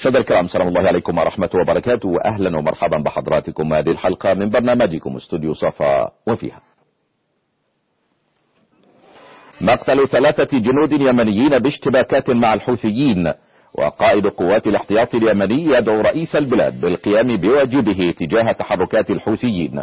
مشاهدينا الكرام سلام الله عليكم ورحمة وبركاته وأهلا ومرحبا بحضراتكم هذه الحلقة من برنامجكم استوديو صفا وفيها مقتل ثلاثة جنود يمنيين باشتباكات مع الحوثيين وقائد قوات الاحتياط اليمني يدعو رئيس البلاد بالقيام بواجبه تجاه تحركات الحوثيين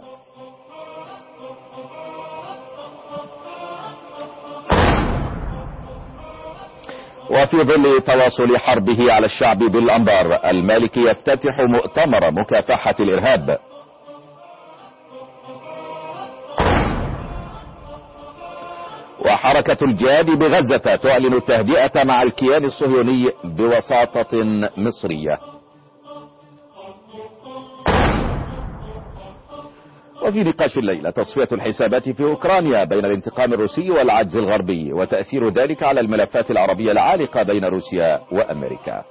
وفي ظل تواصل حربه على الشعب بالأنبار المالكي يفتتح مؤتمر مكافحة الإرهاب وحركة الجهاد بغزة تعلن التهدئة مع الكيان الصهيوني بوساطة مصرية وفي نقاش الليلة تصفية الحسابات في أوكرانيا بين الانتقام الروسي والعجز الغربي وتأثير ذلك على الملفات العربية العالقة بين روسيا وأمريكا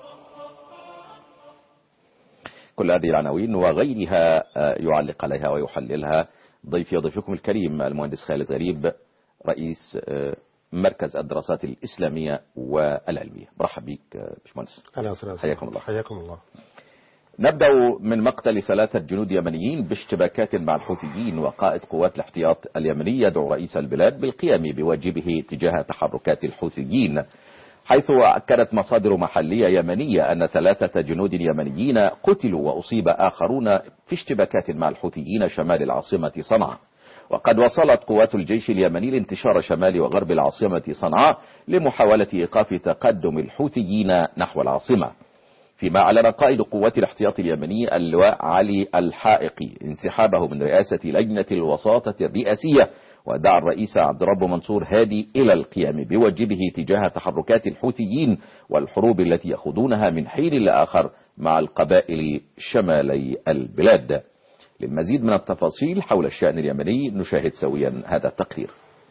كل هذه العناوين وغيرها يعلق عليها ويحللها ضيفي وضيفكم الكريم المهندس خالد غريب رئيس مركز الدراسات الإسلامية والعلمية مرحب بك باشمهندس اهلا وسهلا حياكم الله حياكم الله نبدأ من مقتل ثلاثة جنود يمنيين باشتباكات مع الحوثيين وقائد قوات الاحتياط اليمني يدعو رئيس البلاد بالقيام بواجبه تجاه تحركات الحوثيين حيث أكدت مصادر محلية يمنية أن ثلاثة جنود يمنيين قتلوا وأصيب آخرون في اشتباكات مع الحوثيين شمال العاصمة صنعاء وقد وصلت قوات الجيش اليمني لانتشار شمال وغرب العاصمة صنعاء لمحاولة إيقاف تقدم الحوثيين نحو العاصمة فيما أعلن قائد قوات الاحتياط اليمني اللواء علي الحائقي انسحابه من رئاسة لجنة الوساطة الرئاسية ودعا الرئيس عبد الرب منصور هادي إلى القيام بواجبه تجاه تحركات الحوثيين والحروب التي يخوضونها من حين لآخر مع القبائل شمالي البلاد للمزيد من التفاصيل حول الشأن اليمني نشاهد سويا هذا التقرير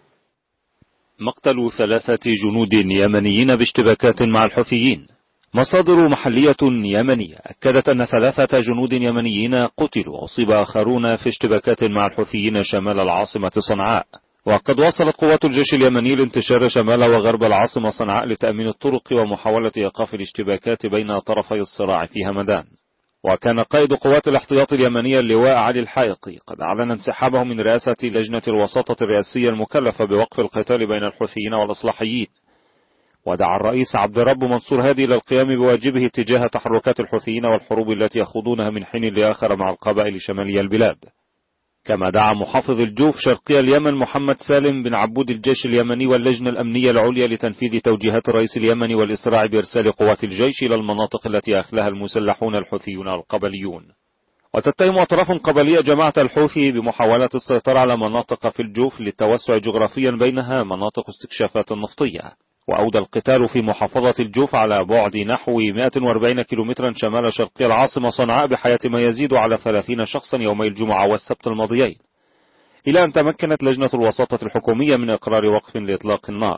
مقتل ثلاثة جنود يمنيين باشتباكات مع الحوثيين مصادر محلية يمنية أكدت أن ثلاثة جنود يمنيين قتلوا وأصيب آخرون في اشتباكات مع الحوثيين شمال العاصمة صنعاء وقد واصلت قوات الجيش اليمني الانتشار شمال وغرب العاصمة صنعاء لتأمين الطرق ومحاولة إيقاف الاشتباكات بين طرفي الصراع في همدان وكان قائد قوات الاحتياط اليمنية اللواء علي الحائقي قد أعلن انسحابه من رئاسة لجنة الوساطة الرئاسية المكلفة بوقف القتال بين الحوثيين والإصلاحيين ودعا الرئيس عبد الرب منصور هادي إلى القيام بواجبه تجاه تحركات الحوثيين والحروب التي يخوضونها من حين لآخر مع القبائل شمالي البلاد كما دعا محافظ الجوف شرقي اليمن محمد سالم بن عبود الجيش اليمني واللجنة الأمنية العليا لتنفيذ توجيهات الرئيس اليمني والإسراع بإرسال قوات الجيش إلى المناطق التي أخلها المسلحون الحوثيون القبليون وتتهم أطراف قبلية جماعة الحوثي بمحاولة السيطرة على مناطق في الجوف للتوسع جغرافيا بينها مناطق استكشافات نفطية وأودى القتال في محافظة الجوف على بعد نحو 140 كيلومترا شمال شرقي العاصمة صنعاء بحياة ما يزيد على 30 شخصا يومي الجمعة والسبت الماضيين إلى أن تمكنت لجنة الوساطة الحكومية من إقرار وقف لإطلاق النار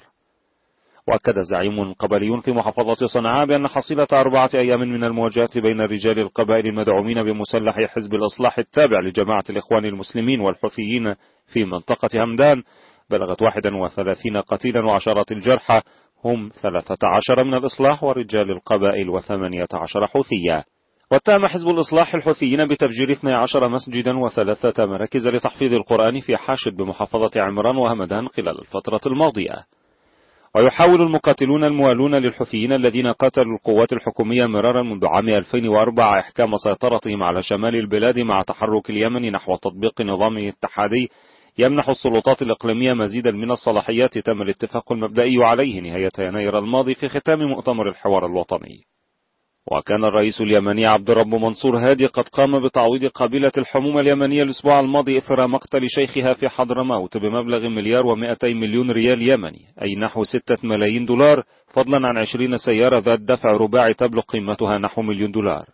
وأكد زعيم قبلي في محافظة صنعاء بأن حصيلة أربعة أيام من المواجهات بين رجال القبائل المدعومين بمسلح حزب الإصلاح التابع لجماعة الإخوان المسلمين والحوثيين في منطقة همدان بلغت 31 قتيلا وعشرات الجرحى هم 13 من الإصلاح ورجال القبائل و18 حوثية واتهم حزب الإصلاح الحوثيين بتفجير 12 مسجدا وثلاثة مراكز لتحفيظ القرآن في حاشد بمحافظة عمران وهمدان خلال الفترة الماضية ويحاول المقاتلون الموالون للحوثيين الذين قاتلوا القوات الحكومية مرارا منذ عام 2004 إحكام سيطرتهم على شمال البلاد مع تحرك اليمن نحو تطبيق نظام اتحادي يمنح السلطات الإقليمية مزيدا من الصلاحيات تم الاتفاق المبدئي عليه نهاية يناير الماضي في ختام مؤتمر الحوار الوطني وكان الرئيس اليمني عبد الرب منصور هادي قد قام بتعويض قبيلة الحموم اليمنية الأسبوع الماضي إثر مقتل شيخها في حضرموت بمبلغ مليار ومائتي مليون ريال يمني أي نحو ستة ملايين دولار فضلا عن عشرين سيارة ذات دفع رباعي تبلغ قيمتها نحو مليون دولار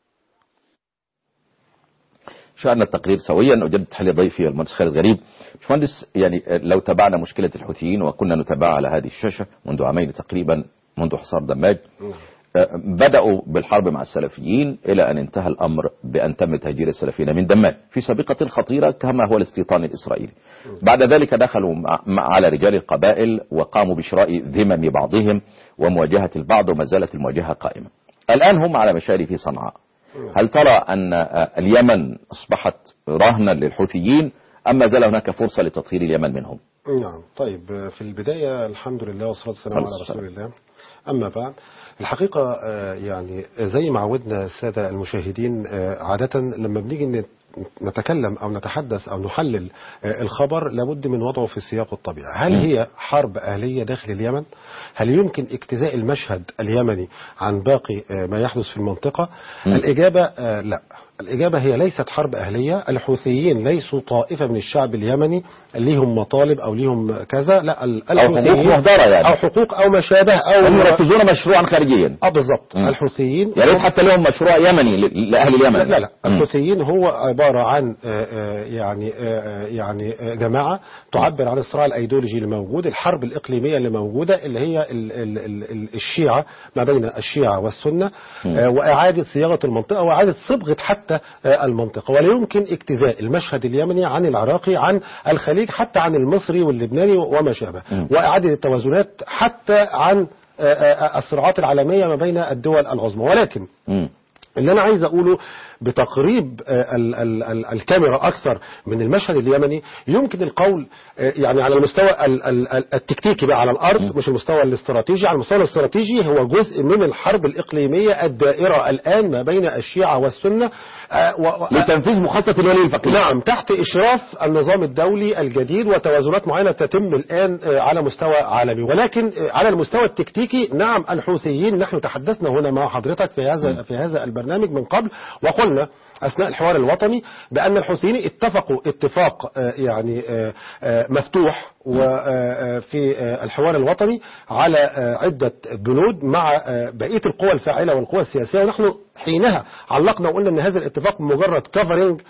شأن التقرير سويا أجد تحليل ضيفي المهندس خالد غريب باشمهندس يعني لو تابعنا مشكلة الحوثيين وكنا نتابعها على هذه الشاشة منذ عامين تقريبا منذ حصار دماج بدأوا بالحرب مع السلفيين إلى أن انتهى الأمر بأن تم تهجير السلفيين من دمام في سابقة خطيرة كما هو الاستيطان الإسرائيلي بعد ذلك دخلوا مع على رجال القبائل وقاموا بشراء ذمم بعضهم ومواجهة البعض وما زالت المواجهة قائمة الآن هم على مشارف صنعاء هل ترى أن آه، اليمن أصبحت رهنا للحوثيين أم ما زال هناك فرصة لتطهير اليمن منهم نعم طيب في البداية الحمد لله والصلاة والسلام عليه على الصلاة رسول الله أما بعد الحقيقة آه، يعني زي ما عودنا السادة المشاهدين آه، عادة لما بنيجي نت- نتكلم أو نتحدث أو نحلل آه، الخبر لابد من وضعه في سياقه الطبيعي هل هي حرب أهلية داخل اليمن هل يمكن اجتزاء المشهد اليمني عن باقي آه، ما يحدث في المنطقة الإجابة آه، لا الإجابة هي ليست حرب أهلية الحوثيين ليسوا طائفة من الشعب اليمني ليهم مطالب أو ليهم كذا لا ال- أو حقوق الحوثيين مهدرة يعني. أو حقوق أو ما شابه أو هم ينفذون مشروعا خارجيا اه بالظبط مم. الحوثيين يا ريت حتى لهم مشروع يمني ل- لأهل اليمن لا لا, لا. مم. الحوثيين هو عبارة عن آه، آه، يعني آه، يعني آه، جماعة تعبر عن الصراع الايديولوجي اللي موجود الحرب الإقليمية اللي موجودة اللي هي ال- ال- ال- ال- الشيعة ما بين الشيعة والسنة آه، وإعادة صياغة المنطقة وإعادة صبغة حتى آه، المنطقة ولا يمكن اجتزاء المشهد اليمني عن العراقي عن الخليج حتى عن المصري واللبناني وما شابه وإعادة التوازنات حتى عن آه، آه، الصراعات العالمية ما بين الدول العظمى ولكن مم. اللي انا عايز اقوله بتقريب آه، ال- ال- ال- الكاميرا اكثر من المشهد اليمني يمكن القول آه، يعني على المستوى ال- ال- ال- التكتيكي بقى على الارض مش المستوى الاستراتيجي على المستوى الاستراتيجي هو جزء من الحرب الاقليميه الدائره الان ما بين الشيعه والسنه آه، و- و- لتنفيذ مخطط الولي الفقيه نعم تحت إشراف النظام الدولي الجديد وتوازنات معينة تتم الآن آه، على مستوى عالمي ولكن آه، على المستوى التكتيكي نعم الحوثيين نحن تحدثنا هنا مع حضرتك في هذا في هذا البرنامج من قبل وقلنا أثناء الحوار الوطني بأن الحوثيين اتفقوا اتفاق آه، يعني آه، آه، مفتوح وفي الحوار الوطني على آه، عدة بنود مع آه، بقية القوى الفاعلة والقوى السياسية ونحن حينها علقنا وقلنا ان هذا الاتفاق مجرد كفرنج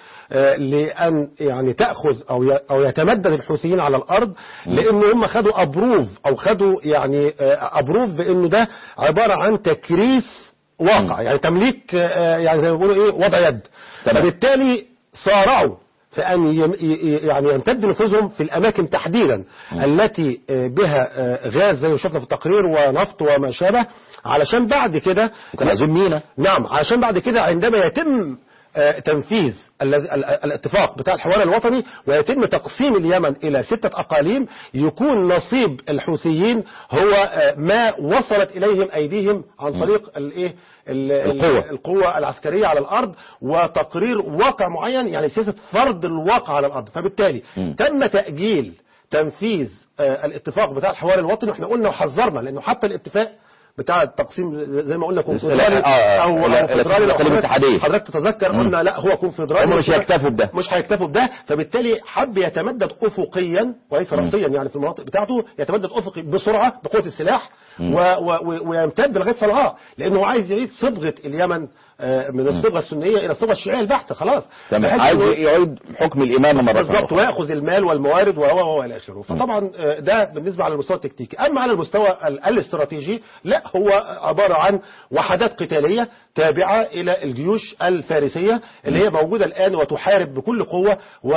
لان يعني تاخذ او ي- او يتمدد الحوثيين على الارض لان هم خدوا ابروف او خدوا يعني آه، ابروف بانه ده عباره عن تكريس واقع يعني تمليك آه، يعني زي ما بيقولوا ايه وضع يد تمام. فبالتالي صارعوا في أن يم- ي- ي- يعني يمتد نفوذهم في الأماكن تحديدا التي آه، بها آه، غاز زي ما شفنا في التقرير ونفط وما شابه علشان بعد كده كان عايزين مينا نعم عشان بعد كده عندما يتم آه، تنفيذ الذي- ال- ال- الاتفاق بتاع الحوار الوطني ويتم تقسيم اليمن إلى ستة أقاليم يكون نصيب الحوثيين هو آه، ما وصلت إليهم أيديهم عن طريق الإيه ال- ال- القوة. القوة العسكرية على الأرض وتقرير واقع معين يعني سياسة فرض الواقع على الأرض فبالتالي مم. تم تأجيل تنفيذ آه، الاتفاق بتاع الحوار الوطني واحنا قلنا وحذرنا لأنه حتى الاتفاق بتاع التقسيم زي ما قلنا كونفدرالي آه، آه، او لا- أو لا- فدرالي لو الأقاليم حضرتك- الاتحادية. حضرتك تتذكر مم. قلنا لا هو كونفدرالي هم مش هيكتفوا بده. مش هيكتفوا بده فبالتالي حب يتمدد افقيا وليس راسيا يعني في المناطق بتاعته يتمدد افقي بسرعه بقوه السلاح و و و ويمتد لغايه صنعاء لانه هو عايز يعيد صبغه اليمن آه، من الصبغه السنيه الى الصبغه الشيعيه البحته خلاص تمام بحيث عايز إنه- يعيد حكم الإمامة مرة بالظبط أخرى وياخذ المال والموارد و و و الى اخره فطبعا آه، ده بالنسبه على المستوى التكتيكي اما على المستوى ال- الاستراتيجي لا هو عباره عن وحدات قتاليه تابعه الى الجيوش الفارسيه اللي هي موجوده الان وتحارب بكل قوه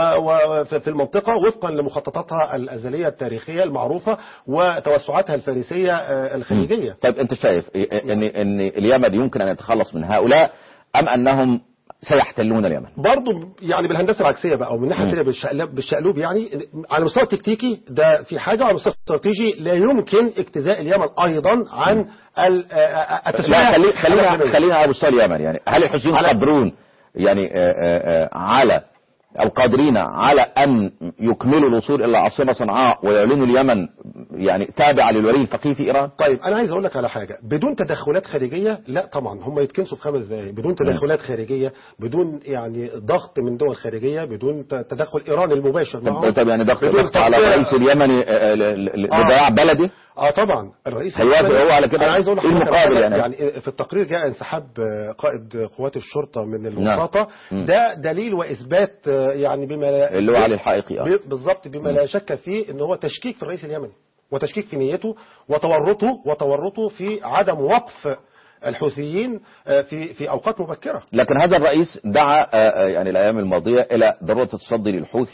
وفي المنطقه وفقا لمخططاتها الازليه التاريخيه المعروفه وتوسعاتها الفارسيه آه، الخليجيه طيب أنت شايف أن أن اليمن يمكن أن يتخلص من هؤلاء أم أنهم سيحتلون اليمن برضه يعني بالهندسه العكسيه بقى او من ناحيه تانية بالشقلب بالشقلوب يعني على المستوى التكتيكي ده في حاجه وعلى المستوى الاستراتيجي لا يمكن اجتزاء اليمن ايضا عن ال- آه، آه، التسوية لا خلي خلينا الإقليمية. خلينا على مستوى اليمن يعني هل الحوثيين على- قادرون يعني آه، آه، آه، على أو قادرين على أن يكملوا الوصول إلى العاصمة صنعاء ويعلنوا اليمن يعني تابعة للولي الفقيه في إيران طيب انا عايز اقول لك على حاجه بدون تدخلات خارجيه لا طبعا هم يتكنسوا في خمس دقائق بدون تدخلات خارجيه بدون يعني ضغط من دول خارجيه بدون ت- تدخل ايران المباشر طب, معهم طب يعني ضغط بدون ضغط على تغطية. الرئيس اليمني آه، ل- ل- آه. لضياع بلده اه طبعا الرئيس هيوافق اليمني- هو على كده؟ انا عايز اقول إيه لحضرتك المقابل على حاجة. يعني؟ يعني في التقرير جاء انسحاب آه، قائد قوات الشرطه من نعم. الوساطه مم. ده دليل واثبات آه، يعني بما لا اللي هو علي الحائقي آه. ب- بالظبط بما لا شك فيه ان هو تشكيك في الرئيس اليمني وتشكيك في نيته وتورطه وتورطه في عدم وقف الحوثيين آه، في في اوقات مبكره لكن هذا الرئيس دعا آه، آه، يعني الأيام الماضية إلى ضرورة التصدي للحوثي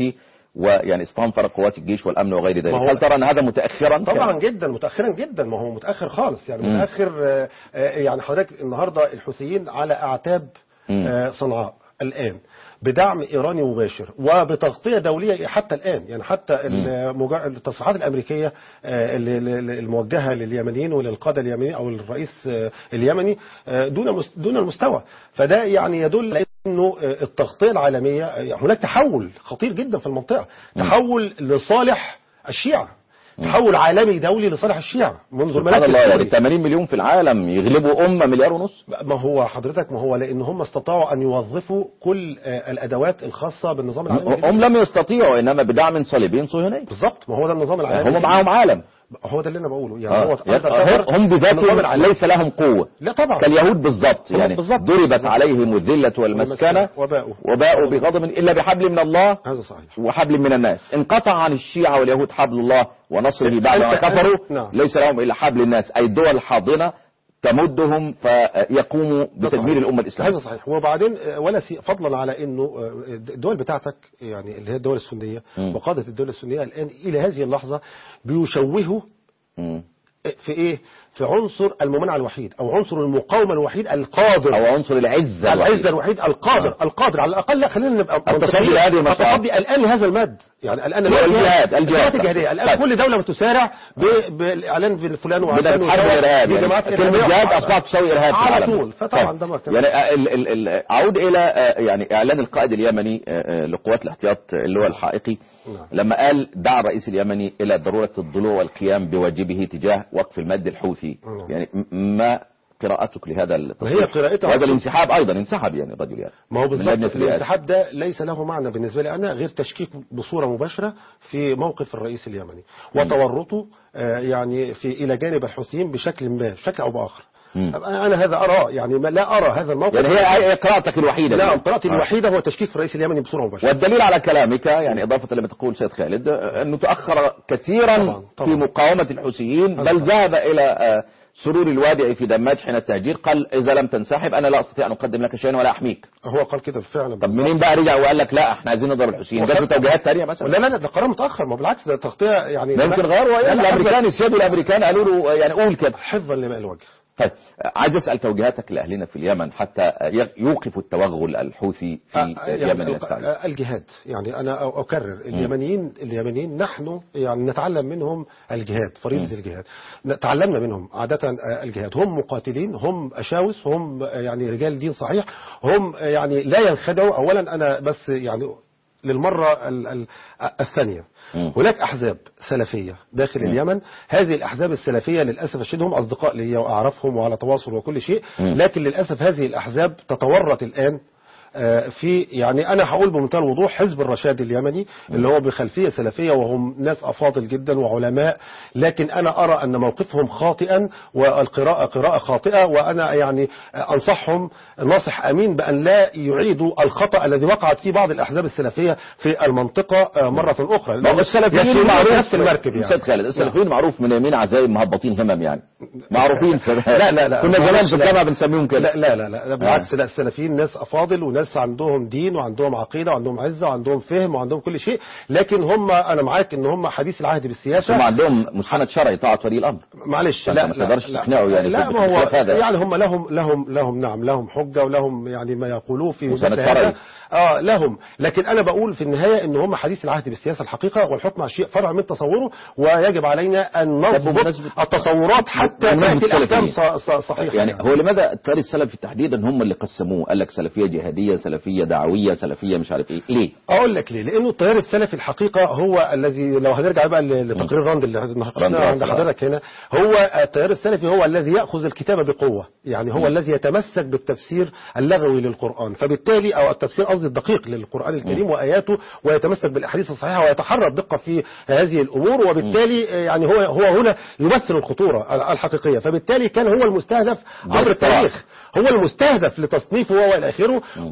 ويعني استنفر قوات الجيش والامن وغير ذلك ما هو- هل ترى ان هذا متاخرا طبعا جدا متاخرا جدا ما هو متاخر خالص يعني مم. متاخر آه، آه، يعني حضرتك النهارده الحوثيين على اعتاب مم. آه، صنعاء الان بدعم ايراني مباشر وبتغطيه دوليه حتى الان يعني حتى المجا- التصريحات الامريكيه آه، اللي- اللي- الموجهه لليمنيين وللقاده اليمنيين او الرئيس آه، اليمني آه، دون مس- دون المستوى فده يعني يدل على انه آه، التغطيه العالميه آه، هناك تحول خطير جدا في المنطقه تحول لصالح الشيعة تحول عالمي دولي لصالح الشيعة منذ سبحان الملك الله يعني السوري 80 مليون في العالم يغلبوا امه مليار ونص ما هو حضرتك ما هو لان هم استطاعوا ان يوظفوا كل آه، الادوات الخاصه بالنظام العالمي الجديد. هم لم يستطيعوا انما بدعم صليبي صهيوني بالظبط ما هو ده النظام العالمي هم الجديد. معاهم عالم هو ده اللي انا بقوله يعني آه. هو يعني تعتبر هم النظام بذاتهم العالمي. ليس لهم قوه لا طبعا كاليهود بالضبط هم يعني بالضبط. ضربت بالضبط. عليهم الذله والمسكنه وباءوا وباءوا بغضب الا بحبل من الله هذا صحيح وحبل من الناس انقطع عن الشيعة واليهود حبل الله ونصره بعد ما أنت- كفروا نعم. ليس لهم إلا حبل الناس أي الدول الحاضنة تمدهم فيقوموا بتدمير الأمة هذا الإسلامية صحيح وبعدين آه، ولا سي فضلا على انه آه، الدول بتاعتك يعني اللي هي الدول السنيه مم. وقاده الدول السنيه الان الى هذه اللحظه بيشوهوا مم. في ايه في عنصر الممانعه الوحيد او عنصر المقاومه الوحيد القادر أو عنصر العزة العزة الوحيد القادر آه. القادر على الأقل لا خلينا نبقى التصدي منطقيين. لهذه المسألة. التصدي الآن لهذا المد يعني الآن هو الجهاد، الجهاد. الجهاد الجهادية الآن طيب. كل دولة بتسارع ب- بالإعلان بالفلان وعلان بدأت حرب الإرهاب دي يعني جماعات كلمة إرهابية. جهاد أصبحت تساوي إرهاب في على العالم. طول فطبعا طيب. ده ما كان- يعني آه، ال ال ال أعود إلى آه، يعني إعلان القائد اليمني آه، آه، لقوات الاحتياط اللي هو الحائقي نعم. لما قال دعا الرئيس اليمني إلى ضرورة الضلوع والقيام بواجبه تجاه وقف المد الحوثي نعم. يعني م- ما قراءتك لهذا التصريح ما هي قراءتها وهذا أصلاً. الانسحاب أيضا انسحب يعني الرجل يعني ما هو من لجنة بالضبط الرئاسة. الانسحاب ده ليس له معنى بالنسبة لي أنا غير تشكيك بصورة مباشرة في موقف الرئيس اليمني وتورطه آه، يعني في إلى جانب الحوثيين بشكل ما بشكل أو بآخر مم. أنا هذا أراه يعني ما- لا أرى هذا الموقف يعني هي هي قراءتك الوحيدة لا دي. قراءتي آه. الوحيدة هو تشكيك في الرئيس اليمني بصورة مباشرة والدليل على كلامك يعني إضافة لما تقول سيد خالد أنه تأخر كثيرا طبعاً، طبعاً. في مقاومة الحوثيين هذا بل ذهب إلى آه، سرور الوادع في دماج حين التهجير قال إذا لم تنسحب أنا لا أستطيع أن أقدم لك شيئا ولا أحميك هو قال كده بالفعل طب منين بقى رجع وقال لك لا احنا عايزين نضرب الحوثيين جات له وخد- توجيهات ثانيه مثلا لا لا لا ده قرار متاخر ما بالعكس ده تغطيه يعني ما يمكن غيروا لا، لا، الامريكان السياد والامريكان قالوا له يعني قول كده حفظا لماء الوجه طيب عايز اسال توجيهاتك لاهلنا في اليمن حتى يوقفوا التوغل الحوثي في آه، يعني اليمن الق- السعودي آه، الجهاد يعني انا أ- اكرر اليمنيين اليمنيين نحن يعني نتعلم منهم الجهاد فريضه الجهاد ن- تعلمنا منهم عاده آه، الجهاد هم مقاتلين هم اشاوس هم آه، يعني رجال دين صحيح هم آه، يعني لا ينخدعوا اولا انا بس يعني للمره ال- ال- الثانيه مم. هناك احزاب سلفيه داخل اليمن هذه الاحزاب السلفيه للاسف الشديد هم اصدقاء لي واعرفهم وعلى تواصل وكل شيء مم. لكن للاسف هذه الاحزاب تتورط الان آه، في يعني انا هقول بمنتهى الوضوح حزب الرشاد اليمني اللي هو بخلفيه سلفيه وهم ناس افاضل جدا وعلماء لكن انا ارى ان موقفهم خاطئا والقراءه قراءه خاطئه وانا يعني آه، انصحهم ناصح امين بان لا يعيدوا الخطا الذي وقعت فيه بعض الاحزاب السلفيه في المنطقه آه، مره اخرى ما هو السلفيين يسيرون معروف نفس المركب يعني استاذ خالد السلفيين معروف من يمين عزايم مهبطين همم يعني معروفين في لا لا لا كنا زمان معلش في لا. الجامعه بنسميهم كده لا لا لا, لا بالعكس لا السلفيين ناس افاضل وناس عندهم دين وعندهم عقيده وعندهم عزه وعندهم فهم وعندهم كل شيء لكن هم انا معاك ان هم حديث العهد بالسياسه هم عندهم مساند شرعي طاعه ولي الامر معلش فأنت لا ما لا تقدرش لا تقنعه يعني لا في- ما هو بخلاف هذا. يعني هم لهم لهم لهم نعم لهم حجه ولهم يعني ما يقولوه في مساند مثل شرعي. هذا اه لهم لكن انا بقول في النهايه ان هم حديث العهد بالسياسه الحقيقه والحكم على الشيء فرع من تصوره ويجب علينا ان نضبط بمناسبة- التصورات حتى بمناسبة تاتي الاحكام السلفيين. ص- ص- صحيحه يعني هو لماذا التيار السلفي تحديدا هم اللي قسموه قال لك سلفيه جهاديه سلفيه دعويه سلفيه مش عارف ايه ليه اقول لك ليه لانه التيار السلفي الحقيقه هو الذي لو هنرجع بقى ل- لتقرير راند اللي راند ناقشناه عند راسل. حضرتك هنا هو التيار السلفي هو الذي ياخذ الكتابه بقوه يعني هو الذي يتمسك بالتفسير اللغوي للقران فبالتالي او التفسير قصدي الدقيق للقران الكريم واياته ويتمسك بالاحاديث الصحيحه ويتحرى الدقه في هذه الامور وبالتالي يعني هو هو هنا يمثل الخطوره الحقيقيه فبالتالي كان هو المستهدف عبر بالطبع. التاريخ هو المستهدف لتصنيفه هو والى اخره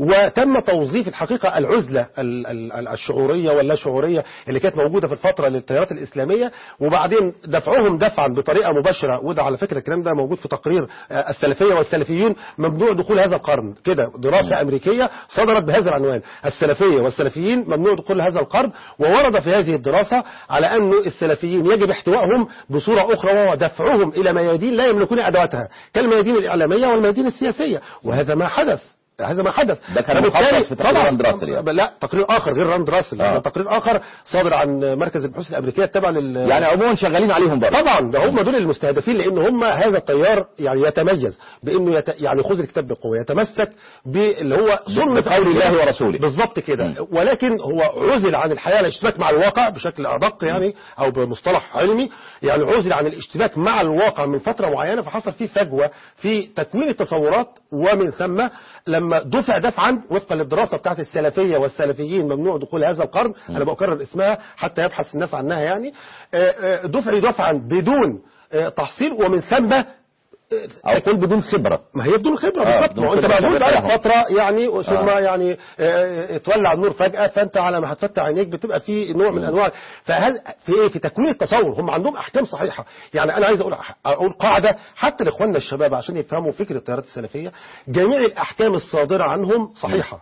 وتم توظيف الحقيقة العزلة ال- ال- ال- الشعورية واللا شعورية اللي كانت موجودة في الفترة للتيارات الإسلامية وبعدين دفعهم دفعا بطريقة مباشرة وده على فكرة الكلام ده موجود في تقرير آه، السلفية والسلفيون ممنوع دخول هذا القرن كده دراسة أمريكية صدرت بهذا العنوان السلفية والسلفيين ممنوع دخول هذا القرن وورد في هذه الدراسة على أن السلفيين يجب احتوائهم بصورة أخرى وهو دفعهم إلى ميادين لا يملكون أدواتها كالميادين الإعلامية والميادين السياسية وهذا ما حدث هذا ما حدث ده كان فبالتالي مخصص في تقرير طبعاً- راند راسل يعني. لا تقرير آخر غير راند راسل آه. يعني تقرير آخر صادر عن مركز البحوث الأمريكية التابع لل يعني عموما شغالين عليهم برضه طبعا ده هم دول المستهدفين لان هم هذا التيار يعني يتميز بانه يت... يعني خذ الكتاب بقوه يتمسك باللي هو سنه بقول الله ورسوله. بالظبط كده ولكن هو عزل عن الحياه الاشتباك مع الواقع بشكل ادق يعني او بمصطلح علمي يعني عزل عن الاشتباك مع الواقع من فتره معينه فحصل فيه فجوه في تكوين التصورات ومن ثم لما دفع دفعا وفقا للدراسه بتاعت السلفيه والسلفيين ممنوع دخول هذا القرن انا بكرر اسمها حتى يبحث الناس عنها يعني آه، آه، دفع دفعا بدون آه، تحصيل ومن ثم او قل بدون خبره ما هي بدون خبره آه، بالظبط بدون ما هو انت خبرة موجود شغال بقالك معاهم. فتره يعني ثم آه. يعني آه، اتولع النور فجاه فانت على ما هتفتح عينيك بتبقى في نوع من انواع فهل في ايه في تكوين التصور هم عندهم احكام صحيحه يعني انا عايز اقول اقول قاعده حتى لاخواننا الشباب عشان يفهموا فكر التيارات السلفيه جميع الاحكام الصادره عنهم صحيحه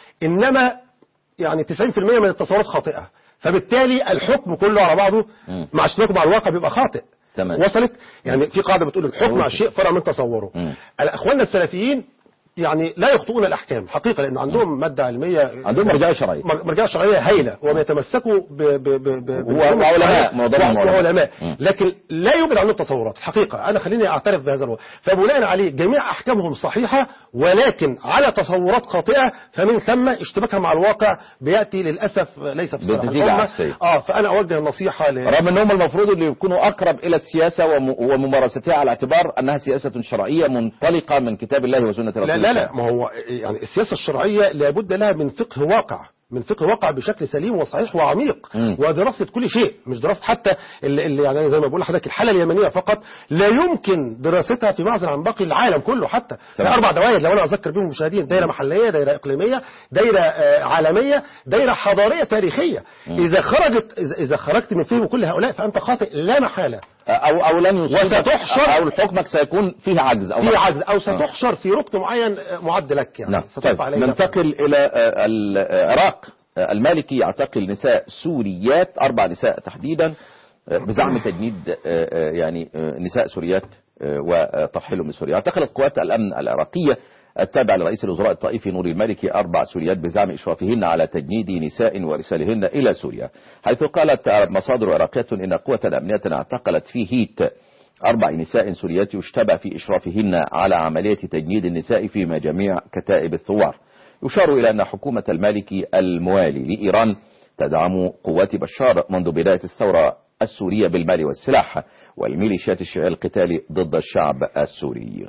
انما يعني 90% من التصورات خاطئه فبالتالي الحكم كله على بعضه مم. مع اشتراكه مع الواقع بيبقى خاطئ تمام. وصلت يعني في قاعده بتقول الحكم على أوكي. الشيء فرع من تصوره مم. اخواننا السلفيين يعني لا يخطئون الاحكام حقيقه لان عندهم ماده علميه عندهم مرجعيه شرعيه مر- مرجعيه شرعيه هايله وبيتمسكوا ب ب ب ب ب- وعلماء، معظمهم علماء. وعلماء مم. لكن لا يوجد عندهم تصورات الحقيقه انا خليني اعترف بهذا الوضع فبناء عليه جميع احكامهم صحيحه ولكن على تصورات خاطئه فمن ثم اشتباكها مع الواقع بياتي للاسف ليس في صالح بنتيجة الأمة. عكسية. اه فانا اوجه النصيحه ل... رغم ان هم المفروض اللي يكونوا اقرب الى السياسه وم- وممارستها على اعتبار انها سياسه شرعيه منطلقه من كتاب الله وسنه رسوله لا لا لا ما هو يعني السياسة الشرعية لابد لها من فقه واقع من فقه واقع بشكل سليم وصحيح وعميق مم. ودراسة كل شيء مش دراسة حتى اللي, اللي يعني زي ما بقول لحضرتك الحالة اليمنية فقط لا يمكن دراستها في معزل عن باقي العالم كله حتى في تمام. أربع دوائر لو أنا أذكر بهم المشاهدين دايرة محلية دايرة إقليمية دايرة آه، عالمية دايرة حضارية تاريخية إذا خرجت إذا- إذا خرجت من فهم كل هؤلاء فأنت خاطئ لا محالة او او لن يصيبك وستحشر- او حكمك سيكون فيه عجز او في نقص. عجز أو آه. ستحشر في ركن معين آه، معد لك يعني نعم ستقف طيب عليه ننتقل إلى آه، العراق آه، المالكي يعتقل نساء سوريات أربع نساء تحديدا آه، بزعم تجنيد آه، آه، يعني آه، نساء سوريات آه، وترحيلهم من سوريا اعتقلت قوات الأمن العراقية التابعة لرئيس الوزراء الطائفي نور المالكي أربع سوريات بزعم إشرافهن على تجنيد نساء وإرسالهن إلى سوريا حيث قالت مصادر عراقية إن قوة أمنية اعتقلت في هيت أربع نساء سوريات يشتبه في إشرافهن على عملية تجنيد النساء في مجاميع كتائب الثوار يشار إلى أن حكومة المالكي الموالي لإيران تدعم قوات بشار منذ بداية الثورة السورية بالمال والسلاح والميليشيات الشيعية القتالي ضد الشعب السوري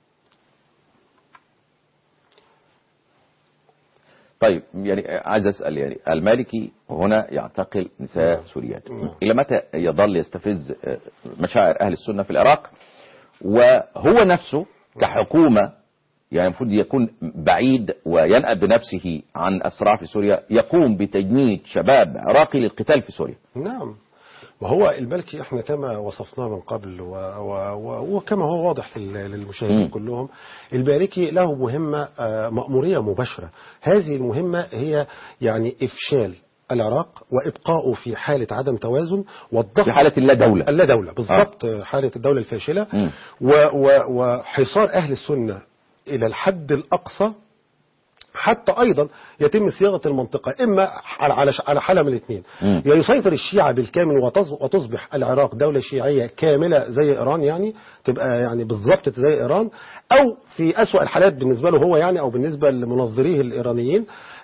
طيب يعني عايز أسأل يعني المالكي هنا يعتقل نساء سوريات إلى متى يظل يستفز آه، مشاعر أهل السنة في العراق وهو نفسه كحكومة يعني المفروض يكون بعيد وينأى بنفسه عن الصراع في سوريا يقوم بتجنيد شباب عراقي للقتال في سوريا نعم وهو الملكي احنا كما وصفناه من قبل و و و وكما هو واضح في ال- للمشاهدين مم. كلهم الباركي له مهمة آه، مأمورية مباشرة هذه المهمة هي يعني إفشال العراق وإبقائه في حالة عدم توازن والضغط في حالة اللا دولة اللا دولة بالضبط آه. حالة الدولة الفاشلة مم. و و وحصار أهل السنة إلى الحد الأقصى حتى ايضا يتم صياغه المنطقه اما على على على حاله من الاثنين مم. يا يسيطر الشيعه بالكامل وتص- وتصبح العراق دوله شيعيه كامله زي ايران يعني تبقى يعني بالضبط زي ايران او في اسوا الحالات بالنسبه له هو يعني او بالنسبه لمنظريه الايرانيين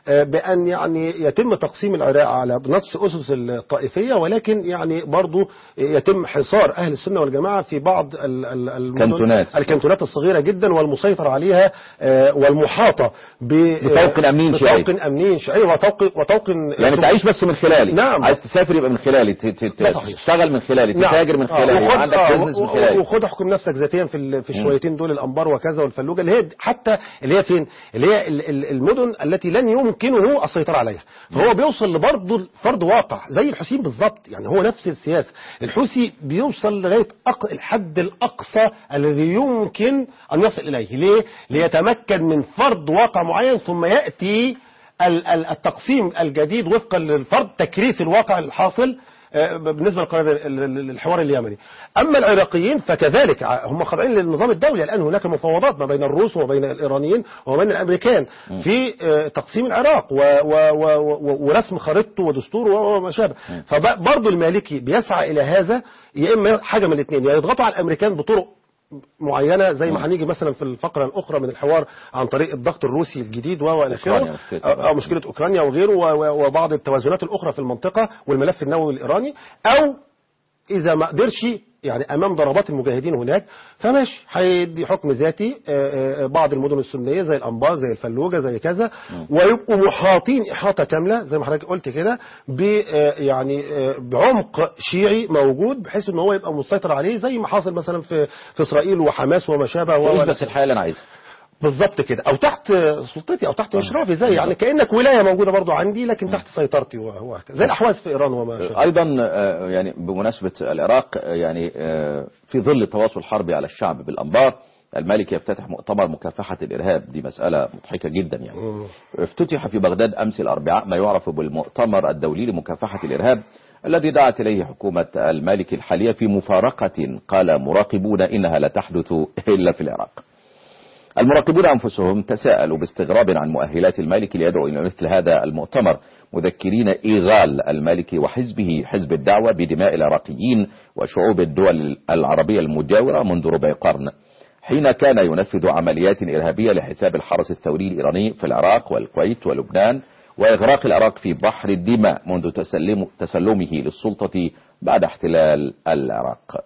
آه، بأن يعني يتم تقسيم العراق على نفس أسس الطائفية ولكن يعني برضو يتم حصار أهل السنة والجماعة في بعض ال- ال- المدن- كانتونات. الكانتونات الصغيرة جدا والمسيطر عليها آه، والمحاطة ب- بطوق أمنين شيعي. بطوق أمنين شيعي وطوق وطوق يعني تعيش بس من خلالي نعم. عايز تسافر يبقى من خلالي ت- ت- ت- ده صحيح. تشتغل من خلالي نعم. تتاجر من آه، خلالي وخد- عندك آه، بيزنس من و- خلالي وخد احكم نفسك ذاتيا في ال- في الشويتين دول الانبار وكذا والفلوجه اللي هي حتى اللي هي فين اللي هي ال- ال- المدن التي لن يمكنه السيطره عليها فهو بيوصل لبرضه فرض واقع زي الحوثيين بالظبط يعني هو نفس السياسه الحوثي بيوصل لغايه أق... الحد الاقصى الذي يمكن ان يصل اليه ليه ليتمكن من فرض واقع معين ثم ياتي ال- ال- التقسيم الجديد وفقا للفرض تكريس الواقع الحاصل آه، بالنسبة للقرار ال- ال- للحوار اليمني أما العراقيين فكذلك ع- هم خاضعين للنظام الدولي الآن هناك مفاوضات ما بين الروس وما بين الإيرانيين وما بين الأمريكان في آه، تقسيم العراق و- و- و- و- ورسم خريطته ودستوره وما شابه فبرضه المالكي بيسعى إلى هذا يا إما حاجة من الاثنين يا يضغطوا على الأمريكان بطرق معينه زي ما هنيجي مثلا في الفقره الاخرى من الحوار عن طريق الضغط الروسي الجديد و الى أوكرانيا، اخره مشكلة أو- أو مشكله اوكرانيا وغيره و- و- وبعض التوازنات الاخرى في المنطقه والملف النووي الايراني او اذا ما قدرش يعني امام ضربات المجاهدين هناك فماشي هيدي حكم ذاتي آه، آه، بعض المدن السنيه زي الانبار زي الفلوجه زي كذا ويبقوا محاطين احاطه كامله زي ما حضرتك قلت كده ب آه، يعني آه، بعمق شيعي موجود بحيث ان هو يبقى مسيطر عليه زي ما حاصل مثلا في في اسرائيل وحماس وما شابه و- تعيش بس الحياه اللي انا عايزها بالظبط كده او تحت سلطتي او تحت اشرافي زي يعني كانك ولايه موجوده برضو عندي لكن تحت سيطرتي وهكذا زي الاحواز في ايران وما شابه ايضا آه، يعني بمناسبه العراق آه، يعني آه، في ظل التواصل الحربي على الشعب بالانبار المالك يفتتح مؤتمر مكافحه الارهاب دي مساله مضحكه جدا يعني افتتح في بغداد امس الاربعاء ما يعرف بالمؤتمر الدولي لمكافحه الارهاب الذي دعت اليه حكومه المالك الحاليه في مفارقه قال مراقبون انها لا تحدث الا في العراق المراقبون أنفسهم تساءلوا باستغراب عن مؤهلات المالك ليدعو إلى مثل هذا المؤتمر مذكرين إيغال المالك وحزبه حزب الدعوة بدماء العراقيين وشعوب الدول العربية المجاورة منذ ربع قرن حين كان ينفذ عمليات إرهابية لحساب الحرس الثوري الإيراني في العراق والكويت ولبنان وإغراق العراق في بحر الدماء منذ تسلم تسلمه للسلطة بعد احتلال العراق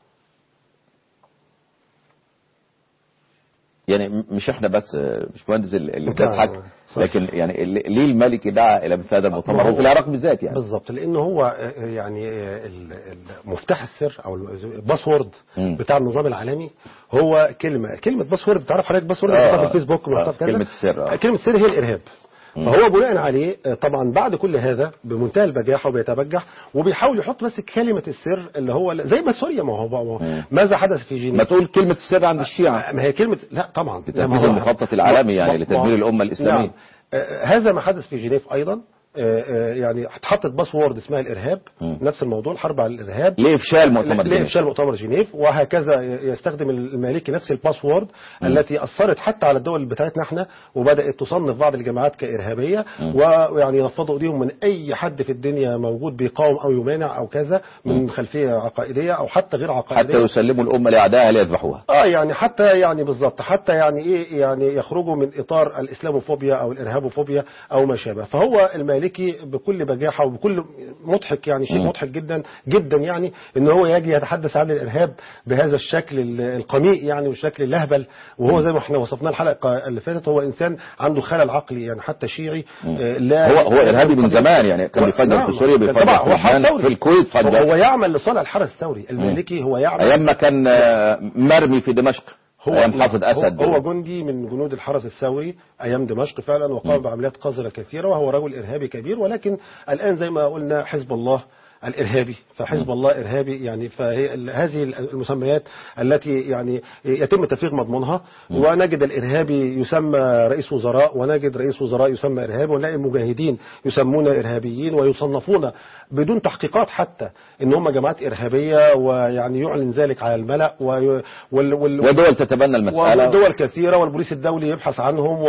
يعني م- مش احنا بس آه، مش مهندس اللي اللي نعم، بتضحك صح. لكن يعني اللي- ليه الملك دعا الى مثل هذا المؤتمر ما هو- وفي العراق بالذات يعني بالظبط لان هو آه، يعني آه، ال- ال- مفتاح السر او الباسورد مم. بتاع النظام العالمي هو كلمه كلمه باسورد بتعرف حضرتك باسورد آه، بتاعها في آه. الفيسبوك آه، وبتاعها في كذا كلمة السر، آه. كلمه السر هي الارهاب فهو بناء عليه آه، طبعا بعد كل هذا بمنتهى البجاحه وبيتبجح وبيحاول يحط بس كلمه السر اللي هو زي ما سوريا ما هو ما هو- مم. ماذا حدث في جنيف ما تقول كلمة السر عند الشيعة ما هي كلمة لا طبعا لتنفيذ لا، ما هو- المخطط العالمي يعني ما- لتدمير ما- الأمة الإسلامية. نعم. آه، هذا ما حدث في جنيف أيضا آه، آه، يعني اتحطت باسورد اسمها الإرهاب مم. نفس الموضوع الحرب على الإرهاب لإفشال مؤتمر جنيف. لإفشال مؤتمر جنيف وهكذا يستخدم المالكي نفس الباسورد التي أثرت حتى على الدول بتاعتنا احنا وبدأت تصنف بعض الجماعات كإرهابية ويعني ينفضوا ايديهم من أي حد في الدنيا موجود بيقاوم أو يمانع أو كذا من خلفية عقائدية أو حتى غير عقائدية حتى يسلموا الأمة لأعدائها ليذبحوها اه يعني حتى يعني بالظبط حتى يعني ايه يعني يخرجوا من اطار الاسلاموفوبيا او الارهابوفوبيا او ما شابه فهو المالكي بكل بجاحه وبكل مضحك يعني شيء مم. مضحك جدا جدا يعني ان هو يجي يتحدث عن الارهاب بهذا الشكل ال- القميء يعني والشكل اللهبل وهو زي ما احنا وصفناه الحلقه اللي فاتت هو انسان عنده خلل عقلي يعني حتى شيعي آه، لا هو هو إرهابي من زمان يعني كان هو- بيفجر نعم. في سوريا بيفجر طبعا في هو حرس لبنان ثوري. في الكويت هو فجر يعمل لصالح الحرس الثوري المالكي هو يعمل أيام ما كان آه، مرمي في دمشق أيام حافظ أسد هو, هو جندي من جنود الحرس الثوري ايام دمشق فعلا وقام بعمليات قذره كثيره وهو رجل ارهابي كبير ولكن الان زي ما قلنا حزب الله الارهابي فحزب الله ارهابي يعني فهي ال- هذه المسميات التي يعني يتم تفريغ مضمونها ونجد الارهابي يسمى رئيس وزراء ونجد رئيس وزراء يسمى ارهابي ونلاقي المجاهدين يسمون ارهابيين ويصنفون بدون تحقيقات حتى ان هم جماعات ارهابيه ويعني يعلن ذلك على الملا وي- وال وال ودول تتبنى المسألة ودول كثيرة والبوليس الدولي يبحث عنهم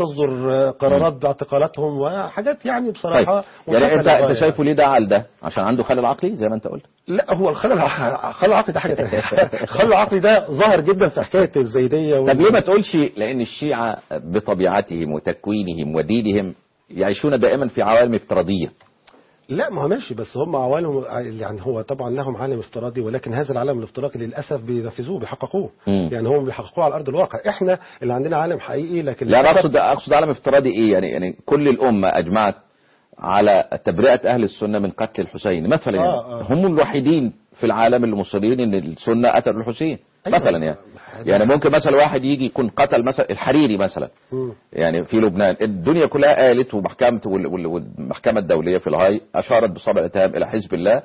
وتصدر قرارات باعتقالاتهم وحاجات يعني بصراحة طيب يعني انت منتهى انت للغاية. شايفه ليه دعا لده عشان عنده خلل عقلي زي ما انت قلت لا هو الخلل الع- الخلل العقلي ده حاجة تانية الخلل العقلي ده ظاهر جدا في حكاية الزيدية طب ليه ما تقولش لان الشيعة بطبيعتهم وتكوينهم ودينهم يعيشون دائما في عوالم افتراضيه لا ما هو ماشي بس هم عوالم يعني هو طبعا لهم عالم افتراضي ولكن هذا العالم الافتراضي للاسف بينفذوه بيحققوه مم. يعني هم بيحققوه على ارض الواقع احنا اللي عندنا عالم حقيقي لكن لا انا للأسف- اقصد اقصد عالم افتراضي ايه يعني يعني كل الامه اجمعت على تبرئه اهل السنه من قتل الحسين مثلا يعني آه، آه. هم الوحيدين في العالم المصرين ان السنه قتلوا الحسين أيوة. مثلا يعني يعني ممكن مثلا واحد يجي يكون قتل مثلا الحريري مثلا مم. يعني في لبنان الدنيا كلها قالت ومحكمة وال- وال- والمحكمة الدولية في الهاي أشارت بصبع الاتهام إلى حزب الله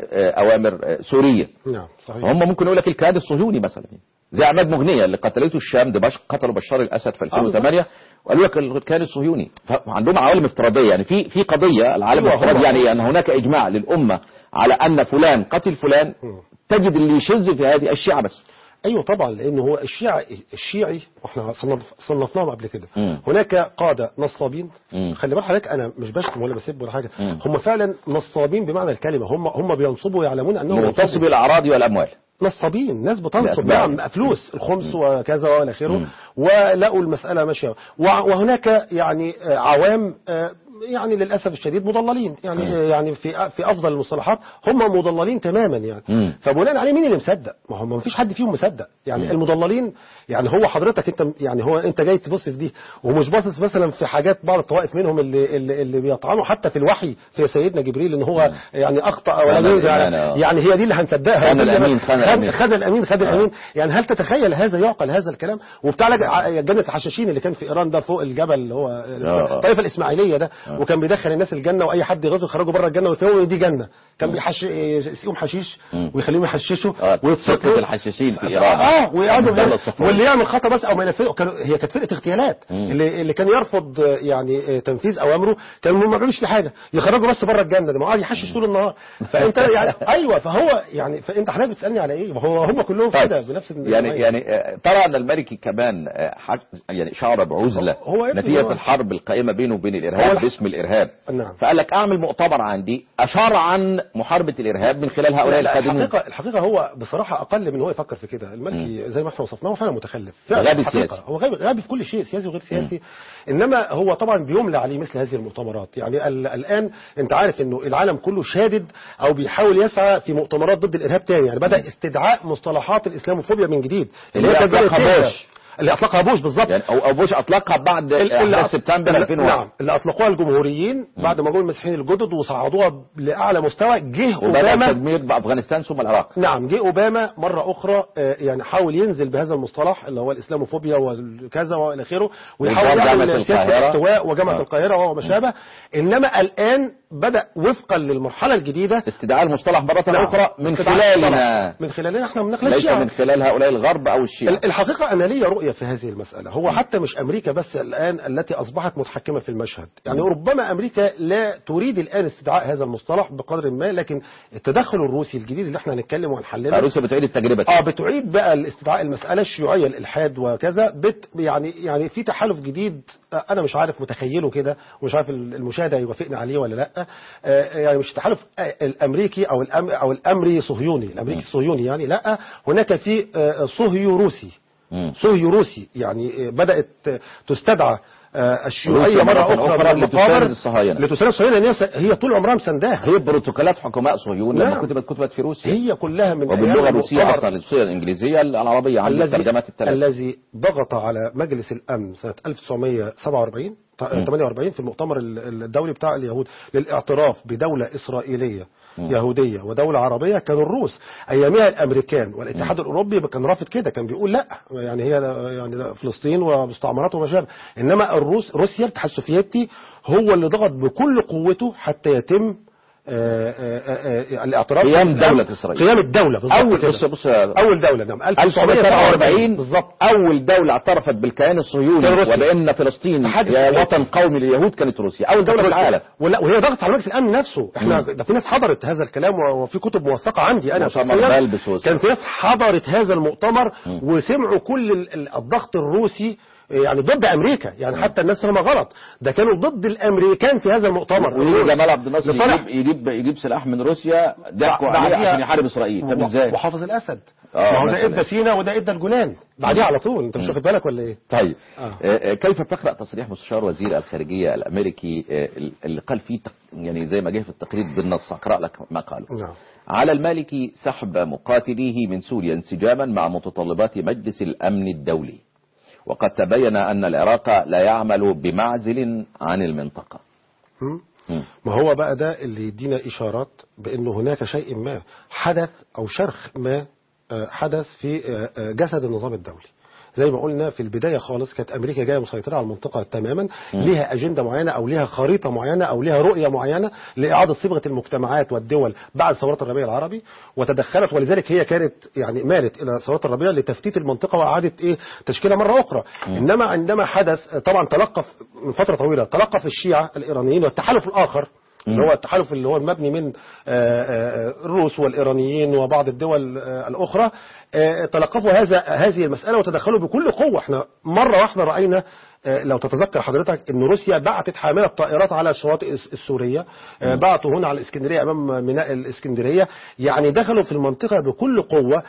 بأوامر سورية نعم صحيح هم ممكن يقول لك الكيان الصهيوني مثلا زي عماد مغنية اللي قتلته الشام دمشق قتلوا بشار الأسد في 2008 وقالوا لك الكيان الصهيوني فعندهم عوالم افتراضية يعني في في قضية العالم أيوة، الافتراضي هم- يعني أن هناك إجماع للأمة على أن فلان قتل فلان تجد اللي يشذ في هذه الشيعة بس ايوه طبعا لانه هو الشيعي الشيعي واحنا صنف صنفناهم قبل كده مم. هناك قاده نصابين مم. خلي بالك حضرتك انا مش بشتم ولا بسب ولا حاجه مم. هم فعلا نصابين بمعنى الكلمه هم هم بينصبوا يعلمون انهم مغتصب ينصبوا. الأعراض والأموال نصابين ناس بتنصب لأتباع. نعم فلوس الخمس وكذا والى اخره مم. ولقوا المساله ماشيه وع- وهناك يعني آه، عوام آه، يعني للاسف الشديد مضللين يعني مم. آه، يعني في في افضل المصطلحات هم مضللين تماما يعني مم. فبناء عليه مين اللي مصدق ما هو ما فيش حد فيهم مصدق يعني مم. المضللين يعني هو حضرتك انت يعني هو انت جاي تبص في دي ومش باصص مثلا في حاجات بعض الطوائف منهم اللي اللي, اللي بيطعنوا حتى في الوحي في سيدنا جبريل ان هو يعني اخطا ولا خان ينزل الإيمان، آه. يعني هي دي اللي هنصدقها خان دي اللي- الأمين، خان الأمين. خد الامين خد آه. الامين يعني هل تتخيل هذا يعقل هذا الكلام وبتاع لج- ع- جنه الحشاشين اللي كان في ايران ده فوق الجبل اللي هو آه. الطائفه الاسماعيليه ده وكان بيدخل الناس الجنه واي حد يغيظه يخرجوا بره الجنه ويفهموا إن دي جنه كان بيحش يسقيهم حشيش مم. ويخليهم يحششوا آه، ويبسطوا فرقة الحشاشين في إيران اه ويقعدوا الدولة الصفوية. واللي يعمل خطا بس او ما ينفذه كانوا هي كانت فرقه اغتيالات مم. اللي اللي كان يرفض آه، يعني آه، تنفيذ اوامره كانوا ما بيعملوش فيه حاجه يخرجوا بس بره الجنه ده ما قاعد يحشش طول النهار فانت يعني ايوه فهو يعني فانت حضرتك بتسالني على ايه ما هو هم كلهم طيب. كده بنفس ال- يعني يعني آه، ترى ان الملكي كمان آه، حك- يعني شعر بعزله هو يا ابني نتيجه هو- الحرب القائمه بينه وبين هو الارهاب الح- باسم الارهاب نعم. فقال لك اعمل مؤتمر عندي اشار عن محاربه الارهاب من خلال هؤلاء لا، القادمين الحقيقه الحقيقه هو بصراحه اقل من هو يفكر في كده الملكي زي ما احنا وصفناه هو فعلا متخلف فعلا غبي الحقيقة. سياسي. هو غبي غبي في كل شيء سياسي وغير سياسي انما هو طبعا بيملى عليه مثل هذه المؤتمرات يعني ال- الان انت عارف انه العالم كله شادد او بيحاول يسعى في مؤتمرات ضد الارهاب تاني يعني بدا استدعاء مصطلحات الاسلاموفوبيا من جديد اللي كانت بدأت أطلقها تهدى. بوش. اللي اطلقها بوش بالظبط يعني او او بوش اطلقها بعد ال- اللي احداث أط- سبتمبر اللي- 2001 نعم اللي اطلقوها الجمهوريين بعد ما جم المسيحيين الجدد وصعدوها لاعلى مستوى جه وبدا اوباما التدمير بافغانستان ثم العراق نعم جه اوباما مره اخرى آه، يعني حاول ينزل بهذا المصطلح اللي هو الاسلاموفوبيا وكذا والى اخره ويحاول وجامعة يعمل القاهرة. سياسه الاحتواء وجامعه آه. القاهره وما شابه انما الان بدا وفقا للمرحله الجديده استدعاء المصطلح مره نعم. اخرى من استدعاء خلالنا المصطلح. من خلالنا احنا من ليس الشيعة. من خلال هؤلاء الغرب او الشيعة ال- الحقيقة أنا لي رؤية في هذه المسألة هو حتى مش أمريكا بس الآن التي أصبحت متحكمة في المشهد يعني ربما أمريكا لا تريد الآن استدعاء هذا المصطلح بقدر ما لكن التدخل الروسي الجديد اللي احنا هنتكلم وهنحلله روسيا بتعيد التجربه اه بتعيد بقى الاستدعاء المساله الشيوعيه الالحاد وكذا بت يعني يعني في تحالف جديد آه، انا مش عارف متخيله كده ومش عارف المشاهد هيوافقني عليه ولا لا آه، يعني مش التحالف آه، الامريكي او الأم او الامري صهيوني الامريكي الصهيوني يعني لا هناك في آه، صهيو روسي مم. صهيو روسي يعني آه، بدات آه، تستدعى آه، الشيوعيه روسيا مره مرة اخرى أخرى من المقابر لتساند الصهاينة. لتساند الصهاينه لأن هي هي طول عمرها مسانداها هي بروتوكولات حكماء صهيون لما نعم. كتبت كتبت في روسيا هي كلها من وباللغه أيام الروسيه المؤتمر اصلا الروسيه الانجليزيه العربيه عندي الذي الترجمات الثلاث الذي ضغط على مجلس الامن سنه 1947 48 في المؤتمر ال- الدولي بتاع اليهود للاعتراف بدوله اسرائيليه يهوديه ودوله عربيه كانوا الروس ايامها الامريكان والاتحاد الاوروبي كان رافض كده كان بيقول لا يعني هي ده يعني ده فلسطين ومستعمرات وما شابه انما الروس روسيا الاتحاد السوفيتي هو اللي ضغط بكل قوته حتى يتم آه، آه، آه، آه، الاعتراف قيام بالإسلام. دولة إسرائيل. قيام الدوله بالظبط اول كده. بص بص يا- اول دوله نعم 1947 بالظبط اول دولة اعترفت بالكيان الصهيوني كان روسيا. وبأن فلسطين اتحاد هي السوفيتي. وطن قومي لليهود كانت روسيا أول دولة في العالم ولا وهي ضغط على مجلس الامن نفسه احنا مم. ده في ناس حضرت هذا الكلام و- وفي كتب موثقه عندي انا مؤتمر شخصيا بلبس وس- كان في ناس حضرت هذا المؤتمر مم. وسمعوا كل ال- ال- الضغط الروسي يعني ضد امريكا يعني حتى الناس فاهمه غلط ده كانوا ضد الامريكان في هذا المؤتمر ويجي جمال عبد الناصر لصالح- يجيب يجيب يجيب سلاح من روسيا ضحكوا عليه بعديها- عشان يحارب اسرائيل طب ازاي؟ وحافظ الاسد آه، ما هو ده مثلاً. ادى سينا وده ادى الجولان بعديها على طول انت مش واخد بالك ولا ايه طيب آه. آه، آه، كيف تقرا تصريح مستشار وزير الخارجيه الامريكي آه، اللي قال فيه تق- يعني زي ما جه في التقرير بالنص اقرا لك ما قاله نعم على المالكي سحب مقاتليه من سوريا انسجاما مع متطلبات مجلس الامن الدولي وقد تبين ان العراق لا يعمل بمعزل عن المنطقه هم؟ مم. ما هو بقى ده اللي يدينا إشارات بأنه هناك شيء ما حدث أو شرخ ما آه، حدث في آه، آه، جسد النظام الدولي زي ما قلنا في البداية خالص كانت أمريكا جاية مسيطرة على المنطقة تماما ليها أجندة معينة أو ليها خريطة معينة أو ليها رؤية معينة لإعادة صبغة المجتمعات والدول بعد ثورات الربيع العربي وتدخلت ولذلك هي كانت يعني مالت إلى ثورات الربيع لتفتيت المنطقة وإعادة إيه تشكيلها مرة أخرى إنما عندما حدث طبعا تلقف من فترة طويلة تلقف الشيعة الإيرانيين والتحالف الآخر اللي هو التحالف اللي هو المبني من آه، آه، الروس والإيرانيين وبعض الدول آه، الأخرى آه، تلقفوا هذا هذه المسألة وتدخلوا بكل قوة احنا مرة واحدة رأينا آه، لو تتذكر حضرتك ان روسيا بعتت حاملة طائرات على الشواطئ الس- السورية آه، بعتوا هنا على الاسكندرية امام ميناء الاسكندرية يعني دخلوا في المنطقة بكل قوة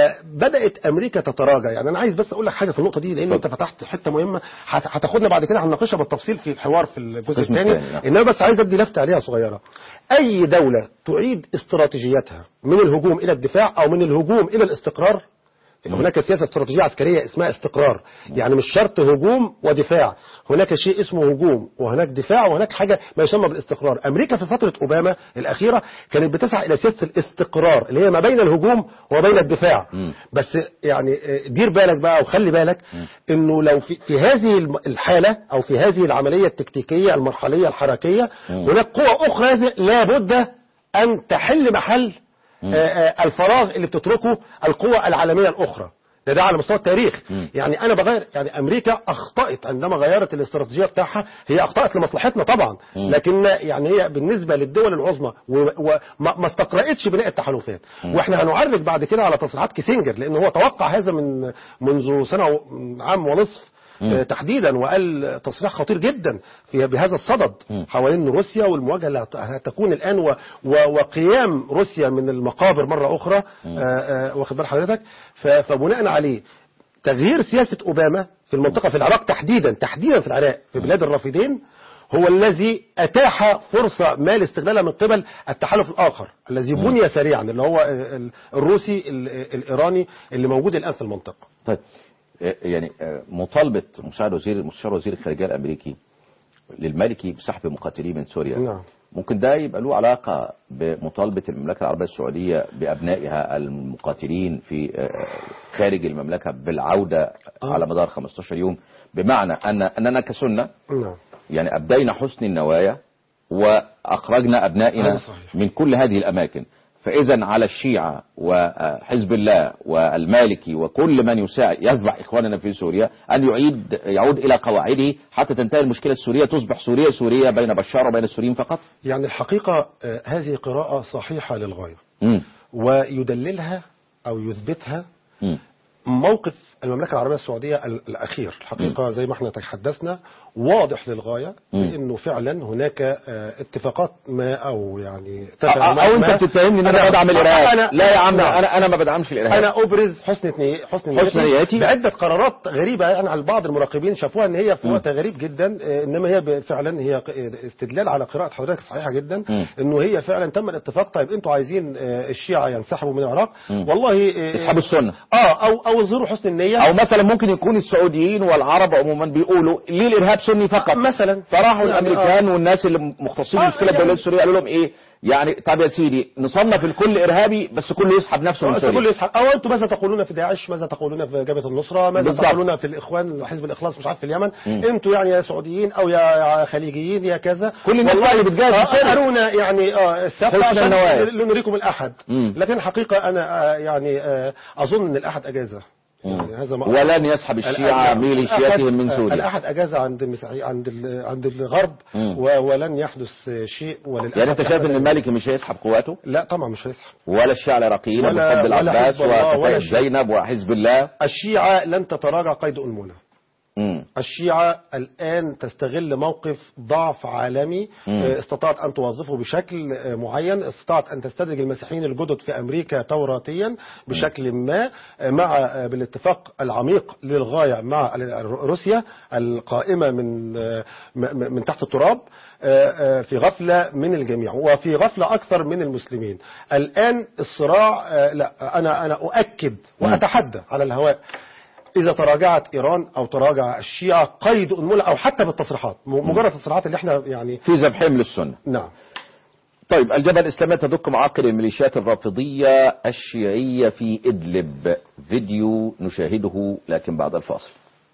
فبدأت امريكا تتراجع يعني انا عايز بس اقول لك حاجة في النقطة دي لان انت فتحت حتة مهمة هت- هتاخدنا بعد كده هنناقشها بالتفصيل في الحوار في الجزء القسم الثاني الثاني، نعم. انما بس عايز ادي لفته عليها صغيره اي دوله تعيد استراتيجيتها من الهجوم الى الدفاع او من الهجوم الى الاستقرار هناك سياسه استراتيجيه عسكريه اسمها استقرار يعني مش شرط هجوم ودفاع هناك شيء اسمه هجوم وهناك دفاع وهناك حاجه ما يسمى بالاستقرار امريكا في فتره اوباما الاخيره كانت بتسعى الى سياسه الاستقرار اللي هي ما بين الهجوم وبين الدفاع مم. بس يعني آه، دير بالك بقى وخلي بالك انه لو في, في هذه الم- الحالة او في هذه العملية التكتيكية المرحلية الحركية هناك قوى اخرى لابد ان تحل محل آه، آه، الفراغ اللي بتتركه القوى العالمية الاخرى ده ده على مستوى التاريخ يعني انا بغير يعني امريكا اخطات عندما غيرت الاستراتيجيه بتاعها هي اخطات لمصلحتنا طبعا لكن يعني هي بالنسبه للدول العظمى وما ما استقرأتش بناء التحالفات واحنا هنعرج بعد كده على تصريحات كيسنجر لان هو توقع هذا من منذ سنه و- عام ونصف آه، تحديدا وقال تصريح خطير جدا في بهذا الصدد حوالين روسيا والمواجهه اللي هت- هتكون الان و و وقيام روسيا من المقابر مره اخرى آه، آه، واخد بال حضرتك ف- فبناء عليه تغيير سياسه اوباما في المنطقه في العراق تحديدا تحديدا في العراق في بلاد الرافدين هو الذي اتاح فرصه ما لاستغلالها من قبل التحالف الاخر الذي بني سريعا اللي هو ال- الروسي ال- الايراني اللي موجود الان في المنطقه طيب آه، يعني آه، مطالبه مساعد وزير مستشار وزير الخارجيه الامريكي للمالكي بسحب مقاتليه من سوريا نعم. ممكن ده يبقى له علاقه بمطالبه المملكه العربيه السعوديه بابنائها المقاتلين في آه، خارج المملكه بالعوده على مدار 15 يوم بمعنى ان اننا كسنه نعم يعني أبدينا حسن النوايا وأخرجنا أبنائنا هذا صحيح. من كل هذه الأماكن فإذا على الشيعة وحزب الله والمالكي وكل من يساعد يتبع إخواننا في سوريا أن يعيد يعود إلى قواعده حتى تنتهي المشكلة السورية تصبح سوريا سوريا بين بشار وبين السوريين فقط يعني الحقيقة آه، هذه قراءة صحيحة للغاية مم. ويدللها أو يثبتها مم. موقف المملكة العربية السعودية ال- الأخير الحقيقة زي ما احنا تحدثنا واضح للغاية بأنه فعلا هناك آه، اتفاقات ما أو يعني أو, تفاهمات أو ما. أنت بتتهمني إن أنا أنا- بدعم الإرهاب أنا لا يا عم نعم. أنا أنا ما بدعمش الإرهاب انا ابرز حسن نيتي حسن حسن نيتي. بعده قرارات غريبه يعني على بعض المراقبين شافوها ان هي في وقت غريب جدا آه، انما هي ب- فعلا هي ق- استدلال على قراءه حضرتك صحيحه جدا مم. انه هي فعلا تم الاتفاق طيب انتوا عايزين آه، الشيعه ينسحبوا من العراق والله آه، اسحبوا السنة اه او او يظهروا حسن النيه أو مثلا ممكن يكون السعوديين والعرب عموما بيقولوا ليه الإرهاب سني فقط مثلا فراحوا يعني الامريكان والناس اللي مختصين آه، بالمشكله يعني- الدوليه السوريه قالوا لهم ايه يعني طب يا سيدي نصنف الكل ارهابي بس كله يسحب نفسه من آه، سوريا كله يسحب او انتوا ماذا تقولون في داعش ماذا تقولون في جبهه النصره ماذا بالظبط. تقولون في الاخوان حزب الاخلاص مش عارف في اليمن انتوا يعني يا سعوديين او يا يا خليجيين يا كذا كل الناس والله بقى اللي بتجاهد في سوريا. ارونا يعني اه السبت حسن عشان النوايا. لنريكم الاحد مم. لكن الحقيقه انا آه، يعني آه، اظن ان الاحد اجازه يعني هذا ما ولن يسحب الشيعة الأحد- ميليشياتهم من الأحد- سوريا الاحد اجازه عند المسيحي عند ال- عند الغرب مم. و- ولن يحدث شيء وللأحد يعني انت شايف ان أحد- المالكي مش هيسحب قواته لا طبعا مش هيسحب ولا الشيعة العراقيين ولا- ومحب ولا العباس حزب الله ولا وكتائب الشيعة. زينب وحزب الله الشيعة لن تتراجع قيد أنملة مم. الشيعة الآن تستغل موقف ضعف عالمي آه، استطاعت أن توظفه بشكل آه، معين استطاعت أن تستدرج المسيحيين الجدد في أمريكا توراتيا بشكل ما آه، مع آه، بالاتفاق العميق للغاية مع ال- روسيا القائمة من آه، م- م- من تحت التراب آه، آه، في غفلة من الجميع وفي غفلة أكثر من المسلمين الآن الصراع آه، لا أنا أنا أؤكد وأتحدى على الهواء إذا تراجعت إيران أو تراجع الشيعة قيد أنملة أو حتى بالتصريحات م- مجرد التصريحات اللي احنا يعني في ذبحهم للسنة نعم طيب الجبهة الإسلامية تدك معاقل الميليشيات الرافضية الشيعية في إدلب فيديو نشاهده لكن بعد الفاصل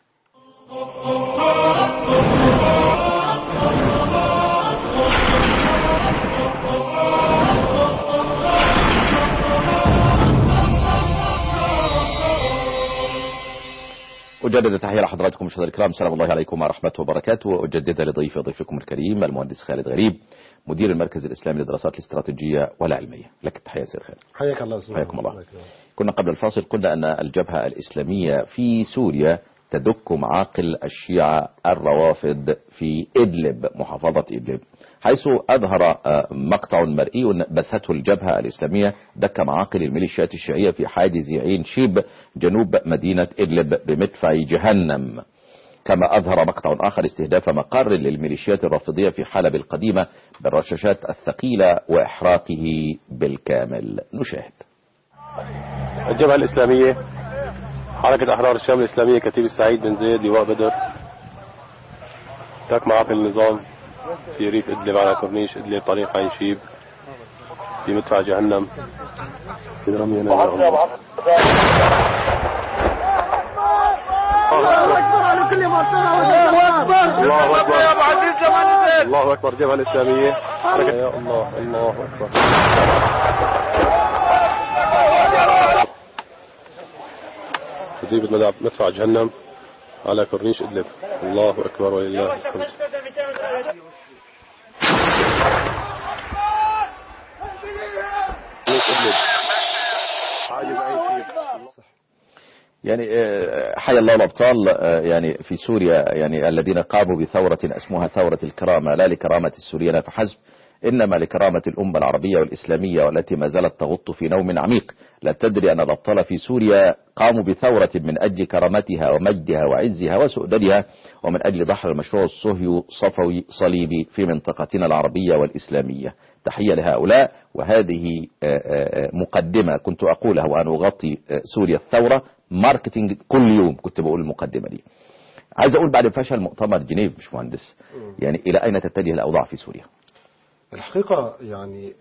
أجدد تحية لحضراتكم مشاهدينا الكرام سلام الله عليكم ورحمته وبركاته وأجدد لضيف ضيفكم الكريم المهندس خالد غريب مدير المركز الإسلامي للدراسات الاستراتيجية والعلمية لك التحية سيد خالد حياك الله أستاذ حياكم الله حياك الله. كنا قبل الفاصل قلنا أن الجبهة الإسلامية في سوريا تدك معاقل الشيعة الروافد في إدلب محافظة إدلب حيث أظهر آه، مقطع مرئي بثته الجبهة الإسلامية دك معاقل الميليشيات الشيعية في حاجز عين شيب جنوب مدينة إدلب بمدفع جهنم كما أظهر مقطع آخر استهداف مقر للميليشيات الرافضية في حلب القديمة بالرشاشات الثقيلة وإحراقه بالكامل نشاهد الجبهة الإسلامية حركة أحرار الشام الإسلامية كتيب السعيد بن زيد لواء بدر ترك معاقل النظام في ريف إدلب على كورنيش إدلب طريق عين شيب في مدفع جهنم في رمينا يا الله الله أكبر الله أكبر الجبهة الإسلامية حركة يا الله الله أكبر وزيبة مدع- مدفع جهنم على كورنيش إدلب الله أكبر ولله الحمد كورنيش إدلب حاجز عين شيب يعني آه، حي الله الأبطال آه، يعني في سوريا يعني الذين قاموا بثورة اسمها ثورة الكرامة لا لكرامة السوريين فحسب إنما لكرامة الأمة العربية والإسلامية والتي ما زالت تغط في نوم عميق لا تدري أن الأبطال في سوريا قاموا بثورة من أجل كرامتها ومجدها وعزها وسؤددها ومن أجل دحر المشروع الصهيو صفوي صليبي في منطقتنا العربية والإسلامية تحية لهؤلاء وهذه آه، آه، مقدمة كنت أقولها وأنا أغطي آه، سوريا الثورة ماركتينج كل يوم كنت بقول المقدمة دي عايز أقول بعد فشل مؤتمر جنيف مش مهندس يعني إلى أين تتجه الأوضاع في سوريا الحقيقة يعني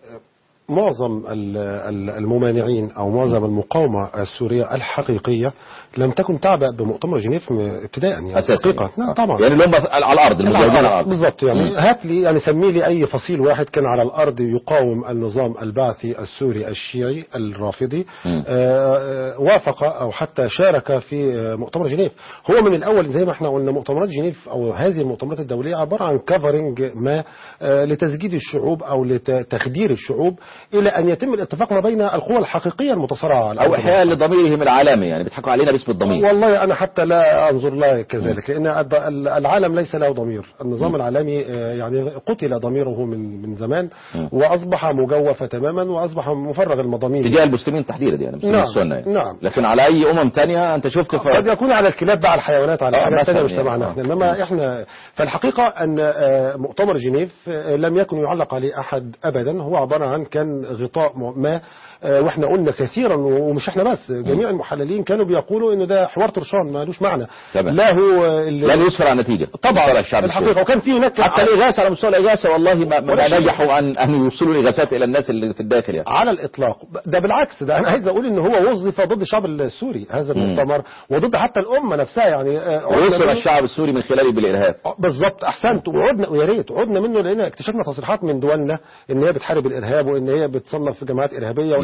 معظم ال- ال- الممانعين أو معظم المقاومة السورية الحقيقية لم تكن تعبأ بمؤتمر جنيف م- ابتداء يعني أساسا حقيقة نعم طبعا يعني اللي هم على الأرض المجاهدين على الأرض بالضبط يعني مم. هات لي يعني سمي لي اي فصيل واحد كان على الارض يقاوم النظام البعثي السوري الشيعي الرافضي مم. آه، آه، وافق او حتى شارك في آه، مؤتمر جنيف هو من الاول زي ما احنا قلنا مؤتمرات جنيف او هذه المؤتمرات الدوليه عباره عن كفرنج ما آه، لتسجيل الشعوب او لتخدير الشعوب الى ان يتم الاتفاق ما بين القوى الحقيقيه المتصارعه على أو أرض إحياء لضميرهم العالمي يعني بيضحكوا علينا باسم الضمير والله أنا حتى لا أنظر لها كذلك لأن الض- العالم ليس له ضمير النظام العالمي آه، يعني قتل ضميره من من زمان مم. وأصبح مجوف تماما وأصبح مفرغ المضامين تجاه المسلمين تحديدا يعني مسلمين نعم، السنة يعني. نعم. لكن على أي أمم تانية أنت شفت ف... قد يكون على الكلاب بقى على الحيوانات على آه، حاجات مثلاً ثانيه مش يعني، تبعنا آه. احنا انما احنا فالحقيقه ان آه، مؤتمر جنيف آه، لم يكن يعلق عليه احد ابدا هو عباره عن كان غطاء م- ما آه، واحنا قلنا كثيرا ومش احنا بس جميع المحللين كانوا بيقولوا انه ده حوار طرشان مالوش معنى تمام. لا هو اللي لن يسفر عن نتيجة طبعا على الشعب الحقيقه السوري وكان في هناك حتى الإغاثة على مستوى الإغاثة والله ما, ولا ما شيء. نجحوا أن أن يوصلوا الإغاثات إلى الناس اللي في الداخل يعني على الاطلاق ده بالعكس ده انا عايز اقول ان هو وظف ضد الشعب السوري هذا المؤتمر وضد حتى الامه نفسها يعني آه، ويوصل عدنا منه- الشعب السوري من خلاله بالإرهاب آه، بالظبط احسنت وعدنا ويا ريت عدنا منه لان اكتشفنا تصريحات من دولنا ان هي بتحارب الارهاب وان هي بتصنف جماعات ارهابيه وان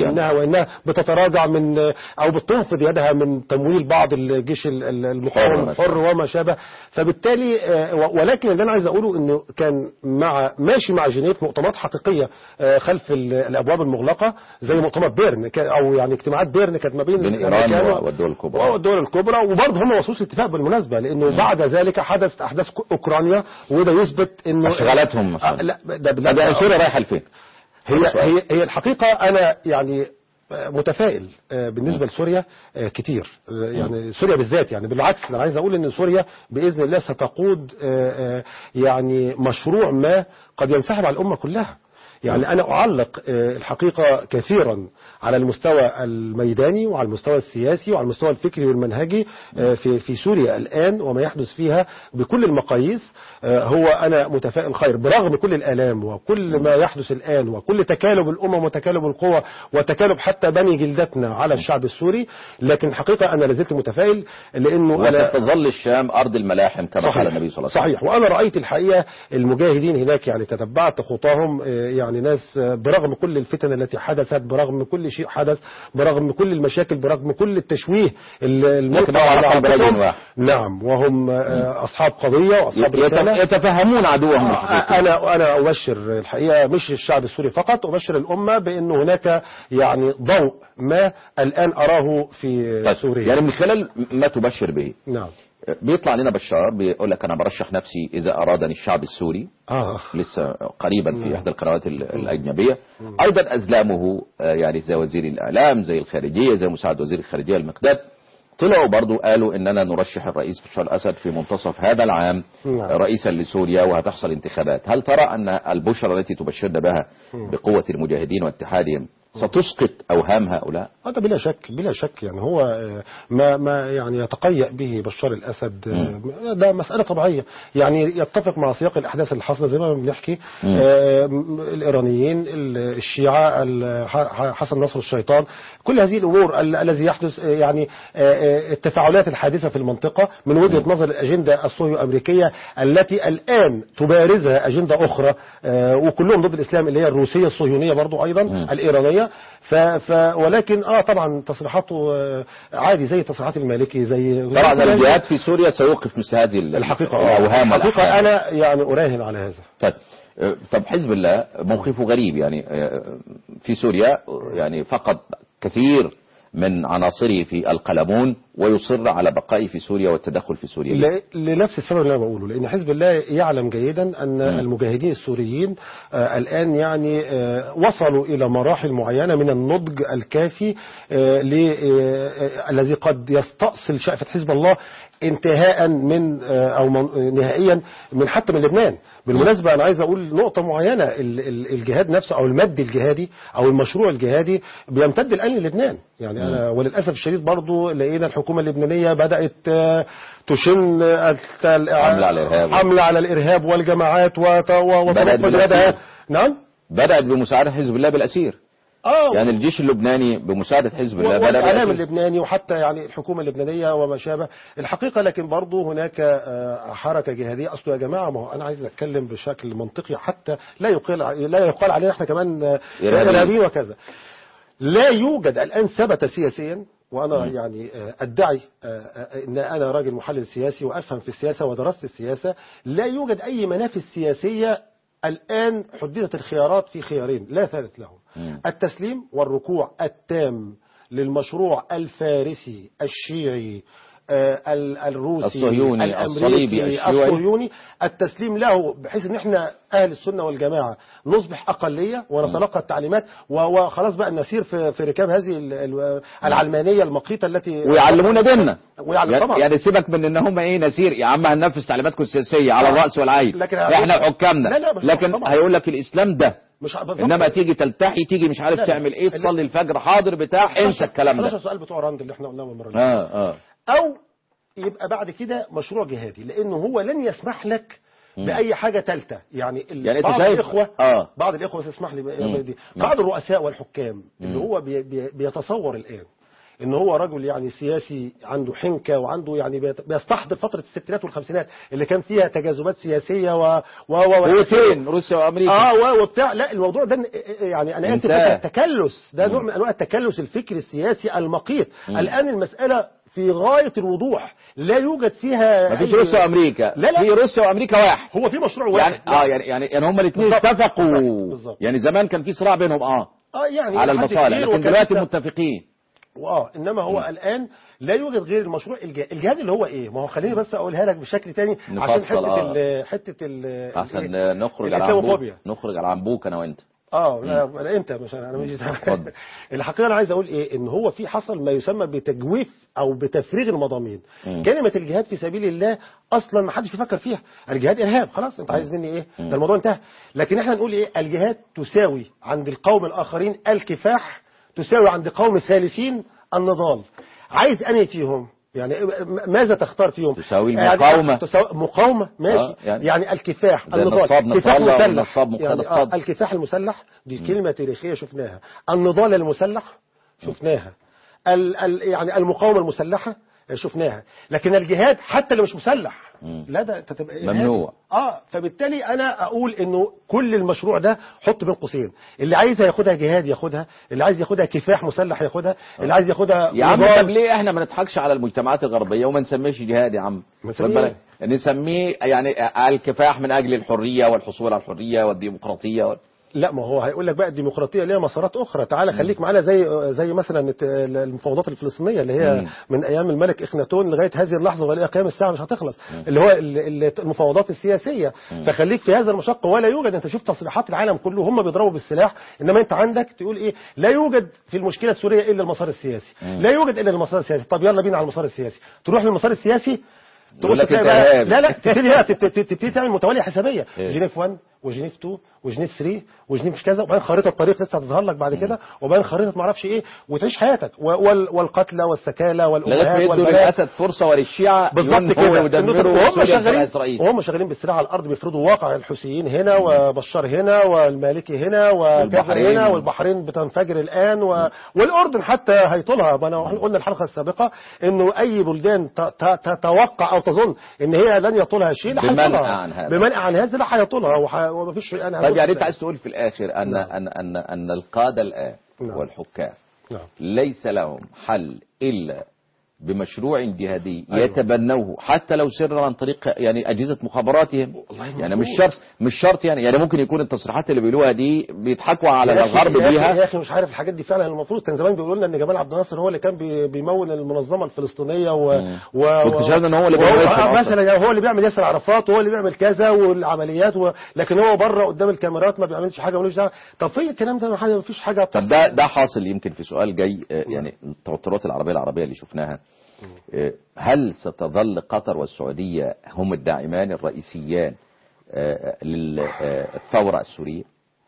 وانها وانها بتتراجع من او بتنفض يدها من تمويل بعض الجيش ال- ال- المقاوم حر الحر وما شابه فبالتالي آه، و- ولكن اللي انا عايز اقوله انه كان مع ماشي مع جنيف مؤتمرات حقيقيه آه، خلف ال- الابواب المغلقه زي مؤتمر بيرن كان- او يعني اجتماعات بيرن كانت ما بين بين الأمريكان ايران و- والدول الكبرى والدول الكبرى وبرضه هم وصلوا اتفاق بالمناسبه لانه بعد ذلك حدث احداث ك- اوكرانيا وده يثبت انه أشغلتهم آه لا ده, ده, ده ده سوريا رايحه لفين؟ هي هي هي الحقيقه انا يعني آه، متفائل آه، بالنسبه لسوريا آه، كتير آه، يعني سوريا بالذات يعني بالعكس انا عايز اقول ان سوريا باذن الله ستقود آه، آه، يعني مشروع ما قد ينسحب على الامه كلها يعني أنا أعلق آه، الحقيقة كثيرا على المستوى الميداني وعلى المستوى السياسي وعلى المستوى الفكري والمنهجي آه، في في سوريا الآن وما يحدث فيها بكل المقاييس آه، هو أنا متفائل خير برغم كل الآلام وكل ما يحدث الآن وكل تكالب الأمم وتكالب القوى وتكالب حتى بني جلدتنا على الشعب السوري لكن الحقيقة أنا لازلت متفائل لأنه أنا وستظل الشام ارض الملاحم كما قال النبي صلى الله عليه وسلم صحيح وانا رايت الحقيقه المجاهدين هناك يعني تتبعت خطاهم آه، يعني ناس آه، برغم كل الفتن التي حدثت برغم كل شيء حدث برغم كل المشاكل برغم كل التشويه ال- الملقى لكنهم على على قلب رجل عاتقهم. واحد. نعم وهم آه، اصحاب قضيه واصحاب يت- رساله يتفهمون عدوهم الحقيقي. انا انا ابشر الحقيقه مش الشعب السوري فقط ابشر الامه بان هناك يعني ضوء ما الان اراه في طيب سوريا يعني من خلال ما تبشر به نعم بيطلع لنا بشار بيقول لك انا برشح نفسي اذا ارادني الشعب السوري اه لسه قريبا في احدى القنوات ال- الاجنبيه ايضا ازلامه آه، يعني زي وزير الاعلام زي الخارجيه زي مساعد وزير الخارجيه المقداد طلعوا برضو قالوا اننا نرشح الرئيس بشار الاسد في منتصف هذا العام نعم. رئيسا لسوريا وهتحصل انتخابات هل ترى ان البشرى التي تبشرنا بها بقوه المجاهدين واتحادهم ستسقط اوهام هؤلاء هذا بلا شك بلا شك يعني هو آه، ما ما يعني يتقيأ به بشار الاسد آه، ده مساله طبيعيه يعني يتفق مع سياق الاحداث اللي حصلت زي ما بنحكي آه، م- الايرانيين ال- الشيعه ال- ح- حسن نصر الشيطان كل هذه الامور ال- الذي يحدث آه، يعني آه، آه، التفاعلات الحادثه في المنطقه من وجهه نظر الاجنده الصهيو امريكيه التي الان تبارزها اجنده اخرى آه، وكلهم ضد الاسلام اللي هي الروسيه الصهيونيه برضو ايضا الايرانيه ف ف ولكن اه طبعا تصريحاته آه، عادي زي تصريحات المالكي زي طبعا الجهاد في سوريا سيوقف مثل هذه ال- الحقيقه آه، الاوهام الحقيقه والأحلام. انا يعني اراهن على هذا طيب آه، طب حزب الله موقفه غريب يعني آه، في سوريا آه، يعني فقد كثير من عناصره في القلمون ويصر على بقائه في سوريا والتدخل في سوريا ل- لنفس السبب اللي انا بقوله لان حزب الله يعلم جيدا ان المجاهدين السوريين آه الان يعني آه وصلوا الى مراحل معينه من النضج الكافي آه ل- آه، آه، الذي قد يستأصل شأفة حزب الله انتهاء من آه، او من- نهائيا من حتى من لبنان بالمناسبه انا عايز اقول نقطه معينه ال- ال- الجهاد نفسه او المد الجهادي او المشروع الجهادي بيمتد الان للبنان يعني انا وللاسف الشديد برضو لقينا الحكومه اللبنانيه بدات آه، تشن الت- حملة على الإرهاب. حملة على الارهاب والجماعات وت- و- بدأت وتنفذ يدها بالأسير. نعم بدأت بمساعدة حزب الله بالأسير اه يعني الجيش اللبناني بمساعدة حزب الله بدأ والاعلام بالأسير اللبناني وحتى يعني الحكومه اللبنانيه وما شابه الحقيقه لكن برضه هناك آه، حركه جهاديه اصله يا جماعه ما هو انا عايز اتكلم بشكل منطقي حتى لا يقال لا يقال علينا احنا كمان آه، إرهابيين. ارهابيين وكذا لا يوجد الان ثبت سياسيا وانا يعني آه، ادعي آه، آه، ان انا راجل محلل سياسي وافهم في السياسه ودرست السياسه لا يوجد اي منافذ سياسيه الان حددت الخيارات في خيارين لا ثالث لهم مم. التسليم والركوع التام للمشروع الفارسي الشيعي آه، ال- الروسي الصهيوني، الأمريكي، الصليبي، الشيوعي. الصهيوني التسليم له بحيث ان احنا اهل السنه والجماعه نصبح اقليه ونتلقى التعليمات و- وخلاص بقى نسير في في ركاب هذه ال- ال- العلمانيه المقيته التي ويعلمونا ديننا ويعلم يعني- طبعا يعني سيبك من ان هم ايه نسير يا عم هننفذ تعليماتكم السياسيه على الراس والعين لكن احنا حكامنا لا، لا، مش لكن طبعا. هيقول لك الاسلام ده مش بالظبط. انما تيجي تلتحي تيجي مش عارف لا، لا. تعمل ايه لا. تصلي الفجر حاضر بتاع انسى الكلام 11 ده سؤال بتوع راند اللي احنا قلناهم المره اللي اه اه او يبقى بعد كده مشروع جهادي لانه هو لن يسمح لك باي حاجه ثالثه يعني, ال- يعني أنت بعض شايف- الاخوه آه. بعض الاخوه تسمح لي بقى- مم. دي نعم. بعض الرؤساء والحكام اللي هو بي بي بيتصور الان ان هو رجل يعني سياسي عنده حنكه وعنده يعني بيت- بيستحضر فتره الستينات والخمسينات اللي كان فيها تجاذبات سياسيه و و و قوتين روسيا وامريكا اه و- وبتاع لا الموضوع ده يعني انا اسف انتهى. ده تكلس ده نوع من انواع التكلس الفكري السياسي المقيت الان المساله في غايه الوضوح لا يوجد فيها ما فيش أي- روسيا وامريكا لا، لا. في روسيا وامريكا واحد هو في مشروع واحد يعني اه يعني يعني, يعني هم الاثنين بالظبط. اتفقوا بالظبط. يعني زمان كان في صراع بينهم اه اه يعني على حد المصالح كبير لكن وكان دلوقتي لسه- متفقين واه انما هو الان لا يوجد غير المشروع الجهاد الجهاد اللي هو ايه ما هو خليني بس اقولها لك بشكل تاني عشان نفصل، حته آه. ال حته ال احسن إيه؟ نخرج على عنبوك الإسلاموفوبيا. نخرج على عنبوك انا وانت اه لا لا انت مش انا مش اتفضل. الحقيقه انا عايز اقول ايه ان هو في حصل ما يسمى بتجويف او بتفريغ المضامين مم. كلمه الجهاد في سبيل الله اصلا ما حدش بيفكر فيها الجهاد ارهاب خلاص انت عايز مني ايه ده الموضوع انتهى لكن احنا نقول ايه الجهاد تساوي عند القوم الاخرين الكفاح تساوي عند قوم ثالثين النضال عايز انهي فيهم يعني م- ماذا تختار فيهم تساوي يعني المقاومة. تساوي مقاومة ماشي آه، يعني, يعني- يعني الكفاح زي النضال نصاب كفاح نصر الله مسلح ونصاب مقتدى يعني الصدر. آه الكفاح المسلح دي كلمة تاريخية شفناها النضال المسلح شفناها ال ال يعني المقاومة المسلحة شفناها لكن الجهاد حتى اللي مش مسلح مم. لا ده انت تبقى إرهابي. ممنوع. اه فبالتالي انا اقول انه كل المشروع ده حط بين قوسين اللي عايزها ياخدها جهاد ياخدها اللي عايز ياخدها كفاح مسلح ياخدها اللي عايز ياخدها يا عم نضال. طب ليه احنا ما نضحكش على المجتمعات الغربيه وما نسميش جهاد يا عم ما خد نسميه بالك نسميه يعني الكفاح من اجل الحريه والحصول على الحريه والديمقراطيه وال... لا ما هو هيقول لك بقى الديمقراطيه ليها مسارات اخرى تعالى خليك معانا زي زي مثلا الت- المفاوضات الفلسطينيه اللي هي مم. من ايام الملك اخناتون لغايه هذه اللحظه والى قيام الساعه مش هتخلص اللي هو ال- ال- المفاوضات السياسيه فخليك في هذا المشق ولا يوجد انت شوف تصريحات العالم كله هم بيضربوا بالسلاح انما انت عندك تقول ايه لا يوجد في المشكله السوريه الا المسار السياسي لا يوجد الا المسار السياسي طب يلا بينا على المسار السياسي تروح للمسار السياسي يقول لك تلاقي أنت بقى- إرهابي. لا لا تبتدي بقى تبت- تبت- تبتدي تعمل متواليه حسابيه إيه. جنيف 1 وجنيف 2 وجنيف 3 وجنيف مش كذا وبعدين خريطه الطريق لسه هتظهر لك بعد كده وبعدين خريطه ما اعرفش ايه وتعيش حياتك و- وال- والقتلى والسكالى لغايه ما والامهات يدوا والبنات للاسد فرصه وللشيعه بالظبط ينهوا كده ويدمروا وهم وسوريا بصراع شغالين اسرائيل وهم شغالين بالسلاح على الارض بيفرضوا واقع الحوثيين هنا وبشار هنا والمالكي هنا وكذا والبحرين. هنا والبحرين بتنفجر الان و... والاردن حتى هيطولها ما انا قلنا الحلقه السابقه انه اي بلدان ت... ت... تتوقع او تظن ان هي لن يطولها شيء لا بمنع هيطولها. عن هذا. بمنع عن هذا لا هيطولها وح... ومفيش انا طيب هقول يعني كده. انت عايز تقول في الاخر ان نعم. ان ان ان القاده الان نعم. والحكام نعم ليس لهم حل الا بمشروع جهادي أيوة. يتبنوه حتى لو سرا عن طريق يعني اجهزه مخابراتهم والله يعني مظبوط. مش شرط مش شرط يعني يعني ممكن يكون التصريحات اللي بيقولوها دي بيضحكوا على يا أخي- الغرب يا أخي- بيها يا اخي مش عارف الحاجات دي فعلا المفروض كان زمان بيقولوا لنا ان جمال عبد الناصر هو اللي كان بي- بيمول المنظمه الفلسطينيه و, مم. و... واكتشفنا إن هو اللي وهو- بيمولهم آه، أصلاً. مثلا يعني هو اللي بيعمل ياسر عرفات وهو اللي بيعمل كذا والعمليات و... لكن هو بره قدام الكاميرات ما بيعملش حاجه ملوش دعوه طب فين الكلام ده ما حاجه ما فيش حاجه طب ده ده حاصل يمكن في سؤال جاي آه، يعني التوترات العربيه العربيه اللي شفناها آه، هل ستظل قطر والسعوديه هم الداعمان الرئيسيان آه، للثوره السوريه؟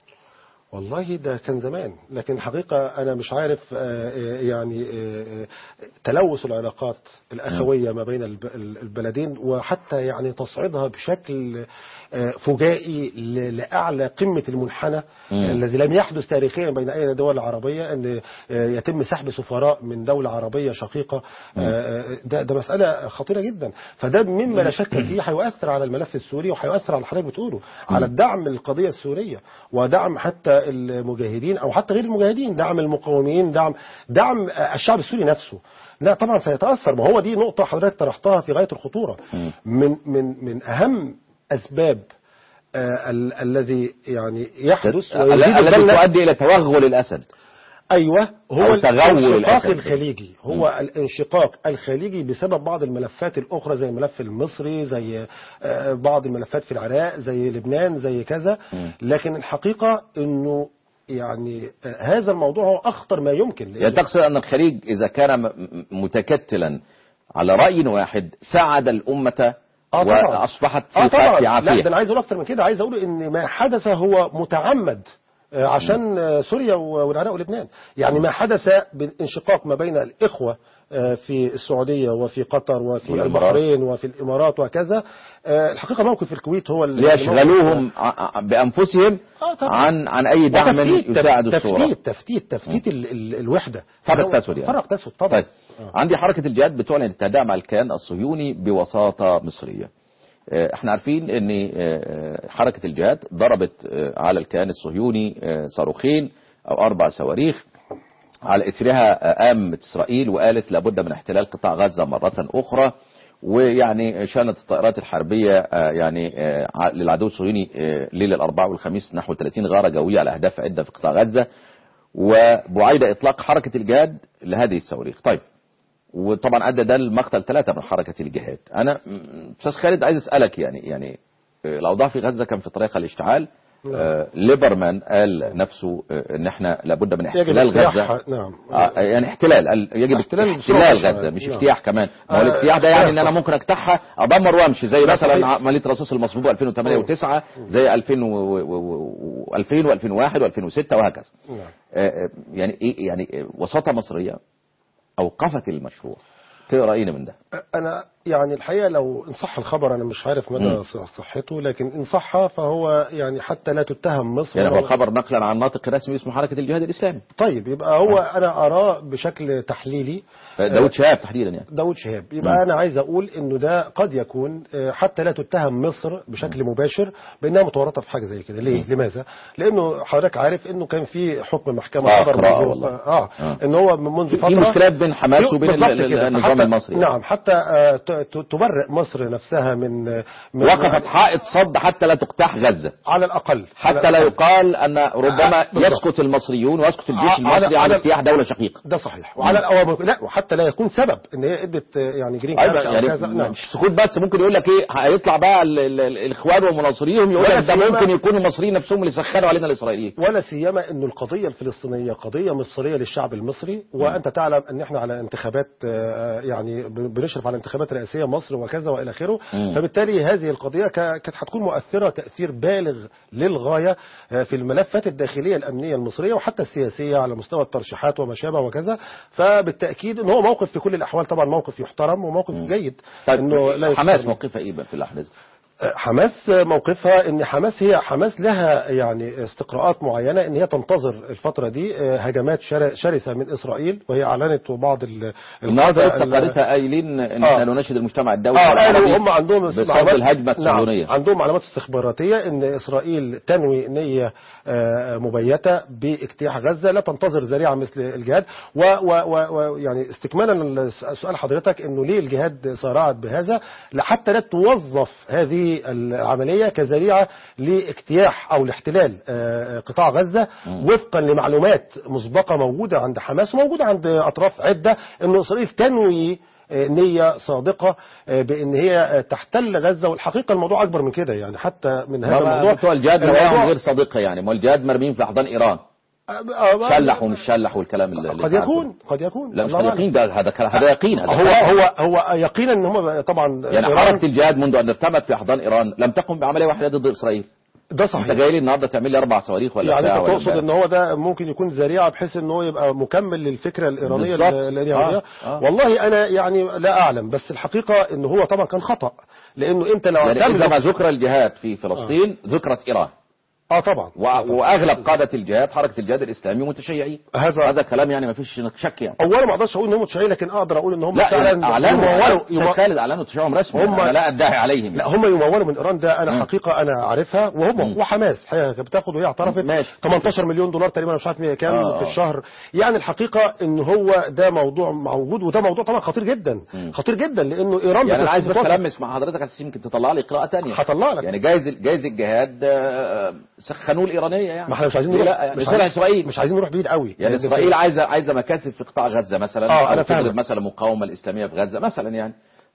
والله ده كان زمان لكن الحقيقة أنا مش عارف آه، آه، يعني آه، آه، تلوث العلاقات الأخوية ما بين الب- البلدين وحتى يعني تصعيدها بشكل آه، فجائي ل- لأعلى قمة المنحنى مم. الذي لم يحدث تاريخيا بين أي دول عربية أن آه، يتم سحب سفراء من دولة عربية شقيقة آه، آه، ده, ده مسألة خطيرة جدا فده مما لا شك فيه هيؤثر على الملف السوري وهيؤثر على اللي حضرتك بتقوله على الدعم للقضية السورية ودعم حتى المجاهدين أو حتى غير المجاهدين دعم المقاومين دعم دعم آه، الشعب السوري نفسه لا طبعا سيتأثر ما هو دي نقطة حضرتك طرحتها في غاية الخطورة مم. من من من أهم أسباب آه، ال- الذي يعني يحدث ويزيد التي البلد تؤدي الى توغل الاسد ايوه هو أو تغول الانشقاق الأسد. الخليجي هو الانشقاق الخليجي بسبب بعض الملفات الاخرى زي الملف المصري زي آه، بعض الملفات في العراق زي لبنان زي كذا مم. لكن الحقيقه انه يعني آه، هذا الموضوع هو اخطر ما يمكن يعني تقصد ان الخليج اذا كان م- م- متكتلا على راي واحد ساعد الامه آه طبعا. واصبحت في اه طبعا في لا عافيه ده انا عايز اقول اكتر من كده عايز اقول ان ما حدث هو متعمد آه، عشان آه، سوريا و- والعراق ولبنان يعني ما حدث بالانشقاق ما بين الإخوة آه، في السعودية وفي قطر وفي والإمارات. البحرين وفي الإمارات وكذا آه، الحقيقة موقف الكويت هو ال- ليشغلوهم ع- ع- بانفسهم آه، طبعا. عن عن اي دعم وتفتيت- يساعد الصوره تفتيت تفتيت تفتيت ال- ال- الوحدة فرق هو- تسود يعني. فرق تسود طبعا طيب عندي حركة الجهاد بتعلن التهدئة مع الكيان الصهيوني بوساطة مصرية آه، احنا عارفين ان آه، حركة الجهاد ضربت آه، على الكيان الصهيوني آه، صاروخين او اربع صواريخ على اثرها آه، قامت اسرائيل وقالت لابد من احتلال قطاع غزة مرة اخرى ويعني شانت الطائرات الحربية آه، يعني آه، ع- للعدو الصهيوني آه، ليلة الأربعاء والخميس نحو 30 غارة جوية على أهداف عدة في قطاع غزة وبعيد إطلاق حركة الجهاد لهذه الصواريخ طيب وطبعا ادى ده لمقتل ثلاثه من حركه الجهاد انا م- استاذ خالد عايز اسالك يعني يعني آه، الاوضاع في غزه كان في طريقها الاشتعال آه ليبرمان قال نفسه آه، ان احنا لابد من يجب احتلال غزه اجتياحها، نعم آه يعني احتلال قال يجب احتلال احتلال بسرعة. غزه مش نعم. اجتياح كمان ما هو آه، الاجتياح ده يعني ان صح. انا ممكن اجتاحها ادمر وامشي زي لا، مثلا صحيح. عمليه رصاص المصبوب 2008 و9 زي 2000 و 2000 و2001 و2006 وهكذا نعم. آه، آه، يعني ايه يعني آه، وساطه مصريه اوقفت المشروع تقرا ايه من ده انا يعني الحقيقه لو ان صح الخبر انا مش عارف مدى مم. صحته لكن ان صح فهو يعني حتى لا تتهم مصر يعني هو ولا- الخبر نقلا عن ناطق رسمي اسمه حركه الجهاد الاسلامي طيب يبقى هو انا اراه بشكل تحليلي آه، داود شهاب تحديدا يعني داود شهاب يبقى مم. انا عايز اقول انه ده قد يكون آه، حتى لا تتهم مصر بشكل مباشر بانها متورطه في حاجه زي كده ليه لماذا لانه حضرتك عارف انه كان في حكم محكمه آه، صدر قراءة منذ- والله. اه, آه. ان هو منذ في- فتره في مشكلات بين حماس وبين بالظبط ال- ال- كده. النظام حتى- المصري. نعم حتى آه، ت- ت- تبرئ مصر نفسها من من وقفت حائط صد حتى لا تقتاح غزه على الاقل حتى على لا الأقل. يقال ان ربما آه، بالظبط. يسكت المصريون ويسكت الجيش على- المصري على- عن اجتياح دوله شقيقه ده صحيح وعلى الأوامر لا وحتى لا يكون سبب ان هي ادت آه، يعني جرين ايضا كارت أو يعني كذا. نعم. مش سكوت بس ممكن يقول لك ايه هيطلع بقى ال- ال- ال- الاخوان ومناصريهم يقول ولا لك ده سيما- ممكن يكونوا المصريين نفسهم اللي سخنوا علينا الاسرائيليين ولا سيما أن القضية الفلسطينية قضية مصرية للشعب المصري وأنت تعلم أن احنا على انتخابات آه، يعني بنشرف على انتخابات رئاسية مصر وكذا وإلى آخره مم. فبالتالي هذه القضية ك- كانت هتكون مؤثرة تأثير بالغ للغاية آه، في الملفات الداخلية الأمنية المصرية وحتى السياسية على مستوى الترشيحات وما شابه وكذا فبالتأكيد أن هو موقف في كل الأحوال طبعا موقف يحترم وموقف جيد إنه لا طيب حماس يتحرم. موقفها ايه بقى في الاحداث دي؟ حماس موقفها ان حماس هي حماس لها يعني استقراءات معينه ان هي تنتظر الفتره دي هجمات شر- شرسه من اسرائيل وهي اعلنت وبعض ال- النهارده القادة لسه ال- قريتها قايلين ان آه. احنا نناشد المجتمع الدولي اه والعربي قالوا هم عندهم بصد معلومات- الهجمه الصهيونيه نعم عندهم معلومات استخباراتيه ان اسرائيل تنوي نيه آه، مبيته باجتياح غزه لا تنتظر ذريعه مثل الجهاد ويعني استكمالا لسؤال حضرتك انه ليه الجهاد صارعت بهذا حتى لا توظف هذه العمليه كذريعه لاجتياح او لاحتلال آه، قطاع غزه وفقا لمعلومات مسبقه موجوده عند حماس وموجوده عند اطراف عده ان اسرائيل تنوي نية صادقة بأن هي تحتل غزة والحقيقة الموضوع أكبر من كده يعني حتى من هذا ما الموضوع بتوع الجهاد الموضوع- نواياهم غير صادقه يعني ما الجهاد مرميين في احضان ايران آه، شلح ومش شلح والكلام اللي اللي قد انت عارفه. يكون قد يكون لا مش الله قد يقين ده هذا كلام- هذا يقين هذا هو كلام. هو هو يقينا ان هم طبعا يعني إيران- حركه الجهاد منذ ان ارتمت في احضان ايران لم تقم بعمليه واحده ضد اسرائيل ده انت صحيح جاي لي النهارده تعمل لي اربع صواريخ ولا يعني بتاع انت ولا تقصد بتاع. ان هو ده ممكن يكون ذريعه بحيث ان هو يبقى مكمل للفكره الايرانيه بالظبط. اليهوديه آه، آه. والله انا يعني لا اعلم بس الحقيقه ان هو طبعا كان خطا لانه انت لو يعني اذا ما تملك ذكر الجهاد في فلسطين ذكرت ايران اه طبعا و- واغلب قاده الجهاد حركه الجهاد الاسلامي متشيعين هذا هذا كلام يعني ما فيش شك يعني اولا ما اقدرش اقول ان هم متشيعين لكن اقدر اقول ان هم لا فعلا اعلنوا يمولوا شيخ يمو- خالد اعلنوا تشيعهم رسمي هم- انا لا ادعي عليهم لا هم يمولوا من ايران ده انا مم. حقيقه انا عارفها وهم وحماس الحقيقه كانت بتاخد وهي اعترفت ماشي. 18 مليون دولار تقريبا مش عارف كام آه. في الشهر يعني الحقيقه ان هو ده موضوع موجود وده موضوع طبعا خطير جدا مم. خطير جدا لانه ايران يعني انا عايز بس بتفكر- المس مع حضرتك عشان يمكن تطلع لي قراءه تانية هطلع لك يعني جايز جايز الجهاد آه، سخنوه الايرانيه يعني ما احنا مش عايزين ليه نروح لا يعني مش لصالح عايزين- اسرائيل مش عايزين نروح بعيد قوي يعني لأن اسرائيل عايزه عايزه مكاسب في قطاع غزه مثلا آه، او أنا تضرب فاهمك. مثلا مقاومه الاسلاميه في غزه مثلا يعني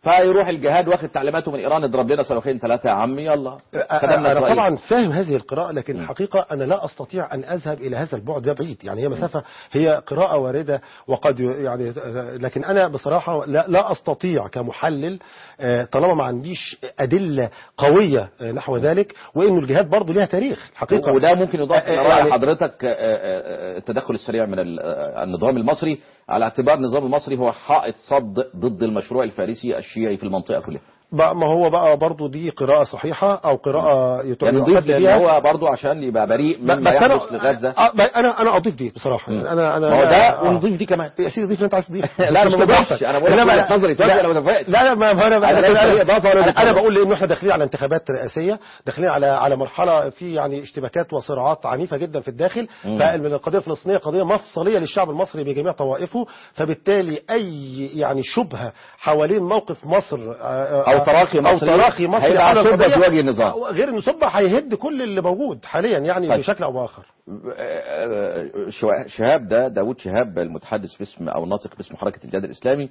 فيروح الجهاد واخد تعليماته من ايران اضرب لنا صاروخين ثلاثه يا عم يلا خدمنا انا إسرائيل. طبعا فاهم هذه القراءه لكن الحقيقه انا لا استطيع ان اذهب الى هذا البعد ده بعيد يعني هي مسافه هي قراءه وارده وقد ي- يعني لكن انا بصراحه لا, لا استطيع كمحلل آه، طالما ما عنديش ادله قويه آه، نحو ذلك وانه الجهاد برضه ليها تاريخ حقيقه وده ممكن يضاف آه، الى آه، راي يعني- حضرتك آه، آه، آه، التدخل السريع من ال- آه، النظام المصري على اعتبار النظام المصري هو حائط صد ضد المشروع الفارسي الشيعي في المنطقه كلها بقى ما هو بقى برضه دي قراءه صحيحه او قراءه يت- يعني يعتد نضيف لان بها. هو برضه عشان يبقى بريء ب- مما بس يحدث لغزه آه، ب- انا انا اضيف دي بصراحه يعني انا انا ما هو ده آه. ونضيف دي كمان يا سيدي ضيف اللي انت عايز تضيف لا، أنا مش ما بضيفش. براحتك. أنا بقول لك إنما وجهة نظري توافق ولا ما توافقش؟ لا لا ما ما انا أنا ليس لي إضافة ولا انا, دخول. أنا بقول انه احنا داخلين على انتخابات رئاسيه داخلين على على مرحله في يعني اشتباكات وصراعات عنيفه جدا في الداخل فالقضيه الفلسطينيه قضيه مفصليه للشعب المصري بجميع طوائفه فبالتالي اي يعني شبهه حوالين موقف مصر آه، أو تراخي او مصري تراخي مصري هيبقى على صبة القضية. في وجه النظام. غير انه صبه هيهد كل اللي موجود حاليا يعني طيب. بشكل او باخر شوا- شهاب ده داوود شهاب المتحدث باسم او الناطق باسم حركه الجهاد الاسلامي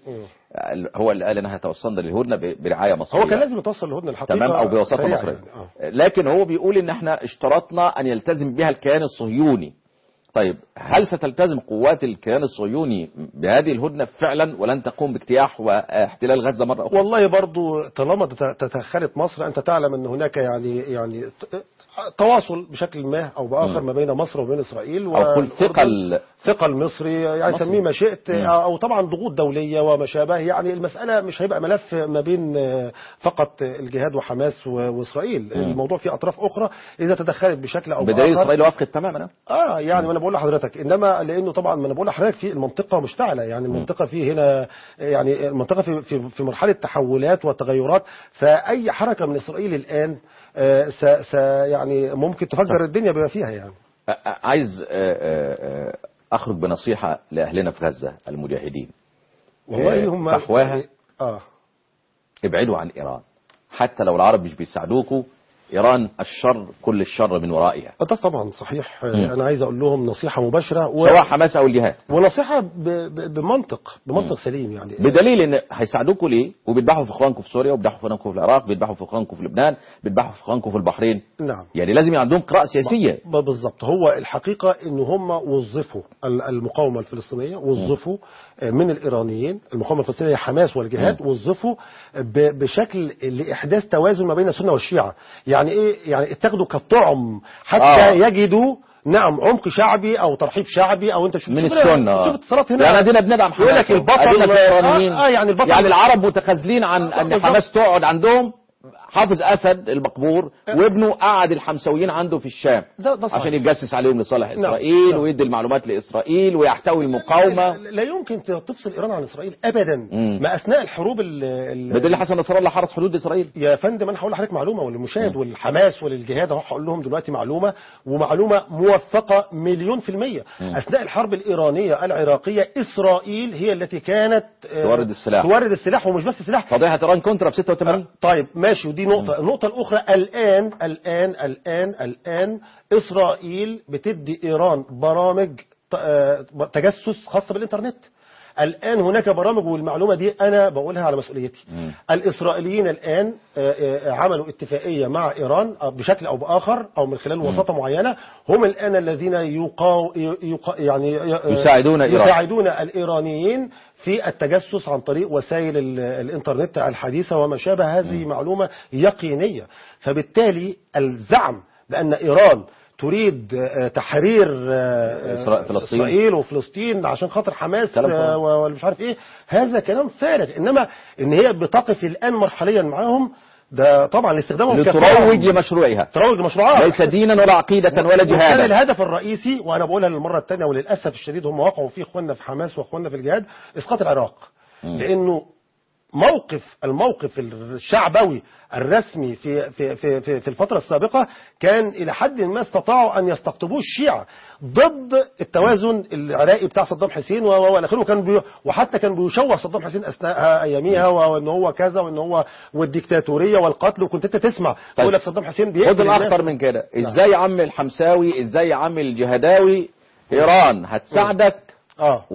هو اللي قال انها توصلنا للهدنه ب- برعايه مصريه هو كان لازم يتوصل لهدنه الحقيقه تمام او بوساطه سريعاً مصريه يعني. آه. لكن هو بيقول ان احنا اشترطنا ان يلتزم بها الكيان الصهيوني طيب هل ستلتزم قوات الكيان الصهيوني بهذه الهدنه فعلا ولن تقوم باجتياح واحتلال غزه مره اخرى والله برضو طالما تت- تدخلت مصر انت تعلم ان هناك يعني يعني ت- تواصل بشكل ما او باخر ما بين مصر وبين اسرائيل او قل والأردن. ثقل ثقل مصري يعني مصري. سميه ما شئت مم. او طبعا ضغوط دوليه وما شابه يعني المساله مش هيبقى ملف ما بين آه، فقط الجهاد وحماس و- واسرائيل الموضوع فيه اطراف اخرى اذا تدخلت بشكل او بدليل باخر اسرائيل وافقت تماما اه يعني ما انا بقول لحضرتك انما لانه طبعا ما انا بقول لحضرتك في المنطقه مشتعله يعني المنطقه في هنا يعني المنطقه في في, في مرحله تحولات وتغيرات فاي حركه من اسرائيل الان آه س س يعني ممكن تفجر الدنيا بما فيها يعني أ- أ- عايز أ- أ- أ- اخرج بنصيحه لاهلنا في غزه المجاهدين والله آه، هم فحواها اه ابعدوا عن ايران حتى لو العرب مش بيساعدوكوا ايران الشر كل الشر من ورائها ده طبعا صحيح مم. آه، انا عايز اقول لهم نصيحه مباشره و... سواء حماس او الجهاد ونصيحه ب... ب... بمنطق بمنطق سليم يعني بدليل ان هيساعدوكوا ليه وبيذبحوا في اخوانكم في سوريا وبيذبحوا في اخوانكم في العراق بيذبحوا في اخوانكم في لبنان بيذبحوا في اخوانكم في البحرين نعم يعني لازم يبقى عندهم قراءه سياسيه ب- بالضبط هو الحقيقة ان هم وظفوا ال- المقاومة الفلسطينية وظفوا آه، من الايرانيين المقاومة الفلسطينية حماس والجهاد وظفوا ب- بشكل لاحداث توازن ما بين السنة والشيعة يعني ايه يعني اتخذوا كالطعم حتى آه. يجدوا نعم عمق شعبي او ترحيب شعبي او انت شوف من شوف السنه آه. شوف الاتصالات هنا يعني ادينا بندعم حماس يقول لك البطل أدينا في الإيرانيين. آه, اه يعني البطل يعني العرب متخاذلين عن ان بالظبط. حماس تقعد عندهم حافظ اسد المقبور وابنه قعد الحمساويين عنده في الشام ده- ده صحيح. عشان يتجسس عليهم لصالح نعم. اسرائيل نعم. ويدي المعلومات لاسرائيل ويحتوي المقاومه لا, لا يمكن تفصل ايران عن اسرائيل ابدا مم. ما اثناء الحروب ال- ال- بدليل حسن نصر الله حرس حدود اسرائيل يا فندم انا هقول لحضرتك معلومه وللمشاهد والحماس وللجهاد اهو هقول لهم دلوقتي معلومه ومعلومه موثقه مليون في الميه اثناء الحرب الايرانيه العراقيه اسرائيل هي التي كانت آه، تورد السلاح. تورد السلاح ومش بس السلاح فضيحه ايران كونترا ب 86 طيب ماشي ودي نقطة، النقطة الأخرى الآن الآن الآن الآن إسرائيل بتدي إيران برامج ت- آه، تجسس خاصة بالإنترنت. الآن هناك برامج والمعلومة دي أنا بقولها على مسؤوليتي. الإسرائيليين الآن آه، آه، عملوا اتفاقية مع إيران آه، بشكل أو بآخر أو من خلال وساطة معينة هم الآن الذين يقاو يقا يعني آه، يساعدون إيران. يساعدون الإيرانيين في التجسس عن طريق وسائل ال- الإنترنت الحديثة وما شابه هذه معلومة يقينية فبالتالي الزعم بأن إيران تريد آه، تحرير آه، إسرا- فلسطين. إسرائيل وفلسطين عشان خاطر حماس كلام آه، فارغ. و- ولا مش عارف إيه هذا كلام فارغ إنما إن هي بتقف الآن مرحليا معاهم ده طبعا لاستخدامهم لتروج كفاعل. لمشروعها تروج لمشروعات ليس دينا ولا عقيده ولا وكان جهادا الهدف الرئيسي وانا بقولها للمره الثانيه وللاسف الشديد هم وقعوا فيه اخواننا في حماس واخواننا في الجهاد اسقاط العراق لانه موقف الموقف الشعبوي الرسمي في في في في, في الفتره السابقه كان الى حد ما استطاعوا ان يستقطبوه الشيعه ضد التوازن العراقي بتاع صدام حسين و- و- والى اخره وكان بي وحتى كان بيشوه صدام حسين اثناء اياميها وان هو كذا وان هو والديكتاتوريه والقتل وكنت انت تسمع يقول لك صدام حسين بيقتل خد الناس. الاخطر من كده ازاي يا عم الحمساوي ازاي يا عم الجهداوي ايران هتساعدك اه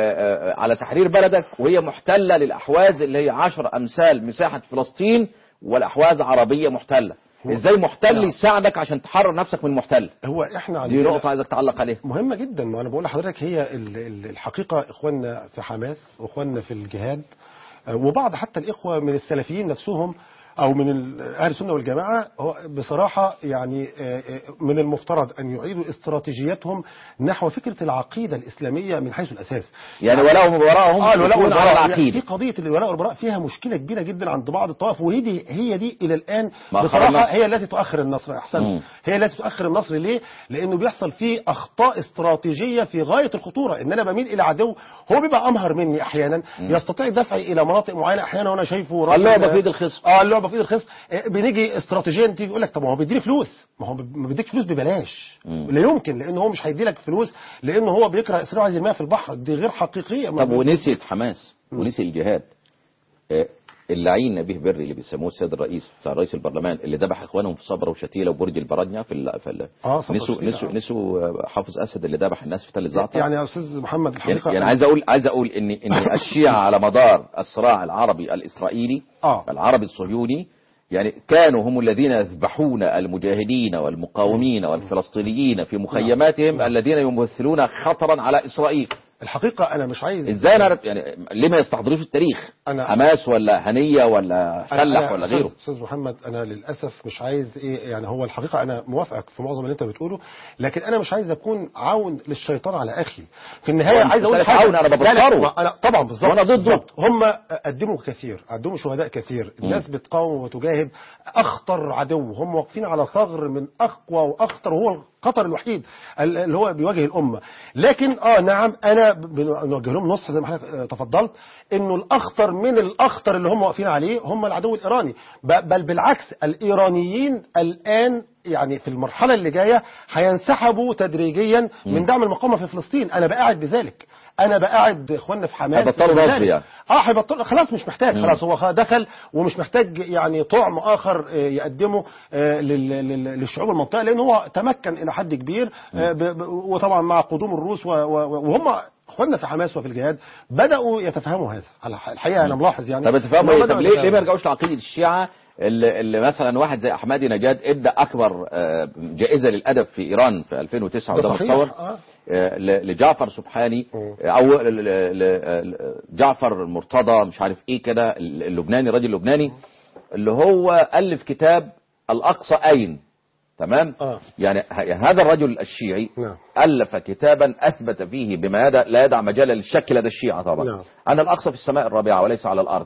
وعلى تحرير بلدك وهي محتلة للأحواز اللي هي عشر أمثال مساحة فلسطين والأحواز عربية محتلة ازاي محتل نعم. يساعدك عشان تحرر نفسك من محتل هو احنا دي عندنا نقطة عايزك تعلق عليها مهمة جدا ما انا بقول لحضرتك هي ال- ال- الحقيقة اخواننا في حماس واخواننا في الجهاد آه، وبعض حتى الاخوة من السلفيين نفسهم او من ال- اهل السنة والجماعة هو بصراحة يعني آه، آه، من المفترض ان يعيدوا استراتيجيتهم نحو فكرة العقيدة الاسلامية من حيث الاساس يعني ولاهم وبراءهم اه الولاء يكون على والبراء العقيدة في قضيه الولاء والبراء فيها مشكله كبيره جدا عند بعض الطوائف وهي دي هي دي الى الان مأخر بصراحه النصر. هي التي تؤخر النصر مم. احسن هي التي تؤخر النصر ليه؟ لانه بيحصل فيه اخطاء استراتيجيه في غايه الخطوره ان انا بميل الى عدو هو بيبقى امهر مني احيانا يستطيع دفعي الى مناطق معينه احيانا وانا شايفه راجل- اللعبة في ايد الخصم اه اللعبه في ايد الخصم آه، بنيجي استراتيجيا تيجي يقول لك طب ما هو بيديني فلوس ما هو ما بيديكش فلوس ببلاش مم. لا يمكن لان هو مش هيدي لك فلوس لان هو بيكره اسرائيل عايز يرميها في البحر دي غير حقيقيه ما طب ونسيت حماس ونسي الجهاد آه، اللعين نبيه بري اللي بيسموه السيد الرئيس بتاع رئيس البرلمان اللي ذبح اخوانهم في صبرا وشتيله وبرج البرادنيا في ال... في ال... اه صبرا نسوا وشتيلة، نسوا آه. نسوا آه، حافظ اسد اللي ذبح الناس في تل الزعتر يعني يا استاذ محمد يعني, الحقيقه يعني عايز اقول عايز اقول ان ان الشيعة على مدار الصراع العربي الاسرائيلي اه العربي الصهيوني يعني كانوا هم الذين يذبحون المجاهدين والمقاومين والفلسطينيين في مخيماتهم الذين يمثلون خطرا على اسرائيل الحقيقه انا مش عايز ازاي نعرف يعني ليه ما يستحضروش التاريخ أنا- حماس ولا هنيه ولا أنا- فلح أنا ولا أستاذ- غيره استاذ محمد انا للاسف مش عايز ايه يعني هو الحقيقه انا موافقك في معظم اللي انت بتقوله لكن انا مش عايز اكون عون للشيطان على اخي في النهايه هو مش عايز اقول مسألة حاجه عون، أنا لا، لا، ببصره. ما انا طبعا بالظبط وأنا ضده. بالظبط. هم قدموا كثير قدموا شهداء كثير الناس بتقاوم وتجاهد اخطر عدو هم واقفين على ثغر من اقوى واخطر وهو الخطر الوحيد ال- اللي هو بيواجه الامه لكن اه نعم انا ب- بنوجه لهم نصح زي ما حضرتك آه، تفضلت انه الاخطر من الاخطر اللي هم واقفين عليه هم العدو الايراني ب- بل بالعكس الايرانيين الان يعني في المرحله اللي جايه هينسحبوا تدريجيا من دعم المقاومه في فلسطين انا بقاعد بذلك انا بقاعد اخواننا في حماس هيبطلوا بذلك. نصب يعني. اه هيبطل خلاص مش محتاج مم. خلاص هو خ- دخل ومش محتاج يعني طعم اخر آه، يقدمه آه، لل- لل- للشعوب المنطقه لان هو تمكن الى حد كبير آه، ب- ب- وطبعا مع قدوم الروس و- و- وهم اخواننا في حماس وفي الجهاد بداوا يتفهموا هذا على الح- الحقيقه انا ملاحظ يعني طب تفهموا إنهم ايه طب بدأوا ليه ليه ما يتفهموا. يرجعوش لعقيده الشيعه اللي, اللي مثلا واحد زي احمدي نجاد ادى اكبر آه، جائزه للادب في ايران في 2009 ده وده صحيح، متصور آه. آه، ل- لجعفر سبحاني مم. آه، او ل- ل- ل- جعفر المرتضى مش عارف ايه كده اللبناني الراجل اللبناني اللي هو الف كتاب الاقصى اين تمام آه. يعني ه- هذا الرجل الشيعي نعم. الف كتابا اثبت فيه بما يدع لا يدع مجالا للشك لدى الشيعه طبعا نعم. ان الاقصى في السماء الرابعه وليس على الارض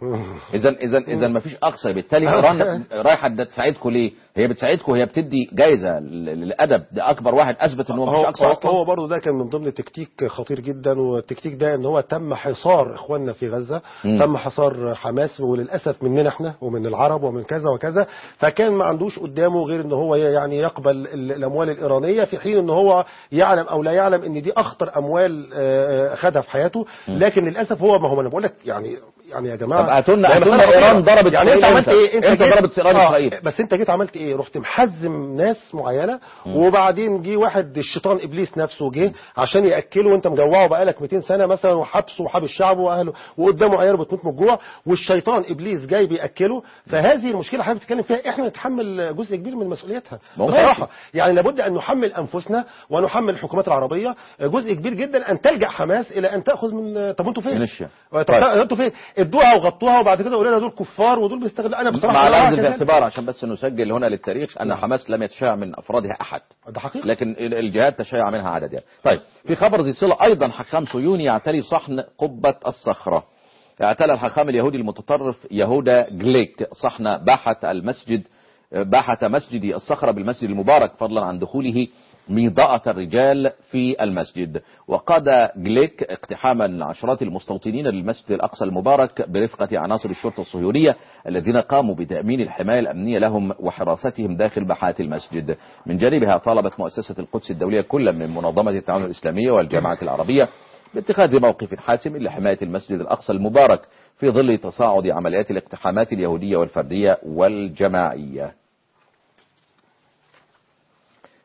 اذا اذا اذا ما فيش اقصى بالتالي ايران رايحه ده تساعدكم ليه هي بتساعدكم هي بتدي جايزه لل- للادب ده اكبر واحد اثبت ان هو ما هو فيش اقصى هو, اصلا هو برضه ده كان من ضمن تكتيك خطير جدا والتكتيك ده ان هو تم حصار اخواننا في غزه مم. تم حصار حماس وللاسف مننا احنا ومن العرب ومن كذا وكذا فكان ما عندوش قدامه غير ان هو يعني يقبل ال- الاموال الايرانيه في حين ان هو يعلم او لا يعلم ان دي اخطر اموال آه، خدها في حياته لكن للاسف هو ما هو انا بقول لك يعني يعني يا جماعه طب هاتوا لنا- ده هاتوا لنا مسألة إيران خطيرة. ضربت يعني انت إسرائيل عملت إمتى؟ ايه انت إمتى جيت- ضربت إيران آه، إسرائيل؟ بس انت جيت عملت ايه رحت محزم ناس معينه وبعدين جه واحد الشيطان ابليس نفسه جه عشان ياكله وانت مجوعه بقالك 200 سنه مثلا وحبسه وحابس شعبه واهله وقدامه عياله بتموت من الجوع والشيطان ابليس جاي بياكله فهذه المشكله اللي حضرتك بتتكلم فيها احنا نتحمل جزء كبير من مسؤوليتها ما هو بصراحه ماشي. يعني لابد ان نحمل انفسنا ونحمل الحكومات العربيه جزء كبير جدا ان تلجا حماس الى ان تاخذ من طب انتوا فين؟ من الشام. طب طيب. انتوا فين؟ ادوها وغطوها وبعد كده قولوا لنا دول كفار ودول بيستغلوا انا بصراحه مع لا الاخذ في كذلك. الاعتبار عشان بس نسجل هنا للتاريخ ان حماس لم يتشاع من افرادها احد ده حقيقي لكن ال- الجهاد تشيع منها عدد يعني طيب في خبر ذي صله ايضا حكام صهيوني يعتلي صحن قبه الصخره اعتلى الحكام اليهودي المتطرف يهودا جليك صحن باحة المسجد باحة مسجد الصخرة بالمسجد المبارك فضلا عن دخوله ميضاءة الرجال في المسجد وقاد جليك اقتحاما عشرات المستوطنين للمسجد الأقصى المبارك برفقة عناصر الشرطة الصهيونية الذين قاموا بتأمين الحماية الأمنية لهم وحراستهم داخل باحات المسجد من جانبها طالبت مؤسسة القدس الدولية كل من منظمة التعاون الإسلامية والجامعة العربية باتخاذ موقف حاسم لحماية المسجد الأقصى المبارك في ظل تصاعد عمليات الاقتحامات اليهودية والفردية والجماعية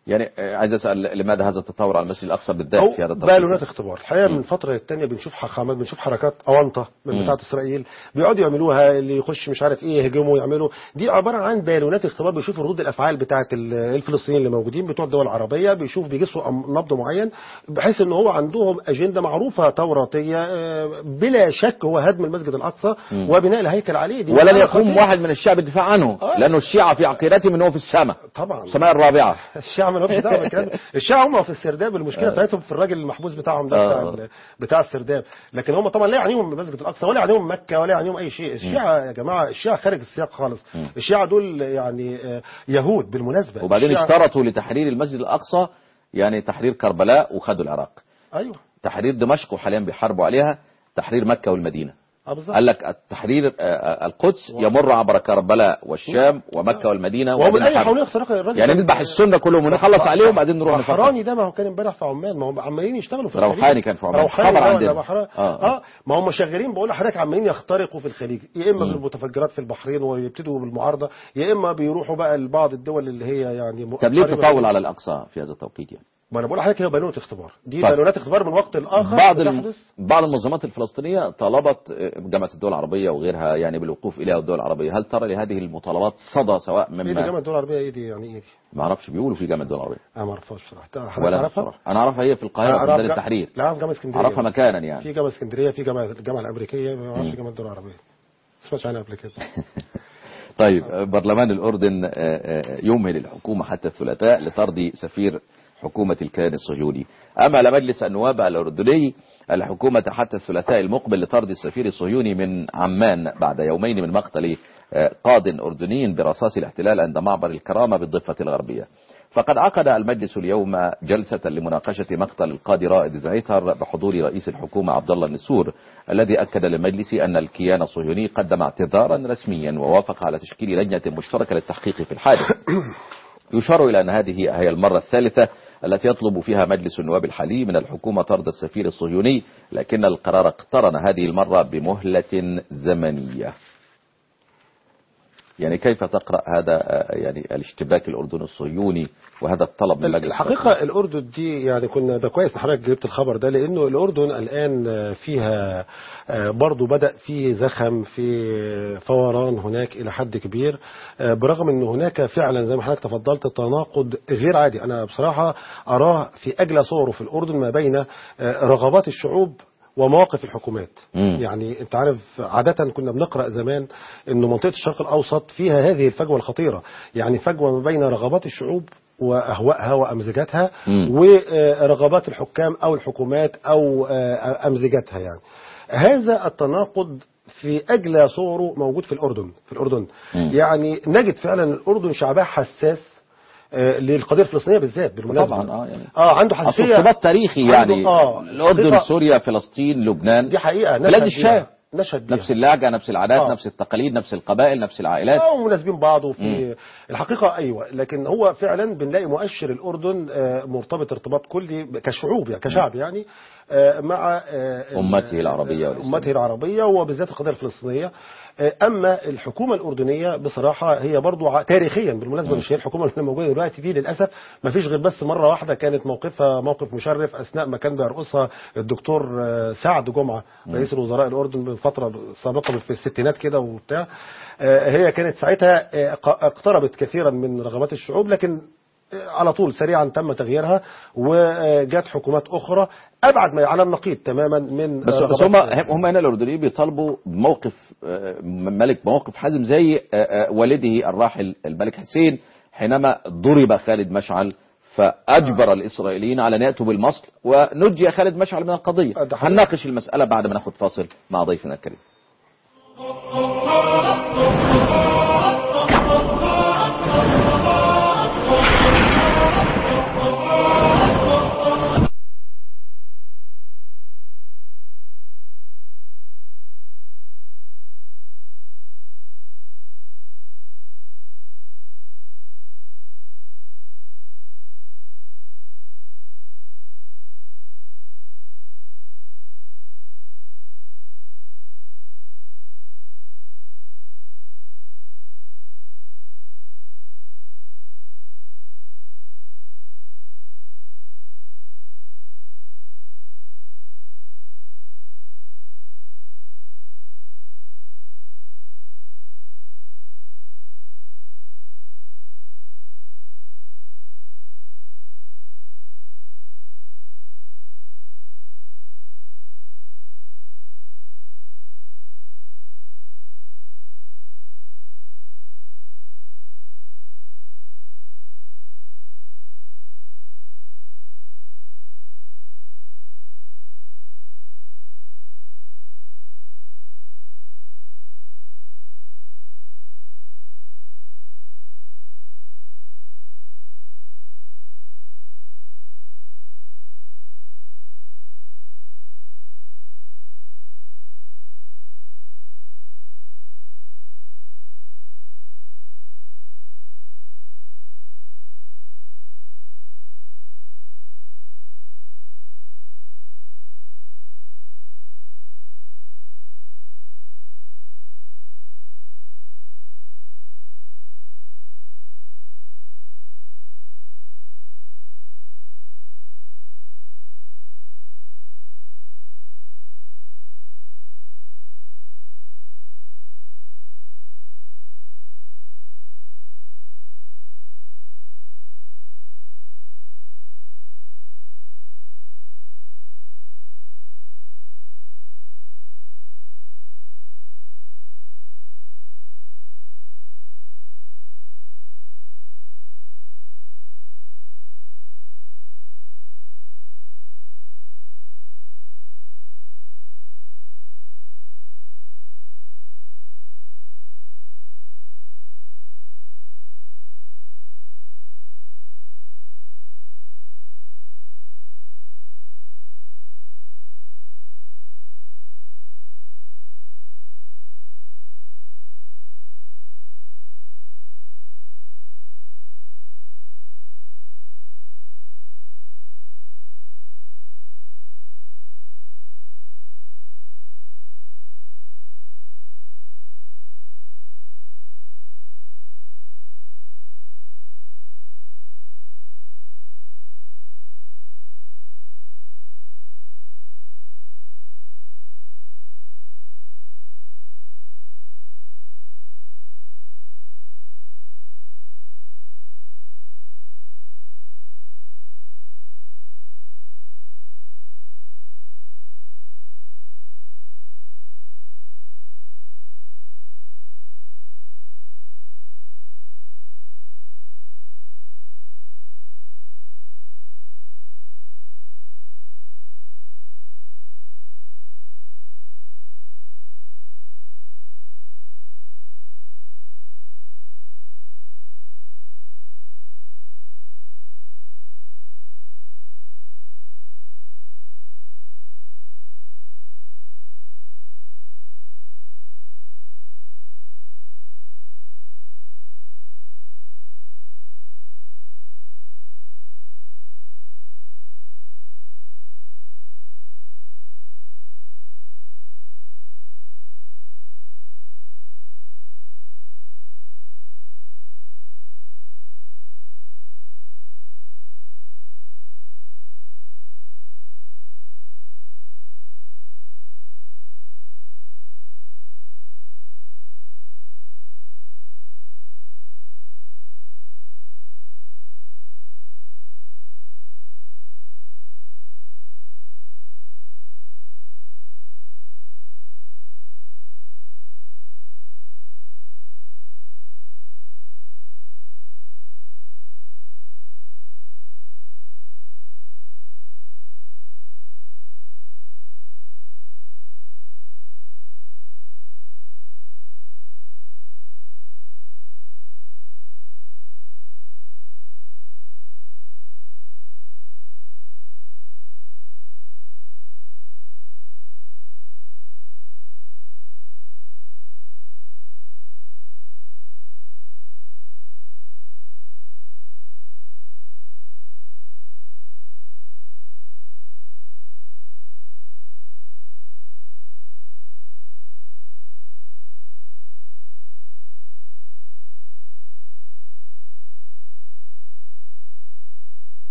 يعني آه، عايز اسال لماذا هذا التطور على المسجد الاقصى بالذات أو في هذا التوقيت؟ بالونات اختبار الحقيقه من فتره للتانيه بنشوف حخامات بنشوف حركات اونطه من بتاعه اسرائيل بيقعدوا يعملوها اللي يخش مش عارف ايه يهجموا يعملوا دي عباره عن بالونات اختبار بيشوفوا ردود الافعال بتاعه ال- الفلسطينيين اللي موجودين بتوع الدول العربيه بيشوف بيقيسوا أم- نبض معين بحيث ان هو عندهم اجنده معروفه توراتيه آه، بلا شك هو هدم المسجد الاقصى وبناء الهيكل عليه دي ولن مسألة يقوم خطيرة. واحد من الشعب الدفاع عنه آه. لانه الشيعه في عقيدتهم انه في السماء طبعا السماء الرابعه الشيعة ما لهمش دعوه بالكلام ده. الشيعة هم في السرداب المشكله بتاعتهم في الراجل المحبوس بتاعهم ده بتاع, آه. ال- بتاع السرداب لكن هم طبعا لا يعنيهم المسجد الاقصى ولا يعنيهم مكه ولا يعنيهم اي شيء الشيعة يا جماعه الشيعة خارج السياق خالص الشيعة دول يعني آه، يهود بالمناسبه وبعدين الشيعة- اشترطوا لتحرير المسجد الاقصى يعني تحرير كربلاء وخدوا العراق ايوه تحرير دمشق وحاليا بيحاربوا عليها تحرير مكه والمدينه اه بالظبط قال لك التحرير آه، آه، القدس يمر عبر كربلاء والشام ومكه والمدينه وهو وبعدين من اي الحرب. حوليه اختراق الراجل يعني كان- نذبح السنه كلهم ونخلص عليهم بعدين نروح نفكر بحراني ده ما هو كان امبارح في عمان ما هم عمالين يشتغلوا في روحاني الخليج. كان في عمان. روحاني خبر ده ولا عندنا. بحراني آه. اه, ما هم شغالين بقول لحضرتك عمالين يخترقوا في الخليج يا اما بالمتفجرات في البحرين ويبتدوا بالمعارضه يا اما بيروحوا بقى لبعض الدول اللي هي يعني م- طب ليه قريبة التطاول منهم. على الاقصى في هذا التوقيت يعني ما انا بقول لحضرتك هي بالونه اختبار دي طيب. بالونات اختبار من وقت لاخر بعض الم... بتحدث بعض المنظمات الفلسطينيه طلبت آه، جامعه الدول العربيه وغيرها يعني بالوقوف اليها الدول العربيه هل ترى لهذه المطالبات صدى سواء ايه دي مما جامعه الدول العربيه ايه دي يعني ايه دي ما اعرفش بيقولوا في جامعه الدول العربيه انا ما اعرفهاش بصراحه حضرتك ولا أنا تعرفها بصراحة. انا اعرفها هي في القاهره أنا في أعرف ميدان جا- التحرير لا أعرف جامعه اسكندريه اعرفها مكانا يعني في جامعه اسكندريه في جامعه الجامعه الامريكيه ما اعرفش جامعه الدول العربيه ما سمعتش عنها قبل كده طيب برلمان الأردن آه، آه، يمهل الحكومة حتى الثلاثاء لطرد سفير حكومة الكيان الصهيوني أما على مجلس النواب الأردني الحكومة حتى الثلاثاء المقبل لطرد السفير الصهيوني من عمان بعد يومين من مقتل آه، قاد أردني برصاص الاحتلال عند معبر الكرامة بالضفة الغربية فقد عقد المجلس اليوم جلسة لمناقشة مقتل القاضي رائد زعيتر بحضور رئيس الحكومة عبد الله النسور الذي أكد للمجلس أن الكيان الصهيوني قدم اعتذارا رسميا ووافق على تشكيل لجنة مشتركة للتحقيق في الحادث يشار إلى أن هذه هي المرة الثالثة التي يطلب فيها مجلس النواب الحالي من الحكومة طرد السفير الصهيوني لكن القرار اقترن هذه المرة بمهلة زمنية يعني كيف تقرأ هذا آه، يعني الاشتباك الأردني الصهيوني وهذا الطلب من مجلس الحقيقة الأردن دي يعني كنا ده كويس إن حضرتك جبت الخبر ده لأنه الأردن الآن فيها برضو بدأ في زخم في فوران هناك إلى حد كبير برغم أن هناك فعلا زي ما حضرتك تفضلت تناقض غير عادي أنا بصراحة أراه في أجلى صوره في الأردن ما بين رغبات الشعوب ومواقف الحكومات مم. يعني انت عارف عادة كنا بنقرأ زمان انه منطقة الشرق الاوسط فيها هذه الفجوة الخطيرة يعني فجوة ما بين رغبات الشعوب واهوائها وامزجتها مم. ورغبات الحكام او الحكومات او آه، امزجتها يعني هذا التناقض في اجلى صوره موجود في الاردن في الاردن مم. يعني نجد فعلا الاردن شعبها حساس آه، للقضيه الفلسطينيه بالذات بالمناسبه طبعا اه يعني اه عنده أصل حساسيه ارتباط تاريخي عنده- يعني آه، الأردن حقيقة- سوريا فلسطين لبنان دي حقيقه بلاد نشهد الشام. بيها. نشهد بيها. نفس اللهجة نفس العادات آه. نفس التقاليد نفس القبائل نفس العائلات اه ومناسبين بعض مم. وفي الحقيقه ايوه لكن هو فعلا بنلاقي مؤشر الاردن آه، مرتبط ارتباط كلي كشعوب يعني كشعب يعني آه، مع آه، أمته العربية والإسلامية. امته العربيه وبالذات القضيه الفلسطينيه آه، اما الحكومه الاردنيه بصراحه هي برضو ع- تاريخيا بالمناسبه مش هي الحكومه اللي موجوده دلوقتي دي للاسف ما فيش غير بس مره واحده كانت موقفها موقف مشرف اثناء ما كان بيرقصها الدكتور آه، سعد جمعه رئيس الوزراء الاردن من فتره سابقه في الستينات كده وبتاع آه، هي كانت ساعتها آه، ق- اقتربت كثيرا من رغبات الشعوب لكن على طول سريعا تم تغييرها وجات حكومات اخرى ابعد ما على النقيض تماما من بس بس هم هم هنا الاردنيين بيطالبوا بموقف آه، ملك موقف حازم زي آه، آه، والده الراحل الملك حسين حينما ضرب خالد مشعل فاجبر الاسرائيليين على ان ياتوا بالمصل ونجي خالد مشعل من القضيه ده حقيقي. هنناقش المساله بعد ما ناخد فاصل مع ضيفنا الكريم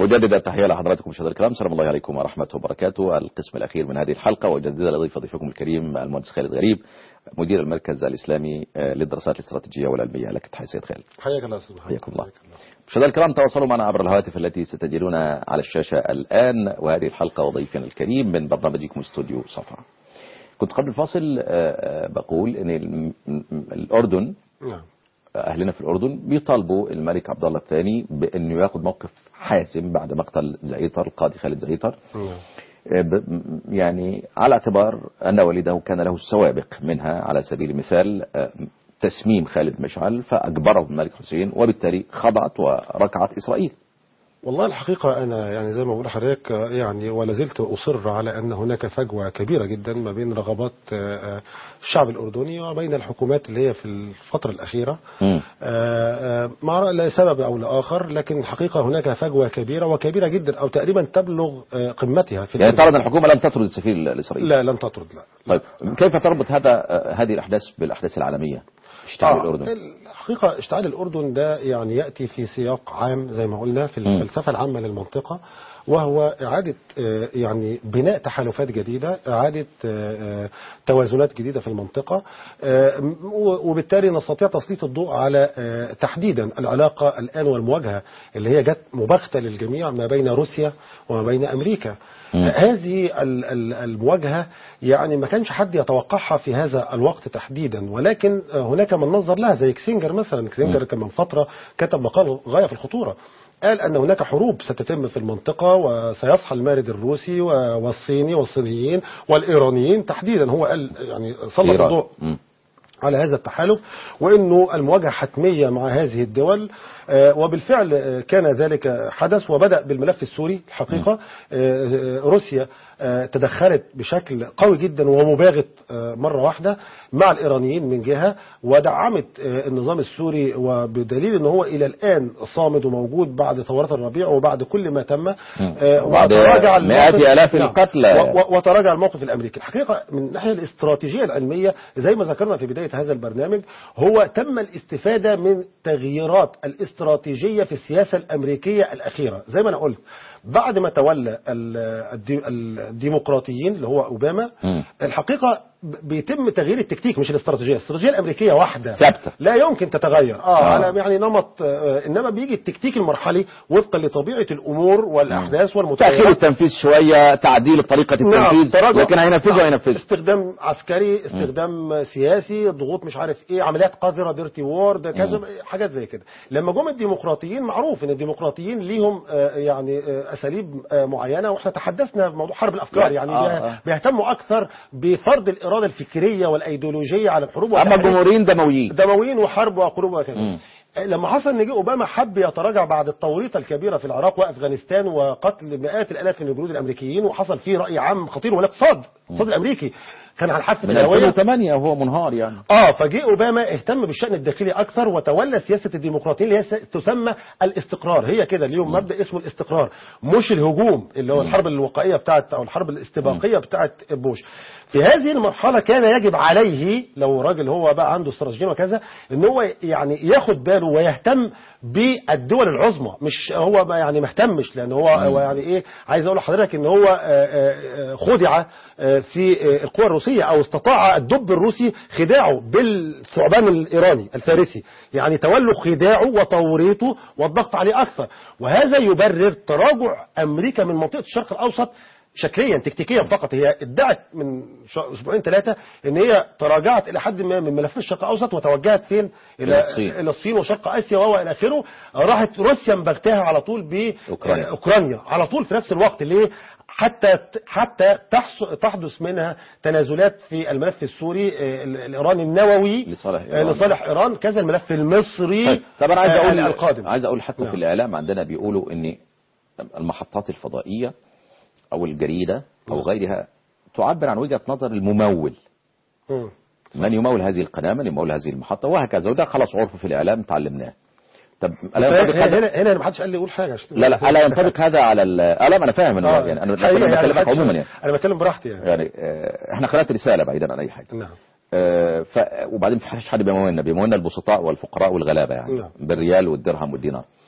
أجدد التحية لحضراتكم مشاهدينا الكرام السلام الله عليكم ورحمة وبركاته القسم الأخير من هذه الحلقة وأجددها لضيف ضيفكم الكريم المهندس خالد غريب مدير المركز الإسلامي آه، للدراسات الاستراتيجية والعلمية لك تحية سيد خالد حياك الله استاذ محمد. حياكم الله. حياك الله مشاهدينا الكرام تواصلوا معنا عبر الهواتف التي ستجدون على الشاشة الآن وهذه الحلقة وضيفنا الكريم من برنامجكم استوديو صفا كنت قبل الفاصل آه، آه، بقول ان ال- م- م- الاردن نعم اهلنا في الاردن بيطالبوا الملك عبد الله الثاني بانه ياخذ موقف حاسم بعد مقتل زعيتر القاضي خالد زعيتر نعم آه، ب- يعني على اعتبار ان والده كان له السوابق منها على سبيل المثال آه، تسميم خالد مشعل فاجبره الملك حسين وبالتالي خضعت وركعت اسرائيل والله الحقيقة أنا يعني زي ما بقول لحضرتك آه، يعني ولا زلت أصر على أن هناك فجوة كبيرة جدا ما بين رغبات آه، آه، الشعب الأردني وبين الحكومات اللي هي في الفترة الأخيرة مم. آه، آه، مع لسبب أو لآخر لكن الحقيقة هناك فجوة كبيرة وكبيرة جدا أو تقريبا تبلغ آه، قمتها في يعني الدنيا. ترى ان الحكومه لم تطرد السفير الاسرائيلي لا لن تطرد لا طيب كيف تربط هذا آه، هذه الاحداث بالاحداث العالميه اشتعال آه، الاردن الحقيقة اشتعال الأردن ده يعني يأتي في سياق عام زي ما قلنا في مم. الفلسفة العامة للمنطقة وهو إعادة آه، يعني بناء تحالفات جديدة إعادة آه، آه، توازنات جديدة في المنطقة آه، م- و- وبالتالي نستطيع تسليط الضوء على آه، تحديدا العلاقة الآن والمواجهة اللي هي جت مباغتة للجميع ما بين روسيا وما بين أمريكا مم. هذه ال- ال- المواجهة يعني ما كانش حد يتوقعها في هذا الوقت تحديدا ولكن هناك من نظر لها زي كسينجر مثلا كسينجر كان من فترة كتب مقال غاية في الخطورة قال أن هناك حروب ستتم في المنطقة وسيصحى المارد الروسي و- والصيني والصينيين والإيرانيين تحديدا هو قال يعني سلط إيران. الضوء مم. على هذا التحالف وانه المواجهه حتميه مع هذه الدول آه، وبالفعل آه، كان ذلك حدث وبدا بالملف السوري الحقيقه آه، آه، روسيا آه، تدخلت بشكل قوي جدا ومباغت آه، مره واحده مع الايرانيين من جهه ودعمت آه، النظام السوري وبدليل ان هو الى الان صامد وموجود بعد ثورات الربيع وبعد كل ما تم آه، وبعد وتراجع مئات الموقف- آلاف نعم. القتلى. و- و- وتراجع الموقف الامريكي الحقيقه من الناحيه الاستراتيجيه العلميه زي ما ذكرنا في بدايه هذا البرنامج هو تم الاستفاده من تغييرات الاستراتيجيه في السياسه الامريكيه الاخيره زي ما انا قلت بعد ما تولى ال- الدي- الديمقراطيين اللي هو اوباما مم. الحقيقه ب- بيتم تغيير التكتيك مش الاستراتيجيه الاستراتيجيه الامريكيه واحده ثابتة. لا يمكن تتغير اه, آه. على يعني نمط آه انما بيجي التكتيك المرحلي وفقا لطبيعه الامور والاحداث والمتغيرات تاخير التنفيذ شويه تعديل طريقه نعم، التنفيذ تراجع. لكن هينفذوا هينفذوا استخدام عسكري استخدام سياسي ضغوط مش عارف ايه عمليات قذره ديرتي وور ده كذا حاجات زي كده لما جم الديمقراطيين معروف ان الديمقراطيين ليهم آه، يعني آه، اساليب آه، معينه واحنا تحدثنا في موضوع حرب الافكار لا، يعني آه، بيه- آه. بيهتموا اكثر بفرض الاراده الفكريه والايديولوجيه على الحروب اما والتحريك. الجمهوريين دمويين دمويين وحرب وحروب وكذا مم. لما حصل ان جه اوباما حب يتراجع بعد التوريطه الكبيره في العراق وافغانستان وقتل مئات الالاف من الجنود الامريكيين وحصل فيه راي عام خطير والاقتصاد الاقتصاد الامريكي كان على الحافه من الهويه 2008 وهو منهار يعني اه فجه اوباما اهتم بالشان الداخلي اكثر وتولى سياسه الديمقراطيين اللي هي س- تسمى الاستقرار هي كده اليوم مبدا اسمه الاستقرار مش الهجوم اللي هو الحرب الوقائيه بتاعت او الحرب الاستباقيه بتاعت بوش في هذه المرحله كان يجب عليه لو راجل هو بقى عنده استراتيجيه وكذا ان هو يعني ياخد باله ويهتم بالدول العظمى مش هو بقى يعني مهتمش لان هو, هو يعني ايه عايز اقول لحضرتك ان هو آه، آه، آه، خدع آه، في آه، القوى الروسيه او استطاع الدب الروسي خداعه بالثعبان الايراني الفارسي يعني تولوا خداعه وتوريطه والضغط عليه اكثر وهذا يبرر تراجع امريكا من منطقه الشرق الاوسط شكليا تكتيكيا فقط هي ادعت من ش- اسبوعين ثلاثه ان هي تراجعت الى حد ما من ملف الشرق الاوسط وتوجهت فين إلى الصين. الى الصين وشرق اسيا وهو الى اخره راحت روسيا مبغتاها على طول ب أوكرانيا. آه، اوكرانيا على طول في نفس الوقت ليه حتى حتى تحص- تحدث منها تنازلات في الملف السوري آه، ال- الايراني النووي لصالح آه، إيران. لصالح ايران كذا الملف المصري طيب طب انا عايز آه، اقول القادم عايز اقول حتى نعم. في الاعلام عندنا بيقولوا ان المحطات الفضائيه او الجريده او نعم. غيرها تعبر عن وجهه نظر الممول مم. من يمول هذه القناه من يمول هذه المحطه وهكذا وده خلاص عرف في الاعلام تعلمناه طب الا ينطبق هنا هذا هنا هنا ما حدش قال لي قول حاجه عشان- لا لا الا ينطبق هذا على ال- آه، لا ما انا فاهم انا آه، يعني انا حقيقة أنا يعني بكلمك محدش- عموما يعني انا بتكلم براحتي يعني يعني آه، احنا قناه رساله بعيدا عن اي حاجه نعم آه، ف... وبعدين في حد بيمولنا بيمولنا البسطاء والفقراء والغلابه يعني نعم. بالريال والدرهم والدينار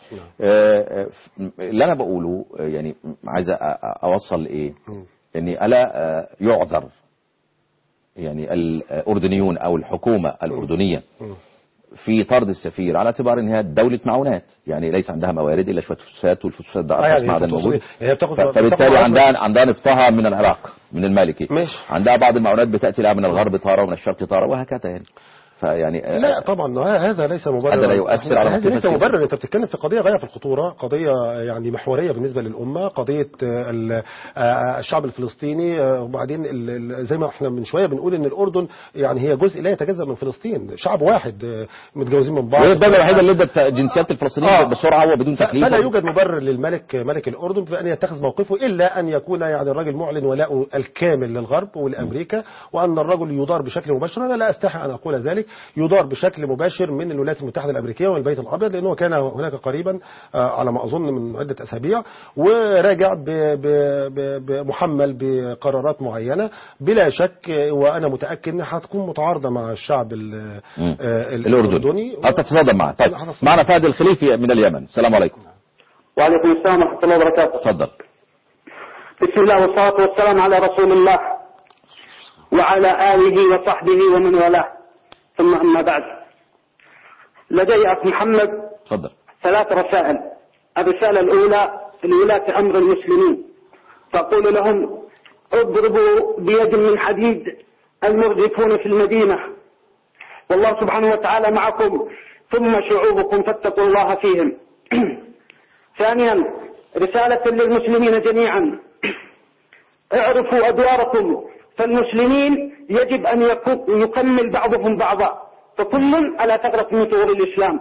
آه، آه، ف- اللي انا بقوله آه، يعني عايز أ- أ- اوصل لايه اني الا آه، يعذر يعني الاردنيون او الحكومه الاردنيه في طرد السفير على اعتبار انها دوله معونات يعني ليس عندها موارد الا شويه فوسفات والفوسفات ده آه، ارخص يعني معدن تقصدي- موجود هي بتاخد ف- بتاخد فبالتالي معدن- عندها عندها نفطها من العراق من المالكي ماشي. عندها بعض المعونات بتاتي لها من الغرب طاره ومن الشرق طاره وهكذا يعني فيعني آه، لا طبعا ه- هذا ليس مبرر هذا لا يؤثر على هذا موقف ليس السياسي. مبرر انت بتتكلم في قضيه غايه في الخطوره قضيه يعني محوريه بالنسبه للامه قضيه آه، ال- آه، الشعب الفلسطيني آه، وبعدين ال- ال- زي ما احنا من شويه بنقول ان الاردن يعني هي جزء لا يتجزا من فلسطين شعب واحد آه، متجوزين من بعض وهي الدوله الوحيده اللي ادت جنسيات الفلسطينيين آه. بسرعه وبدون ف- تكليف فلا يوجد مبرر للملك ملك الاردن بان يتخذ موقفه الا ان يكون يعني الراجل معلن ولاءه الكامل للغرب ولامريكا وان الرجل يدار بشكل مباشر انا لا استحي ان اقول ذلك يدار بشكل مباشر من الولايات المتحده الامريكيه والبيت الابيض لانه كان هناك قريبا آه، على ما اظن من عده اسابيع وراجع ب- ب- ب- بمحمل بقرارات معينه بلا شك آه، وانا متاكد انها هتكون متعارضه مع الشعب ال- مم. آه، الاردني أه تتصادم معه طيب لا، هتصادم. معنا فهد الخليفي من اليمن السلام عليكم وعليكم السلام ورحمة الله وبركاته تفضل بسم الله والصلاة والسلام على رسول الله وعلى آله وصحبه ومن والاه ثم أما بعد لدي أخ محمد تفضل ثلاث رسائل الرسالة الأولى لولاة أمر المسلمين فأقول لهم اضربوا بيد من حديد المرجفون في المدينة والله سبحانه وتعالى معكم ثم شعوبكم فاتقوا الله فيهم ثانيا رسالة للمسلمين جميعا اعرفوا أدواركم فالمسلمين يجب أن يكو- يكمل بعضهم بعضا فكل على ثغرة من ثغور الإسلام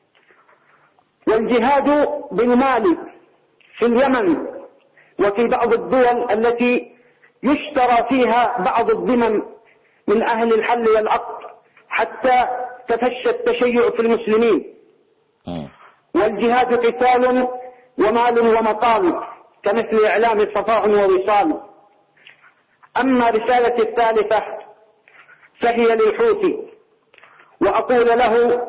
والجهاد بالمال في اليمن وفي بعض الدول التي يشترى فيها بعض الذمم من أهل الحل والعقد حتى تفشى التشيع في المسلمين مم. والجهاد قتال ومال ومقام كمثل إعلام صفاء ووصال أما رسالتي الثالثة فهي للحوثي وأقول له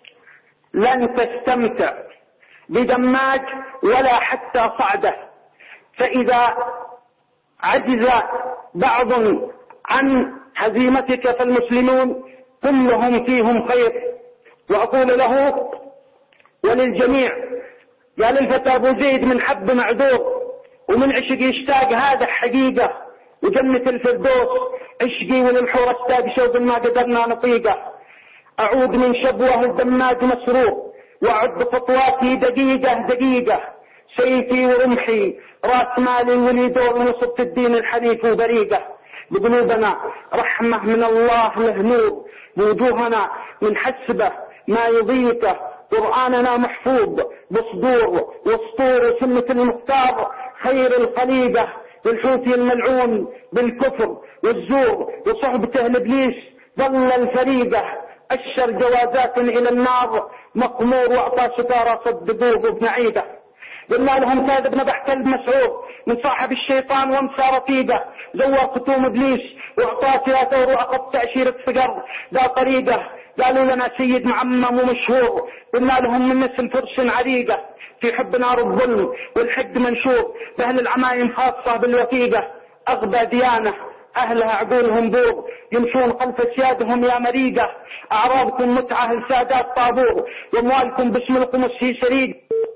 لن تستمتع بدماج ولا حتى صعدة فإذا عجز بعض عن هزيمتك فالمسلمون كلهم فيهم خير وأقول له وللجميع قال الفتى أبو زيد من حب معذور ومن عشق يشتاق هذا حقيقة وجنة الفردوس عشقي وللحور اشتاق شوق ما قدرنا نطيقه أعود من شبوه الدماج مسروق وأعد خطواتي دقيقة دقيقة سيفي ورمحي راس مالي ولي دور نصرة الدين الحنيف وبريقة بقلوبنا رحمة من الله له نور بوجوهنا من حسبه ما يضيقه قرآننا محفوظ بصدور وسطور سنة المختار خير الخليقة والحوثي الملعون بالكفر والزور وصحبته لابليس ضل الفريقة أشر جوازات إلى النار مقمور وأعطى ستارة صدقوه ابن عيده قلنا لهم كاذب نبح كلب مسعود من صاحب الشيطان وامسى رفيقه زور ختوم ابليس واعطاه ثلاثة واخذ تأشيرة صقر ذا طريقه قالوا لنا سيد معمم ومشهور قلنا لهم من مثل فرس عريقه في حب نار الظلم والحد منشور بأهل العمايم خاصة بالوثيقة أغبى ديانة أهلها عقولهم بور يمشون خلف سيادهم يا مريقة أعراضكم متعة لسادات طابور وأموالكم باسم القمص هي شريد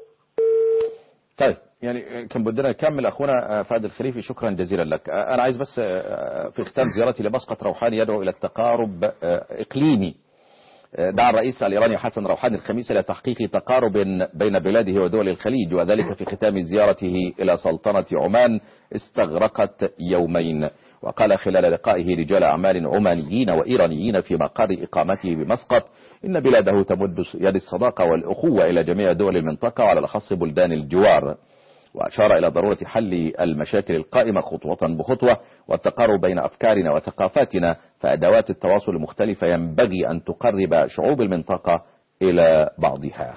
طيب يعني كان بدنا نكمل اخونا فهد الخليفي شكرا جزيلا لك انا عايز بس في ختام زيارتي لمسقط روحاني يدعو الى التقارب اقليمي دعا الرئيس الايراني حسن روحاني الخميس الى تحقيق تقارب بين بلاده ودول الخليج وذلك في ختام زيارته الى سلطنه عمان استغرقت يومين وقال خلال لقائه رجال اعمال عمانيين وايرانيين في مقر اقامته بمسقط ان بلاده تمد يد الصداقه والاخوه الى جميع دول المنطقه وعلى الاخص بلدان الجوار وأشار إلى ضرورة حل المشاكل القائمة خطوة بخطوة والتقارب بين أفكارنا وثقافاتنا فأدوات التواصل المختلفة ينبغي أن تقرب شعوب المنطقة إلى بعضها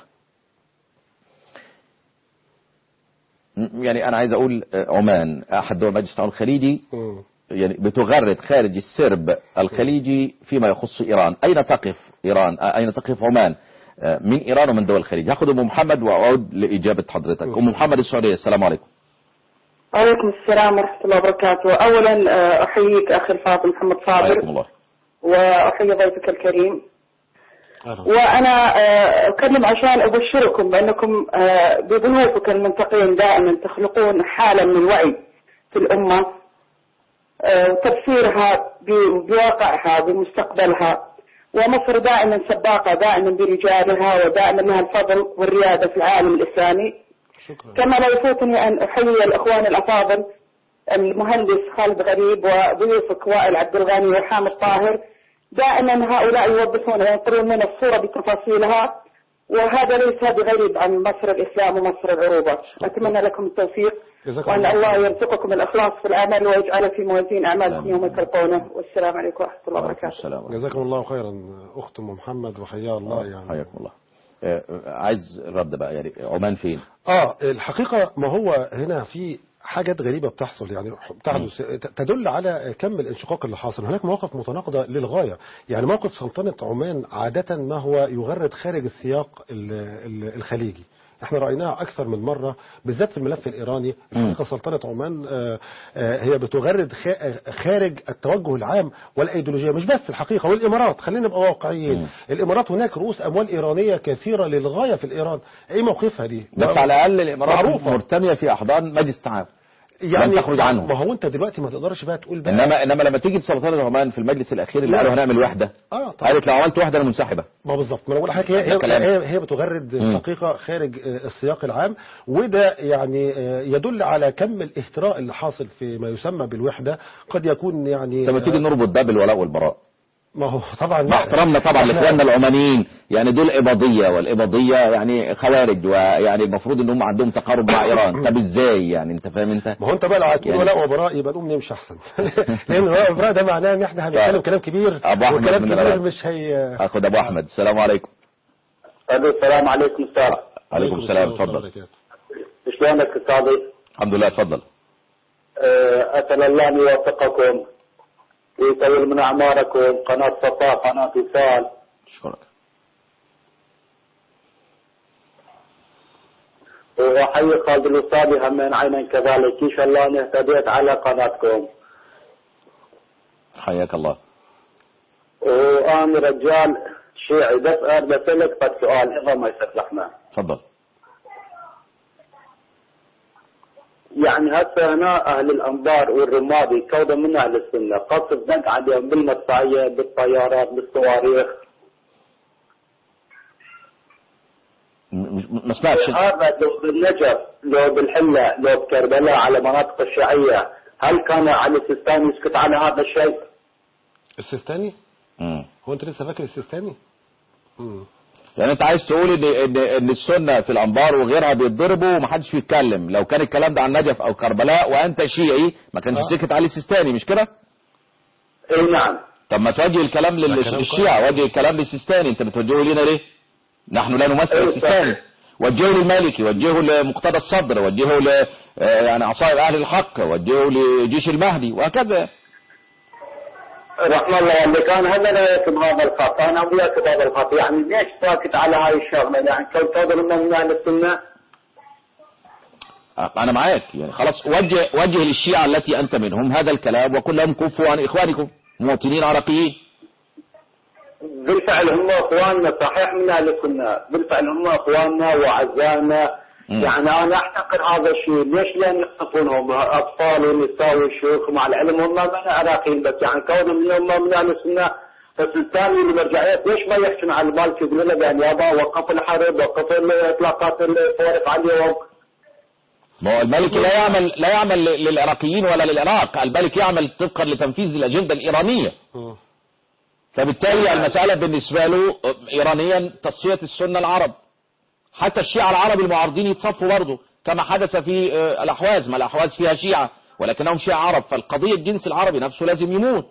يعني أنا عايز أقول عمان أحد دول مجلس التعاون الخليجي يعني بتغرد خارج السرب الخليجي فيما يخص إيران أين تقف إيران أين تقف عمان آه، من ايران ومن دول الخليج هاخد ام محمد واعود لاجابه حضرتك ام محمد السعوديه السلام عليكم وعليكم السلام ورحمة الله وبركاته أولا آه، أحييك أخي الفاضل محمد صابر عليكم الله وأحيي ضيفك الكريم أهلا. وأنا آه، أكلم عشان أبشركم بأنكم آه، بضيوفك المنتقين دائما تخلقون حالة من الوعي في الأمة آه، وتبصيرها ب- بواقعها بمستقبلها ومصر دائما سباقة دائما برجالها ودائما لها الفضل والريادة في العالم الإسلامي شكرا كما لا يفوتني أن أحيي الأخوان الأفاضل المهندس خالد غريب وضيوفك وائل عبد الغني وحامد طاهر دائما هؤلاء يوضحون وينقلون من الصورة بتفاصيلها وهذا ليس بغريب عن مصر الإسلام ومصر العروبة أتمنى لكم التوفيق جزاكم وأن الله الله يرزقكم الإخلاص في الأعمال ويجعل في موازين أعمالكم آمين. يوم تلقونه والسلام عليكم ورحمة الله وعليكم وبركاته السلام جزاكم الله خيرا اخت ام محمد وحيا الله يعني حياكم الله آه، آه، عايز رد بقى يعني عمان فين اه الحقيقة ما هو هنا في حاجات غريبة بتحصل يعني بتحدث تدل على كم الانشقاق اللي حاصل هناك مواقف متناقضة للغاية يعني موقف سلطنة عمان عادة ما هو يغرد خارج السياق ال- ال- الخليجي احنا رأيناها أكثر من مرة بالذات في الملف الإيراني الحقيقة سلطنة عمان آه، آه، هي بتغرد خا- خارج التوجه العام والأيديولوجية مش بس الحقيقة والإمارات خلينا نبقى واقعيين الإمارات هناك رؤوس أموال إيرانية كثيرة للغاية في الإيران إيه موقفها دي بس على الاقل الامارات معروفة. مرتميه في احضان مجلس التعاون لم تخرج عنه. ما هو انت دلوقتي ما تقدرش بقى تقول بقى انما انما لما تيجي سلطنه عمان في المجلس الاخير اللي لا. قالوا هنعمل وحده اه طبعا قالت لو عملت وحده انا منسحبه ما بالظبط ما انا بقول لحضرتك هي ده هي, كلام. هي, هي بتغرد مم. حقيقه خارج آه، السياق العام وده يعني آه، يدل على كم الاهتراء اللي حاصل في ما يسمى بالوحده قد يكون يعني طب ما تيجي نربط ده بالولاء والبراء ما هو طبعا مع احترامنا طبعا إحنا- لاخواننا العمانيين يعني دول اباضيه والاباضيه يعني خوارج ويعني المفروض ان هم عندهم تقارب مع ايران طب ازاي يعني انت فاهم انت ما هو انت بقى لو هتقول يعني- ولاء وبراء يبقى نقوم نمشي احسن لان ولاء وبراء ده معناه ان احنا هنتكلم طيب. كلام كبير أبو أحمد وكلام من كبير العراق. مش هي اخد ابو احمد السلام عليكم السلام عليكم استاذ عليكم السلام ورحمة الله اتفضل وبركاته. شلونك استاذي؟ الحمد لله اتفضل آه، أسأل الله أن يوفقكم ويطول من أعماركم قناة صفاء قناة وصال اشكرك وأحيي خالد الوصالي همين عينا كذلك إن شاء الله أن اهتديت على قناتكم حياك الله وأنا رجال شيعي بسأل بسألك قد سؤال إذا ما يصلحنا اتفضل يعني هسه هنا أهل الأنبار والرمادي كودا من أهل السنة قصد دق عليهم بالمدفعية بالطيارات بالصواريخ م- م- ما سمعتش هذا لو بالنجف لو بالحلة لو بكربلاء على مناطق الشيعية هل كان علي السيستاني يسكت على هذا الشيء؟ السيستاني مم. هو انت لسه فاكر السيستاني مم. يعني انت عايز تقول ان ان ان السنه في الانبار وغيرها بيتضربوا ومحدش بيتكلم لو كان الكلام ده عن نجف او كربلاء وانت شيعي ما كانش آه. سكت علي السيستاني مش كده اي نعم طب ما توجه الكلام ده كلام للشيعة وجه الكلام للسيستاني انت بتوجهه لنا ليه نحن لا نمثل أيوة السيستاني صح. وجهه للمالكي وجهه لمقتدى الصدر وجهه ل آه، يعني عصائر اهل الحق وجهه لجيش المهدي وهكذا رحم الله اللي كان هذا لا يكتب هذا الخط انا ابو يكتب هذا الخط يعني ليش ساكت على هاي الشغله يعني كون تظلم من اهل السنه انا معاك يعني خلاص وجه وجه للشيعة التي انت منهم هذا الكلام وقل لهم كفوا عن اخوانكم مواطنين عراقيين بالفعل هم اخواننا صحيح من اهل السنه بالفعل هم اخواننا واعزائنا مم. يعني انا احتقر هذا الشيء ليش لان يخطفونهم اطفال ونساء وشيوخ مع العلم هم من عراقيين بس يعني كونهم اليوم من اهل السنه فالسلطاني والمرجعيات ليش ما يحكون على المالك يقولون له يعني يابا وقفوا الحرب وقفوا الاطلاقات الصواريخ عليهم ما هو الملك لا يعمل لا يعمل ل- للعراقيين ولا للعراق الملك يعمل طبقا لتنفيذ الاجنده الايرانيه مم. فبالتالي المسألة بالنسبة له إيرانيا تصفية السنة العرب حتى الشيعة العرب المعارضين يتصفوا برضه كما حدث في آه، الأحواز ما الأحواز فيها شيعة ولكنهم شيعة عرب فالقضية الجنس العربي نفسه لازم يموت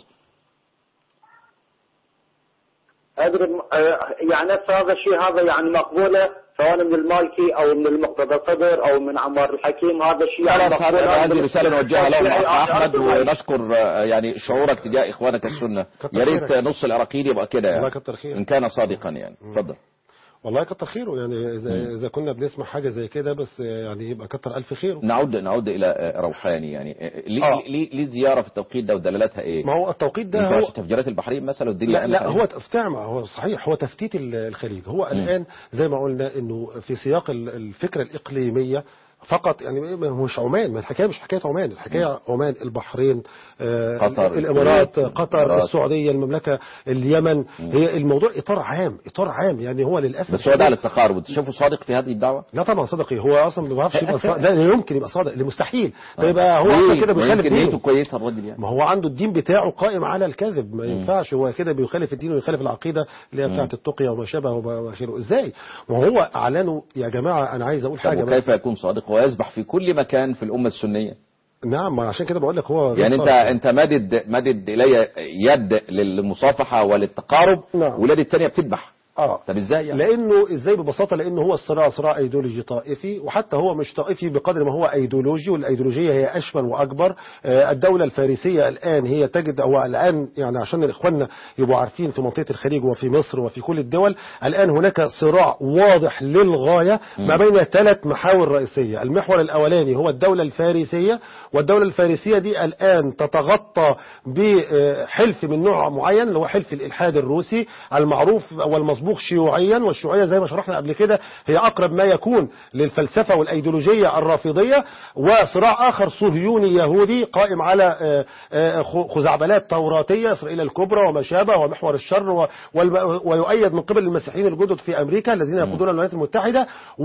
ادري آه، يعني نفس هذا الشيء هذا يعني مقبوله سواء من المالكي او من المقتدى صدر او من عمار الحكيم هذا الشيء يعني خلاص مقبول هذا- هذه عند رسالة نوجهها لهم يعني أخ أحمد يعني ونشكر آه، يعني شعورك تجاه إخوانك السنة كتر يا ريت خيرك. نص العراقيين يبقى كده الله يعني كتر خيرك. إن كان صادقا يعني اتفضل والله كتر خيره يعني اذا اذا كنا بنسمع حاجه زي كده بس يعني يبقى كتر الف خيره نعود نعود الى روحاني يعني ليه آه. ليه ليه الزياره في التوقيت ده ودلالاتها ايه؟ ما هو التوقيت ده ينفعش هو تفجيرات البحرين مثلا والدنيا لا قامت لا عليها؟ هو افتعم هو صحيح هو تفتيت ال- الخليج هو الان زي ما قلنا انه في سياق ال- الفكره الاقليميه فقط يعني مش عمان ما الحكايه مش حكايه عمان الحكايه عمان البحرين آه قطر، الامارات الكويت، قطر الإمارات. السعوديه المملكه اليمن هي الموضوع اطار عام اطار عام يعني هو للاسف بس هو ده على التقارب تشوفه صادق في هذه الدعوه؟ لا طبعا صدقي هو اصلا ما بيعرفش يبقى صادق لا لا يمكن يبقى صادق ده مستحيل ده يبقى هو ليه؟ اصلا كده ما بيخالف يمكن نيته دينه كويسه الراجل يعني ما هو عنده الدين بتاعه قائم على الكذب ما ينفعش هو كده بيخالف الدين ويخالف العقيده اللي هي بتاعت التقيه وما شابه وما- واخره ازاي ما هو اعلنوا يا جماعه انا عايز اقول طب حاجه بس وكيف يكون صادق ويسبح في كل مكان في الامه السنيه؟ نعم ما عشان كده بقول لك هو غير يعني انت صادق. انت مدد مدد الي يد للمصافحه وللتقارب نعم. واليد الثانيه بتذبح اه طب ازاي يعني؟ لانه ازاي ببساطه لانه هو الصراع صراع ايديولوجي طائفي وحتى هو مش طائفي بقدر ما هو ايديولوجي والايديولوجيه هي اشمل واكبر آه، الدوله الفارسيه الان هي تجد هو الان يعني عشان اخواننا يبقوا عارفين في منطقه الخليج وفي مصر وفي كل الدول الان هناك صراع واضح للغايه ما بين ثلاث محاور رئيسيه المحور الاولاني هو الدوله الفارسيه والدوله الفارسيه دي الان تتغطى بحلف من نوع معين اللي هو حلف الالحاد الروسي المعروف والمسبوق شيوعيا والشيوعيه زي ما شرحنا قبل كده هي اقرب ما يكون للفلسفه والايديولوجيه الرافضيه وصراع اخر صهيوني يهودي قائم على آه، آه، خ- خزعبلات توراتيه اسرائيل الكبرى وما شابه ومحور الشر و- والم- ويؤيد من قبل المسيحيين الجدد في امريكا الذين يقودون الولايات المتحده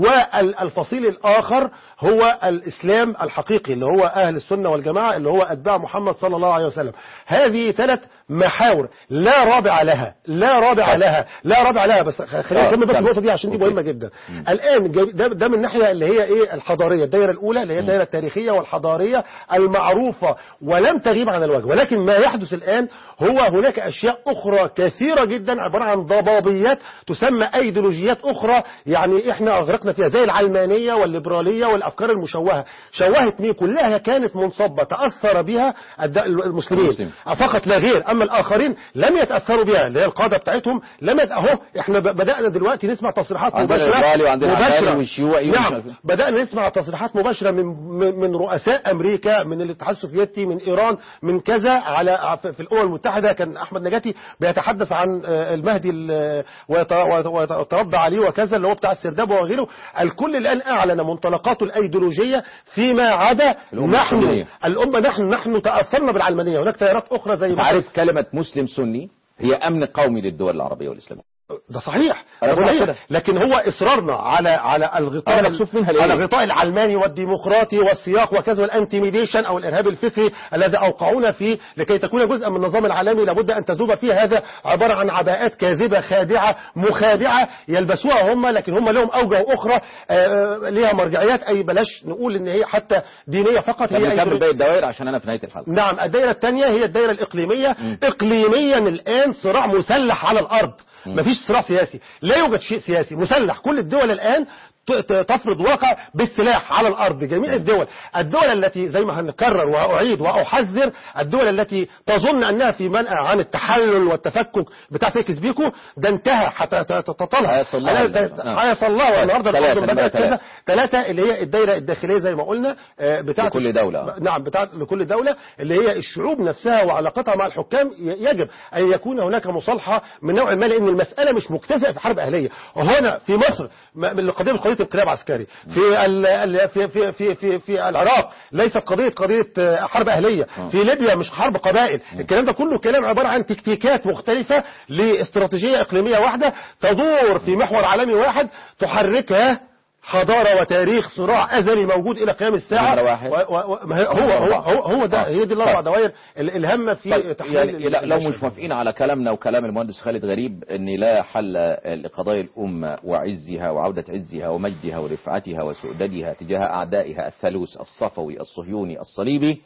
والفصيل الاخر هو الاسلام الحقيقي اللي هو اهل السنه والجماعه اللي هو اتباع محمد صلى الله عليه وسلم هذه ثلاث محاور لا رابع لها لا رابع لها لا رابع لها بس خ- خلينا آه، نكمل بس كمل. النقطه دي عشان دي أوكي. مهمه جدا الان جاي- ده, ده من الناحيه اللي هي ايه الحضاريه الدائره الاولى اللي هي الدائره التاريخيه والحضاريه المعروفه ولم تغيب عن الوجه ولكن ما يحدث الان هو هناك اشياء اخرى كثيره جدا عباره عن ضبابيات تسمى ايديولوجيات اخرى يعني احنا اغرقنا فيها زي العلمانيه والليبراليه والافكار المشوهه شوهت مين كلها كانت منصبه تاثر بها الد- المسلمين المسلمين. فقط لا غير اما الاخرين لم يتاثروا بها اللي هي القاده بتاعتهم لم يت... اهو احنا ب- بدانا دلوقتي نسمع تصريحات عندنا مباشره الليبرالي وعندنا العلماني مباشره والشيوعي ومش نعم عارف إيه. بدانا نسمع تصريحات مباشره من من, من رؤساء امريكا من الاتحاد السوفيتي من ايران من كذا على في في الامم المتحده كان احمد نجاتي بيتحدث عن آه، المهدي ال- ويت- ويت- ويتربى عليه وكذا اللي هو بتاع السرداب وغيره الكل الان اعلن منطلقاته الايديولوجيه فيما عدا الأمة نحن السنية. الامه نحن نحن تاثرنا بالعلمانيه هناك تيارات اخرى زي انت ما عارف كلمه مسلم سني هي امن قومي للدول العربيه والاسلاميه ده صحيح أنا ده بقول لك صحيح كده. لكن هو اصرارنا على على الغطاء أنا مكسوف منها ليه؟ على الغطاء العلماني والديمقراطي والسياق وكذا والانتيميديشن او الارهاب الفكري الذي اوقعونا فيه لكي تكون جزءا من النظام العالمي لابد ان تذوب فيه هذا عباره عن عباءات كاذبه خادعه مخادعه يلبسوها هم لكن هم لهم اوجه اخرى آه، ليها مرجعيات اي بلاش نقول ان هي حتى دينيه فقط طب هي نكمل أيديولوجية. باقي الدوائر عشان انا في نهايه الحلقه نعم الدائرة الثانية هي الدائرة الإقليمية إقليميا الآن صراع مسلح على الأرض مفيش صراع سياسي لا يوجد شيء سياسي مسلح كل الدول الآن ت- ت- تفرض واقع بالسلاح على الأرض جميع الدول الدول التي زي ما هنكرر وأعيد وأحذر الدول التي تظن أنها في منأى عن التحلل والتفكك بتاع سيكس بيكو ده انتهى حتى تطلع حيصل الله نعم. حيص الله والنهارده ثلاثة، الأردن نبقى بدأت كده ثلاثة. ثلاثة اللي هي الدائرة الداخلية زي ما قلنا آه، بتاعت لكل دولة. نعم بتاع لكل دولة اللي هي الشعوب نفسها وعلاقتها مع الحكام ي- يجب أن يكون هناك مصالحة من نوع ما لأن المسألة مش مكتفئة في حرب أهلية هنا في مصر ما- من القضية مش قضية انقلاب عسكري في ال- ال- في في في في, في العراق ليست قضية قضية آه، حرب أهلية في ليبيا مش حرب قبائل الكلام ده كله كلام عبارة عن تكتيكات مختلفة لاستراتيجية إقليمية واحدة تدور في محور عالمي واحد تحركها حضارة وتاريخ صراع أزلي موجود إلى قيام الساعة نمرة واحد. و- و- و- ما هي- هو هو هو, هو ده آه. هي دي الأربع طيب. دوائر ال- الهامة في طيب تحليل يعني ال- لا لو المشهد. مش موافقين على كلامنا وكلام المهندس خالد غريب ان لا حل لقضايا الامه وعزها وعوده عزها ومجدها ورفعتها وسؤددها تجاه اعدائها الثالوث الصفوي الصهيوني الصليبي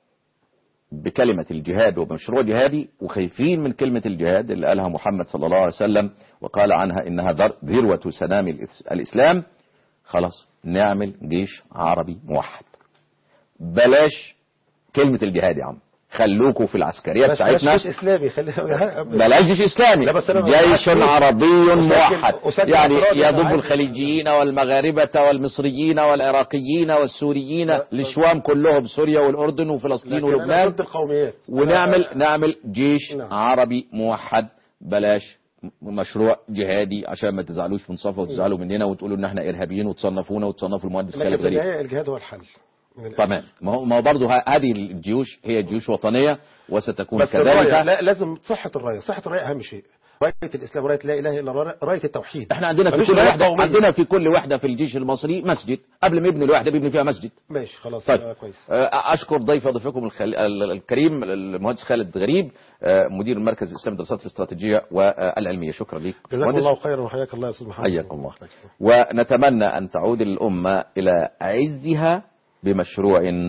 بكلمة الجهاد ومشروع جهادي وخايفين من كلمة الجهاد اللي قالها محمد صلى الله عليه وسلم وقال عنها إنها در- ذروة سنام الإس- الإسلام خلاص نعمل جيش عربي موحد بلاش كلمة الجهاد يا عم خلوكوا في العسكريه بلاش بلاش بتاعتنا جيش اسلامي خلينا بلاش جيش اسلامي لا بس أنا ما جيش معاك. عربي أسجل- موحد أسجل يعني اعتراضي يضم معاك. الخليجيين والمغاربه والمصريين والعراقيين والسوريين الشوام كلهم سوريا والاردن وفلسطين لكن أنا ولبنان ضد القوميات ونعمل نعمل جيش نعم. عربي موحد بلاش م- مشروع جهادي عشان ما تزعلوش من صفا وتزعلوا مننا وتقولوا ان احنا ارهابيين وتصنفونا وتصنفوا المهندس لكن خالد في غريب النهايه الجهاد هو الحل من الآخر. تمام ما هو ما هو برضه ه- هذه الجيوش هي جيوش وطنيه وستكون بس الرايه كذلك لا لازم صحه الرايه صحه الرايه اهم شيء رايه الاسلام رايه لا اله الا الله رايه التوحيد احنا عندنا في مفيش كل راية وحده قومية. عندنا في كل وحده في الجيش المصري مسجد قبل ما يبني الوحده بيبني فيها مسجد ماشي خلاص طيب آه، كويس آه، اشكر ضيف ضيفكم الخل... ال- الكريم المهندس خالد غريب آه، مدير المركز الاسلامي للدراسات الاستراتيجيه والعلميه شكرا لك جزاكم مهندس. الله خيرا وحياك الله يا استاذ محمد حياكم الله ونتمنى أن تعود الأمة إلى عزها بمشروع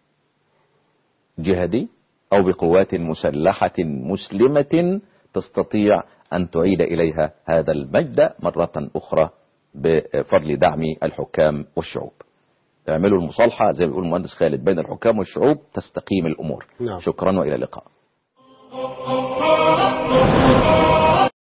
جهادي أو بقوات مسلحة مسلمة تستطيع أن تعيد إليها هذا المجد مرة أخرى بفضل دعم الحكام والشعوب اعملوا المصالحة زي ما بيقول المهندس خالد بين الحكام والشعوب تستقيم الأمور نعم. شكرا وإلى اللقاء